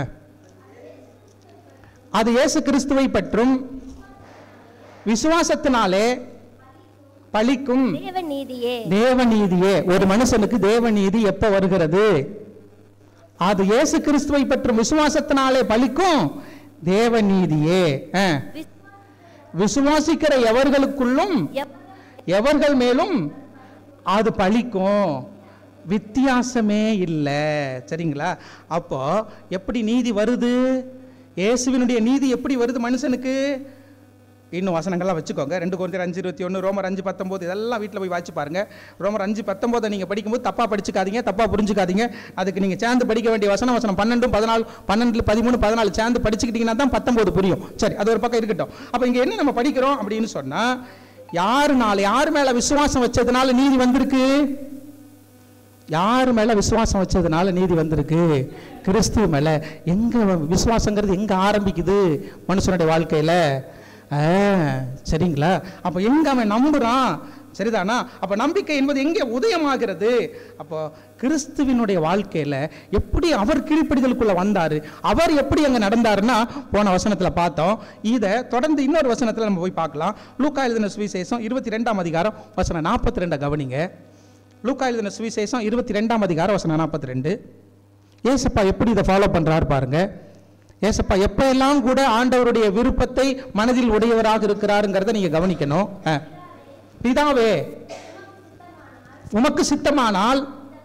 அது இயேசு கிறிஸ்துவை பற்றும் விசுவாசத்தினாலே பலிக்கும் தேவ நீதியே தேவநீதியே ஒரு மனுஷனுக்கு தேவநீதி எப்ப வருகிறது அது இயேசு கிறிஸ்துவை பற்றும் விசுவாசத்தினாலே பலிக்கும் தேவநீதியே ஆ. விசுவாசிக்கிற எவர்களுக்குள்ளும் எப்- எவர்கள் மேலும் அது பலிக்கும் வித்தியாசமே இல்லை சரிங்களா அப்போ எப்படி நீதி வருது இயேசுவினுடைய நீதி எப்படி வருது மனுஷனுக்கு இன்னும் வசனங்கள்லாம் வச்சுக்கோங்க ரெண்டு குழந்தையர் அஞ்சு இருபத்தி ஒன்று ரோமர் அஞ்சு பத்தொம்போது இதெல்லாம் வீட்டில் போய் வாட்சி பாருங்க ரோமர் அஞ்சு பத்தொம்போதை நீங்கள் படிக்கும்போது தப்பாக படிச்சுக்காதீங்க தப்பாக புரிஞ்சுக்காதீங்க அதுக்கு நீங்கள் சேர்ந்து படிக்க வேண்டிய வசனம் வசனம் பன்னெண்டும் பதினாலு பன்னெண்டு பதிமூணு பதினாலு சேர்ந்து படிச்சுக்கிட்டீங்கன்னா தான் பத்தொம்போது புரியும் சரி அது ஒரு பக்கம் இருக்கட்டும் அப்போ இங்கே என்ன நம்ம படிக்கிறோம் அப்படின்னு சொன்னால் யாருனால யார் மேலே விசுவாசம் வச்சதுனால நீதி வந்திருக்கு யார் மேல விசுவாசம் வச்சதுனால நீதி வந்திருக்கு கிறிஸ்துவ மேல எங்க விசுவாசங்கிறது எங்க ஆரம்பிக்குது மனுஷனுடைய வாழ்க்கையில ஆ, சரிங்களா அப்ப எங்க அவன் நம்புறான் சரிதானா அப்ப நம்பிக்கை என்பது எங்கே உதயமாகிறது அப்போ கிறிஸ்துவினுடைய வாழ்க்கையில எப்படி அவர் கீழ்ப்படிதலுக்குள்ள வந்தாரு அவர் எப்படி அங்க நடந்தாருன்னா போன வசனத்துல பார்த்தோம் இதை தொடர்ந்து இன்னொரு வசனத்துல நம்ம போய் பார்க்கலாம் லூக்கா எழுதின சுவிசேஷம் இருபத்தி ரெண்டாம் அதிகாரம் வசனம் நாற்பத்தி ரெண்டை கவனிங்க லூக்கா எழுதின சுவிசேஷம் இருபத்தி ரெண்டாம் அதிகாரம் வசனம் நாற்பத்தி ரெண்டு ஏசப்பா எப்படி இதை ஃபாலோ பண்றாரு பாருங்க ஏசப்பா எப்பெல்லாம் கூட ஆண்டவருடைய விருப்பத்தை மனதில் உடையவராக இருக்கிறாருங்கிறத நீங்க கவனிக்கணும் ஆ. பிதாவே உமக்கு சித்தமானால்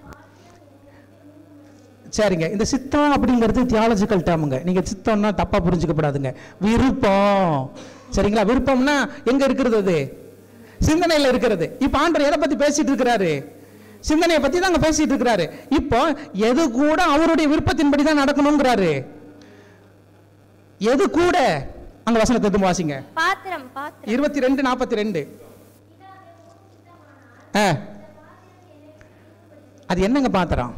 சரிங்க இந்த சித்தம் அப்படிங்கிறது தியாலஜிக்கல் டேர்முங்க நீங்க சித்தம்னா தப்பா புரிஞ்சுக்கப்படாதுங்க விருப்பம் சரிங்களா விருப்பம்னா எங்க இருக்கிறது அது சிந்தனையில இருக்கிறது இப்ப ஆண்டவர் எதை பத்தி பேசிட்டு இருக்கிறாரு சிந்தனையை பத்தி தாங்க பேசிட்டு இருக்கிறாரு இப்போ எது கூட அவருடைய விருப்பத்தின்படி தான் நடக்கணுங்கிறாரு எது கூட அந்த வசனத்தை திரும்ப வாசிங்க பாத்திரம் பாத்திரம் இருபத்தி ரெண்டு நாற்பத்தி ரெண்டு அது என்னங்க பாத்திரம்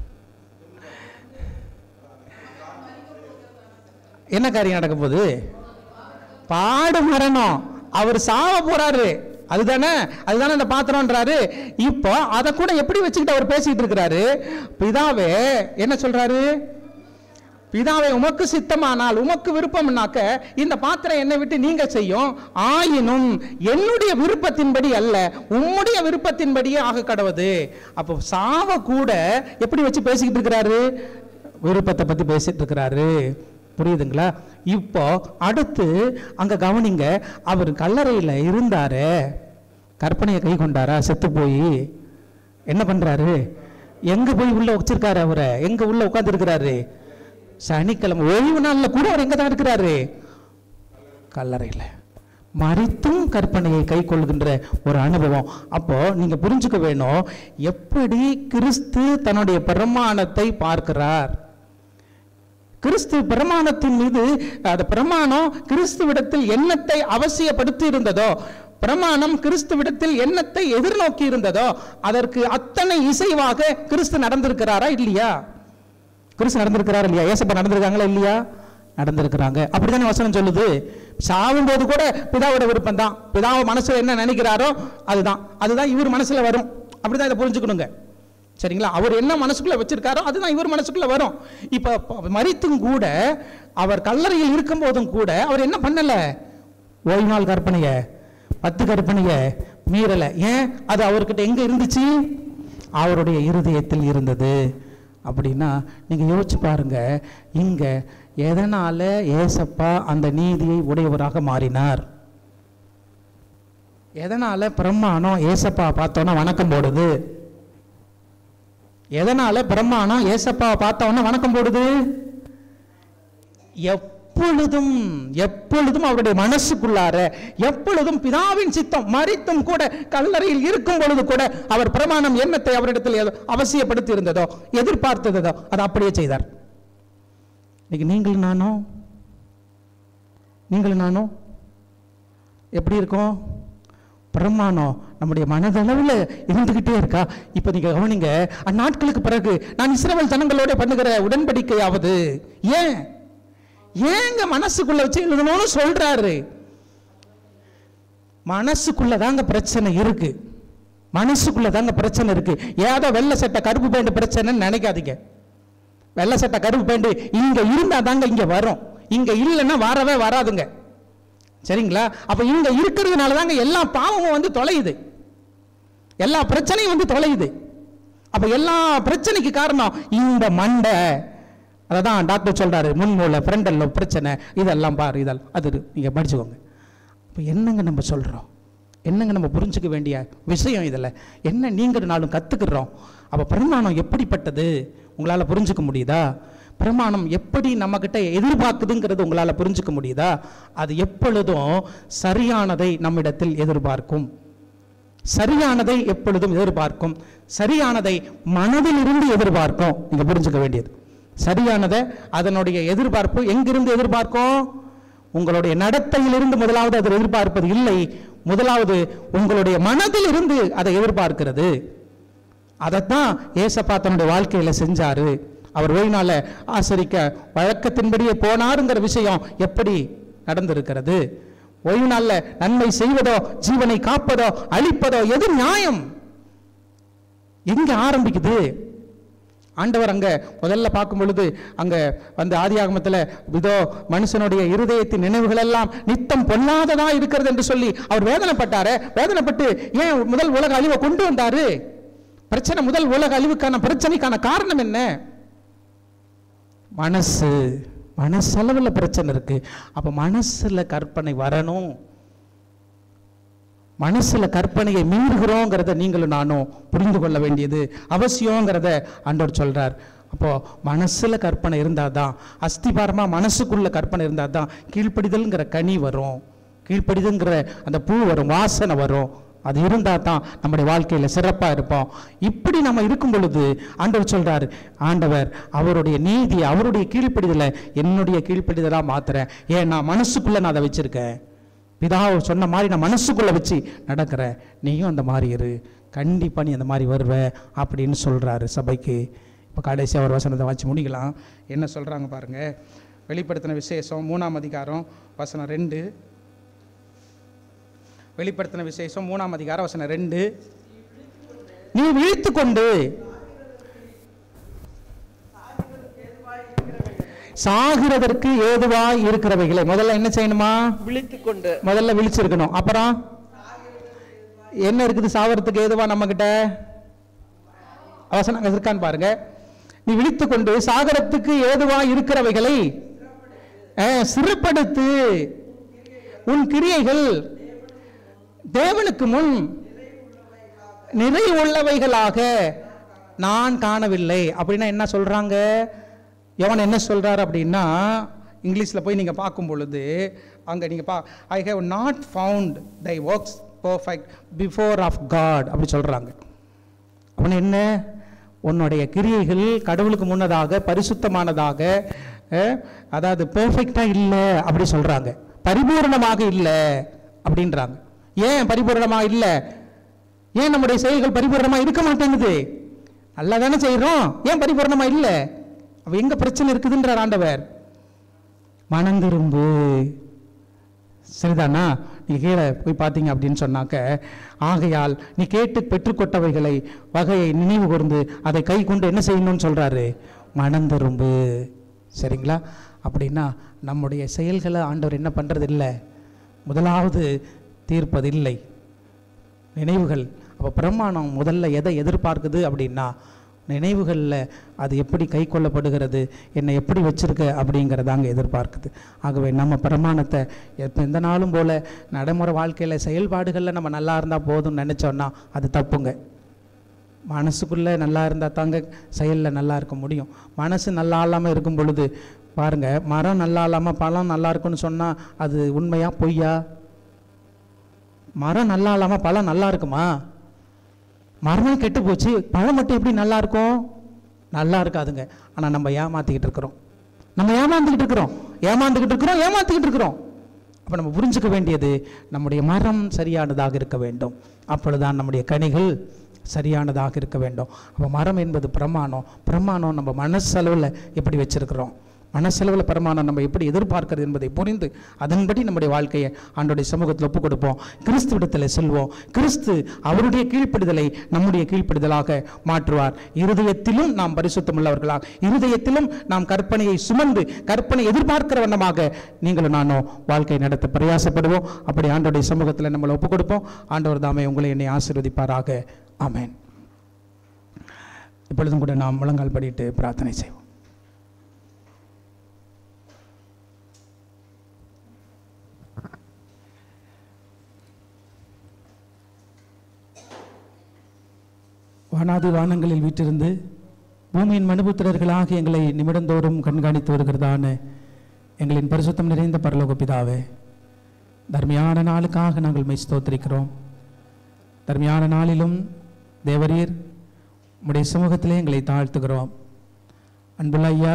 என்ன காரியம் நடக்க போகுது பாடு மரணம் அவர் சாவ போறாரு அதுதானே அதுதானே அந்த பாத்திரம்ன்றாரு இப்போ அதை கூட எப்படி வச்சுக்கிட்டு அவர் பேசிட்டு இருக்கிறாரு பிதாவே என்ன சொல்றாரு பிதாவை உமக்கு சித்தமானால் உமக்கு விருப்பம்னாக்க இந்த பாத்திரம் என்னை விட்டு நீங்க செய்யும் ஆயினும் என்னுடைய விருப்பத்தின்படி அல்ல உம்முடைய விருப்பத்தின்படியே ஆக கடவுது அப்போ சாவ கூட எப்படி வச்சு பேசிக்கிட்டு இருக்கிறாரு விருப்பத்தை பத்தி பேசிட்டு இருக்கிறாரு புரியுதுங்களா இப்போ அடுத்து அங்க கவனிங்க அவர் கல்லறையில் இருந்தாரு கற்பனையை கை கொண்டாரா செத்து போய் என்ன பண்றாரு எங்க போய் உள்ள வச்சிருக்காரு அவரை எங்க உள்ள உட்கார்ந்து இருக்கிறாரு சனிக்கிழமை ஓய்வு நாள்ல கூட அவர் எங்க தான் இருக்கிறாரு கல்லறையில் மறித்தும் கற்பனையை கை கொள்கின்ற ஒரு அனுபவம் அப்போ நீங்க புரிஞ்சுக்க வேணும் எப்படி கிறிஸ்து தன்னுடைய பிரமாணத்தை பார்க்கிறார் கிறிஸ்து பிரமாணத்தின் மீது அந்த பிரமாணம் கிறிஸ்துவிடத்தில் எண்ணத்தை அவசியப்படுத்தி இருந்ததோ பிரமாணம் கிறிஸ்துவிடத்தில் எண்ணத்தை எதிர்நோக்கி இருந்ததோ அதற்கு அத்தனை இசைவாக கிறிஸ்து நடந்திருக்கிறாரா இல்லையா கிறிஸ்து நடந்திருக்கிறாரா இல்லையா ஏசப்பா நடந்திருக்காங்களா இல்லையா நடந்திருக்கிறாங்க அப்படிதானே வசனம் சொல்லுது சாவும்போது கூட பிதாவோட விருப்பம் தான் பிதாவை மனசுல என்ன நினைக்கிறாரோ அதுதான் அதுதான் இவர் மனசுல வரும் அப்படிதான் இதை புரிஞ்சுக்கணுங்க சரிங்களா அவர் என்ன மனசுக்குள்ள வச்சிருக்காரோ அதுதான் இவர் மனசுக்குள்ள வரும் இப்ப ப- மரித்தும் கூட அவர் கல்லறையில் இருக்கும் போதும் கூட அவர் என்ன பண்ணல ஓய்வு நாள் கற்பனைய பத்து கற்பனைய மீறல ஏன் அது அவர்கிட்ட எங்க இருந்துச்சு அவருடைய இருதயத்தில் இருந்தது அப்படின்னா நீங்க யோசிச்சு பாருங்க இங்க எதனால ஏசப்பா அந்த நீதியை உடையவராக மாறினார் எதனால பிரம்மாணம் ஏசப்பா பார்த்தோன்னா வணக்கம் போடுது எதனால பிரம்மாணம் ஏசப்பாவை பார்த்தவொன்னே வணக்கம் போடுது எப்பொழுதும் எப்பொழுதும் அவருடைய மனசுக்குள்ளார எப்பொழுதும் பிதாவின் சித்தம் மறித்தும் கூட கல்லறையில் இருக்கும் பொழுது கூட அவர் பிரமாணம் எண்ணத்தை அவரிடத்தில் எது- அவசியப்படுத்தி இருந்ததோ எதிர்பார்த்ததோ அதை அப்படியே செய்தார் இன்னைக்கு நீங்களும் நானும் நீங்களும் நானும் எப்படி இருக்கும் பிரமாணம் நம்முடைய மனதளவில் இருந்துகிட்டே இருக்கா இப்போ நீங்க கவனிங்க அந்நாட்களுக்கு பிறகு நான் இஸ்ரவேல் ஜனங்களோட பண்ணுகிற உடன்படிக்கையாவது ஏன் ஏங்க மனசுக்குள்ள வச்சு எழுதணும்னு சொல்றாரு மனசுக்குள்ள தாங்க பிரச்சனை இருக்கு மனசுக்குள்ள தாங்க பிரச்சனை இருக்கு ஏதோ வெள்ளை சட்டை கருப்பு பேண்ட் பிரச்சனைன்னு நினைக்காதீங்க வெள்ளை சட்டை கருப்பு பேண்ட் இங்க இருந்தா தாங்க இங்க வரும் இங்க இல்லைன்னா வரவே வராதுங்க சரிங்களா அப்ப இங்க இருக்கிறதுனால தாங்க எல்லா பாவமும் வந்து தொலையுது எல்லா பிரச்சனையும் வந்து தொலையுது அப்ப எல்லா பிரச்சனைக்கு காரணம் இந்த மண்டை அதான் டாக்டர் சொல்றாரு முன்மூல ஃப்ரண்டல்ல பிரச்சனை இதெல்லாம் பாரு இதெல்லாம் அது நீங்க படிச்சுக்கோங்க இப்போ என்னங்க நம்ம சொல்றோம் என்னங்க நம்ம புரிஞ்சுக்க வேண்டிய விஷயம் இதில் என்ன நீங்கள் நாளும் கற்றுக்குறோம் அப்போ பிரமாணம் எப்படிப்பட்டது உங்களால் புரிஞ்சுக்க முடியுதா பிரமாணம் எப்படி நம்மக்கிட்ட எதிர்பார்க்குதுங்கிறது உங்களால் புரிஞ்சுக்க முடியுதா அது எப்பொழுதும் சரியானதை நம்மிடத்தில் எதிர்பார்க்கும் சரியானதை எப்பொழுதும் எதிர்பார்க்கும் சரியானதை மனதிலிருந்து எதிர்பார்க்கும் நீங்க புரிஞ்சுக்க வேண்டியது சரியானதை அதனுடைய எதிர்பார்ப்பு எங்கிருந்து எதிர்பார்க்கும் உங்களுடைய நடத்தையிலிருந்து முதலாவது அதை எதிர்பார்ப்பது இல்லை முதலாவது உங்களுடைய மனதிலிருந்து அதை எதிர்பார்க்கிறது அதைத்தான் ஏசப்பா தன்னுடைய வாழ்க்கையில செஞ்சாரு அவர் ஓய்நாள ஆசரிக்க வழக்கத்தின்படியே போனாருங்கிற விஷயம் எப்படி நடந்திருக்கிறது ஓய்வு நாள்ல நன்மை செய்வதோ ஜீவனை காப்பதோ அழிப்பதோ எது நியாயம் எங்க ஆரம்பிக்குது ஆண்டவர் அங்க முதல்ல பார்க்கும் பொழுது அங்க வந்து ஆதியாகமத்துல இதோ மனுஷனுடைய இருதயத்தின் நினைவுகள் எல்லாம் நித்தம் பொல்லாததா இருக்கிறது என்று சொல்லி அவர் வேதனைப்பட்டாரே வேதனைப்பட்டு ஏன் முதல் உலக அழிவை கொண்டு வந்தாரு பிரச்சனை முதல் உலக அழிவுக்கான பிரச்சனைக்கான காரணம் என்ன மனசு மனசளவில் பிரச்சனை இருக்கு அப்ப மனசுல கற்பனை வரணும் மனசுல கற்பனையை மீறுகிறோங்கிறத நீங்களும் நானும் புரிந்து கொள்ள வேண்டியது அவசியங்கிறத ஆண்டவர் சொல்றார் அப்போ மனசுல கற்பனை இருந்தாதான் அஸ்திபாரமா மனசுக்குள்ள கற்பனை இருந்தாதான் கீழ்ப்படிதல்ங்கிற கனி வரும் கீழ்ப்படிதல்ங்கிற அந்த பூ வரும் வாசனை வரும் அது இருந்தா தான் நம்முடைய வாழ்க்கையில சிறப்பா இருப்போம் இப்படி நம்ம இருக்கும் பொழுது ஆண்டவர் சொல்றாரு ஆண்டவர் அவருடைய நீதி அவருடைய கீழ்ப்படிதலை என்னுடைய கீழ்ப்படிதலா மாத்துறேன் ஏன் நான் மனசுக்குள்ள நான் அதை வச்சிருக்கேன் பிதா சொன்ன மாதிரி நான் மனசுக்குள்ள வச்சு நடக்கிறேன் நீயும் அந்த மாதிரி இரு கண்டிப்பா நீ அந்த மாதிரி வருவ அப்படின்னு சொல்றாரு சபைக்கு இப்போ கடைசியாக ஒரு வசனத்தை வச்சு முடிக்கலாம் என்ன சொல்றாங்க பாருங்க வெளிப்படுத்தின விசேஷம் மூணாம் அதிகாரம் வசனம் ரெண்டு வெளிப்படுத்தின விசேஷம் மூணாம் அதிகாரம் வசனம் ரெண்டு நீ விழித்து கொண்டு சாகிறதற்கு ஏதுவாய் இருக்கிறவைகளை முதல்ல என்ன செய்யணுமா விழித்துக் கொண்டு முதல்ல விழிச்சிருக்கணும் அப்புறம் என்ன இருக்குது சாவறதுக்கு ஏதுவா நம்ம கிட்ட அவசரம் அங்க இருக்கான்னு பாருங்க நீ விழித்து கொண்டு சாகரத்துக்கு ஏதுவா இருக்கிறவைகளை அஹ், சிறுப்படுத்து உன் கிரியைகள் தேவனுக்கு முன் நிறை உள்ளவைகளாக நான் காணவில்லை அப்படின்னா என்ன சொல்றாங்க எவன் என்ன சொல்றாரு அப்படின்னா இங்கிலீஷில் போய் நீங்கள் பார்க்கும் பொழுது அங்கே நீங்கள் பா I have not found thy works perfect before of God அப்படி சொல்கிறாங்க அவன் என்ன உன்னுடைய கிரியைகள் கடவுளுக்கு முன்னதாக பரிசுத்தமானதாக அஹ், அதாவது பெர்ஃபெக்டாக இல்லை அப்படி சொல்கிறாங்க பரிபூரணமாக இல்லை அப்படின்றாங்க ஏன் பரிபூரணமாக இல்லை ஏன் நம்முடைய செயல்கள் பரிபூரணமாக இருக்க மாட்டேங்குது நல்லா தானே செய்கிறோம் ஏன் பரிபூரணமாக இல்லை அப்போ எங்கே பிரச்சனை இருக்குதுன்றார் ஆண்டவர் மனம் திரும்பு சரிதானா நீ கீழே போய் பார்த்தீங்க அப்படின்னு சொன்னாக்க ஆகையால் நீ கேட்டு பெற்றுக்கொட்டவைகளை வகையை நினைவு கூர்ந்து அதை கை கொண்டு என்ன செய்யணும்னு சொல்றாரு மனம் திரும்பு சரிங்களா அப்படின்னா நம்முடைய செயல்களை ஆண்டவர் என்ன பண்றது இல்லை முதலாவது தீர்ப்பதில்லை நினைவுகள் அப்போ பிரமாணம் முதல்ல எதை எதிர்பார்க்குது அப்படின்னா நினைவுகளில் அது எப்படி கை கொள்ளப்படுகிறது என்னை எப்படி வச்சிருக்க அப்படிங்கிறதாங்க எதிர்பார்க்குது ஆகவே நம்ம பிரமாணத்தை எப்போ எந்த நாளும் போல் நடைமுறை வாழ்க்கையில் செயல்பாடுகளில் நம்ம நல்லா இருந்தால் போதும்னு நினச்சோன்னா அது தப்புங்க மனசுக்குள்ளே நல்லா இருந்தால் தாங்க செயலில் நல்லா இருக்க முடியும் மனசு நல்லா இல்லாமல் இருக்கும் பொழுது பாருங்கள் மரம் நல்லா இல்லாமல் பழம் நல்லா இருக்குன்னு சொன்னால் அது உண்மையா பொய்யா மரம் நல்லா இல்லாமல் பழம் நல்லா இருக்குமா மரம் கெட்டு போச்சு பழம் மட்டும் எப்படி நல்லா இருக்கும் நல்லா இருக்காதுங்க ஆனால் நம்ம ஏமாத்திக்கிட்டு இருக்கிறோம் நம்ம ஏமாந்துக்கிட்டு இருக்கிறோம் ஏமாந்துக்கிட்டு இருக்கிறோம் ஏமாத்திக்கிட்டு இருக்கிறோம் அப்போ நம்ம புரிஞ்சுக்க வேண்டியது நம்முடைய மரம் சரியானதாக இருக்க வேண்டும் அப்பொழுதுதான் நம்முடைய கனிகள் சரியானதாக இருக்க வேண்டும் அப்போ மரம் என்பது பிரமாணம் பிரமாணம் நம்ம மனசளவில் எப்படி வச்சிருக்கிறோம் மனசெலவில் பிரமாணம் நம்ம எப்படி எதிர்பார்க்கிறது என்பதை புரிந்து அதன்படி நம்முடைய வாழ்க்கையை ஆண்டோடைய சமூகத்தில் ஒப்புக் கொடுப்போம் கிறிஸ்துவிடத்தில் செல்வோம் கிறிஸ்து அவருடைய கீழ்ப்படிதலை நம்முடைய கீழ்ப்படிதலாக மாற்றுவார் இருதயத்திலும் நாம் பரிசுத்தமுள்ளவர்களாக இருதயத்திலும் நாம் கற்பனையை சுமந்து கற்பனை எதிர்பார்க்கிற வண்ணமாக நீங்களும் நானும் வாழ்க்கை நடத்த பிரயாசப்படுவோம் அப்படி ஆண்டோடைய சமூகத்தில் நம்மளை ஒப்புக் கொடுப்போம் ஆண்டவர் தாமே உங்களை என்னை ஆசீர்வதிப்பாராக ஆமென் இப்பொழுதும் கூட நாம் முழங்கால் படிட்டு பிரார்த்தனை செய்வோம் வானாதி வானங்களில் வீற்றிருந்து பூமியின் மனுபுத்திரர்களாக எங்களை நிமிடந்தோறும் கண்காணித்து வருகிறதான எங்களின் பரிசுத்தம் நிறைந்த பரலோக பிதாவே தர்மியான நாளுக்காக நாங்கள் மெய் ஸ்தோத்திரிக்கிறோம் தர்மியான நாளிலும் தேவரீர் உம்முடைய சமூகத்திலே எங்களை தாழ்த்துகிறோம் அன்புள்ள ஐயா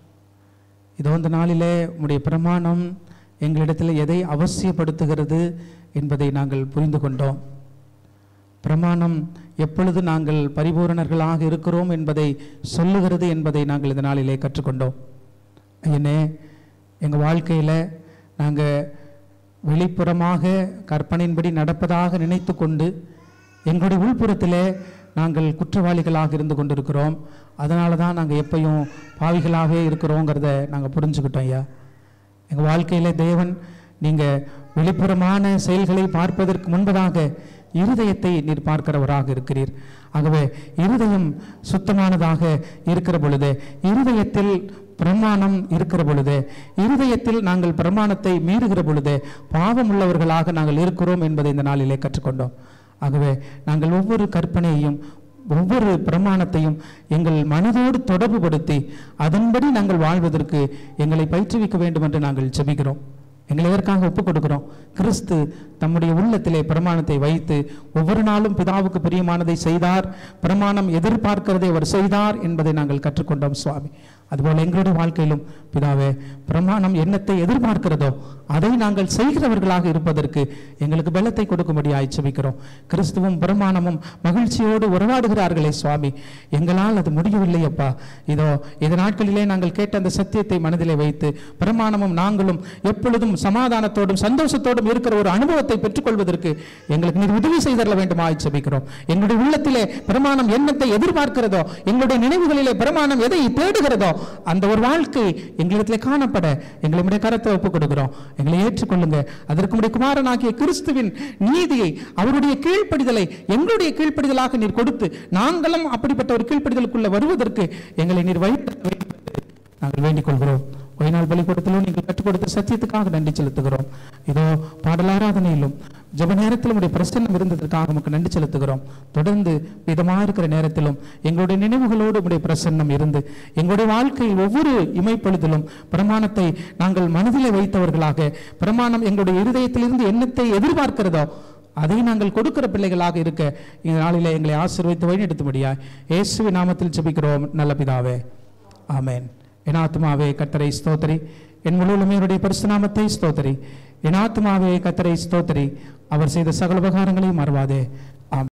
இதோ இந்த நாளிலே உம்முடைய பிரமாணம் எங்களிடத்தில் எதை அவசியப்படுத்துகிறது என்பதை நாங்கள் புரிந்து கொண்டோம் பிரமாணம் எப்பொழுது நாங்கள் பரிபூரணர்களாக இருக்கிறோம் என்பதை சொல்லுகிறது என்பதை நாங்கள் இந்த நாளிலே கற்றுக்கொண்டோம் ஐயனே எங்கள் வாழ்க்கையில் நாங்கள் வெளிப்புறமாக கற்பனையின்படி நடப்பதாக நினைத்து கொண்டு எங்களுடைய உள்புறத்திலே நாங்கள் குற்றவாளிகளாக இருந்து கொண்டிருக்கிறோம் அதனால தான் நாங்கள் எப்பயும் பாவிகளாகவே இருக்கிறோங்கிறத நாங்கள் புரிஞ்சுக்கிட்டோம் ஐயா எங்கள் வாழ்க்கையில் தேவன் நீங்கள் வெளிப்புறமான செயல்களை பார்ப்பதற்கு முன்பதாக இருதயத்தை நீர் பார்க்கிறவராக இருக்கிறீர் ஆகவே இருதயம் சுத்தமானதாக இருக்கிற பொழுது இருதயத்தில் பிரமாணம் இருக்கிற பொழுது இருதயத்தில் நாங்கள் பிரமாணத்தை மீறுகிற பொழுது பாவம் உள்ளவர்களாக நாங்கள் இருக்கிறோம் என்பதை இந்த நாளிலே கற்றுக்கொண்டோம் ஆகவே நாங்கள் ஒவ்வொரு கற்பனையையும் ஒவ்வொரு பிரமாணத்தையும் எங்கள் மனதோடு தொடர்புபடுத்தி அதன்படி நாங்கள் வாழ்வதற்கு எங்களை பயிற்றுவிக்க வேண்டும் என்று நாங்கள் செபிக்கிறோம் எங்களை எதற்காக ஒப்புக் கொடுக்கிறோம் கிறிஸ்து தம்முடைய உள்ளத்திலே பிரமாணத்தை வைத்து ஒவ்வொரு நாளும் பிதாவுக்கு பிரியமானதை செய்தார் பிரமாணம் எதிர்பார்க்கிறதை அவர் செய்தார் என்பதை நாங்கள் கற்றுக்கொண்டோம் சுவாமி அதுபோல எங்களுடைய வாழ்க்கையிலும் பிதாவே பிரமாணம் என்னத்தை எதிர்பார்க்கிறதோ அதை நாங்கள் செய்கிறவர்களாக இருப்பதற்கு எங்களுக்கு பலத்தை கொடுக்கும்படியாய் செபிக்கிறோம் கிறிஸ்துவும் பிரமாணமும் மகிழ்ச்சியோடு உறவாடுகிறார்களே சுவாமி எங்களால் அது முடியவில்லை அப்பா இதோ இந்த நாட்களிலே நாங்கள் கேட்ட அந்த சத்தியத்தை மனதிலே வைத்து பிரமாணமும் நாங்களும் எப்பொழுதும் சமாதானத்தோடும் சந்தோஷத்தோடும் இருக்கிற ஒரு அனுபவத்தை பெற்றுக்கொள்வதற்கு எங்களுக்கு நீர் உதவி செய்தரல வேண்டுமாய் செபிக்கிறோம் எங்களுடைய உள்ளத்திலே பிரமாணம் என்னத்தை எதிர்பார்க்கிறதோ எங்களுடைய நினைவுகளிலே பிரமாணம் எதை தேடுகிறதோ அந்த ஒரு வாழ்க்கை எங்களிடத்திலே காணப்பட எங்களை உடைய கரத்தை ஒப்புக் கொடுக்கிறோம் எங்களை ஏற்றுக்கொள்ளுங்க அதற்கு உடைய குமாரனாகிய கிறிஸ்துவின் நீதியை அவருடைய கீழ்ப்படிதலை எங்களுடைய கீழ்ப்படிதலாக நீர் கொடுத்து நாங்களும் அப்படிப்பட்ட ஒரு கீழ்ப்படிதலுக்குள்ள வருவதற்கு எங்களை நீர் வைத்து நாங்கள் வேண்டிக் கொள்கிறோம் ஒய்நாள் பலிக்கூடத்திலும் நீங்கள் கற்றுக் கொடுத்த சத்தியத்துக்காக நன்றி செலுத்துகிறோம் இதோ பாடலாராதனையிலும் ஜெப நேரத்திலும் உடைய பிரசன்னம் இருந்ததற்காக நமக்கு நன்றி செலுத்துகிறோம் தொடர்ந்து விதமாக இருக்கிற நேரத்திலும் எங்களுடைய நினைவுகளோடு உடைய பிரசன்னம் இருந்து எங்களுடைய வாழ்க்கையில் ஒவ்வொரு இமைப்பொழுதிலும் பிரமாணத்தை நாங்கள் மனதிலே வைத்தவர்களாக பிரமாணம் எங்களுடைய இருதயத்திலிருந்து எண்ணத்தை எதிர்பார்க்கிறதோ அதை நாங்கள் கொடுக்கிற பிள்ளைகளாக இருக்க இந்த நாளிலே எங்களை ஆசீர்வதித்து வழிநடத்தும்படியாய் இயேசுவின் நாமத்தில் ஜெபிக்கிறோம் நல்ல பிதாவே ஆமென் என் ஆத்மாவே கத்தரை ஸ்தோத்திரி என் முழுவதுமையுடைய பரிசுநாமத்தை ஸ்தோத்திரி என் ஆத்மாவே கத்தரை ஸ்தோத்திரி அவர் செய்த சகல உபகாரங்களையும் மறவாதே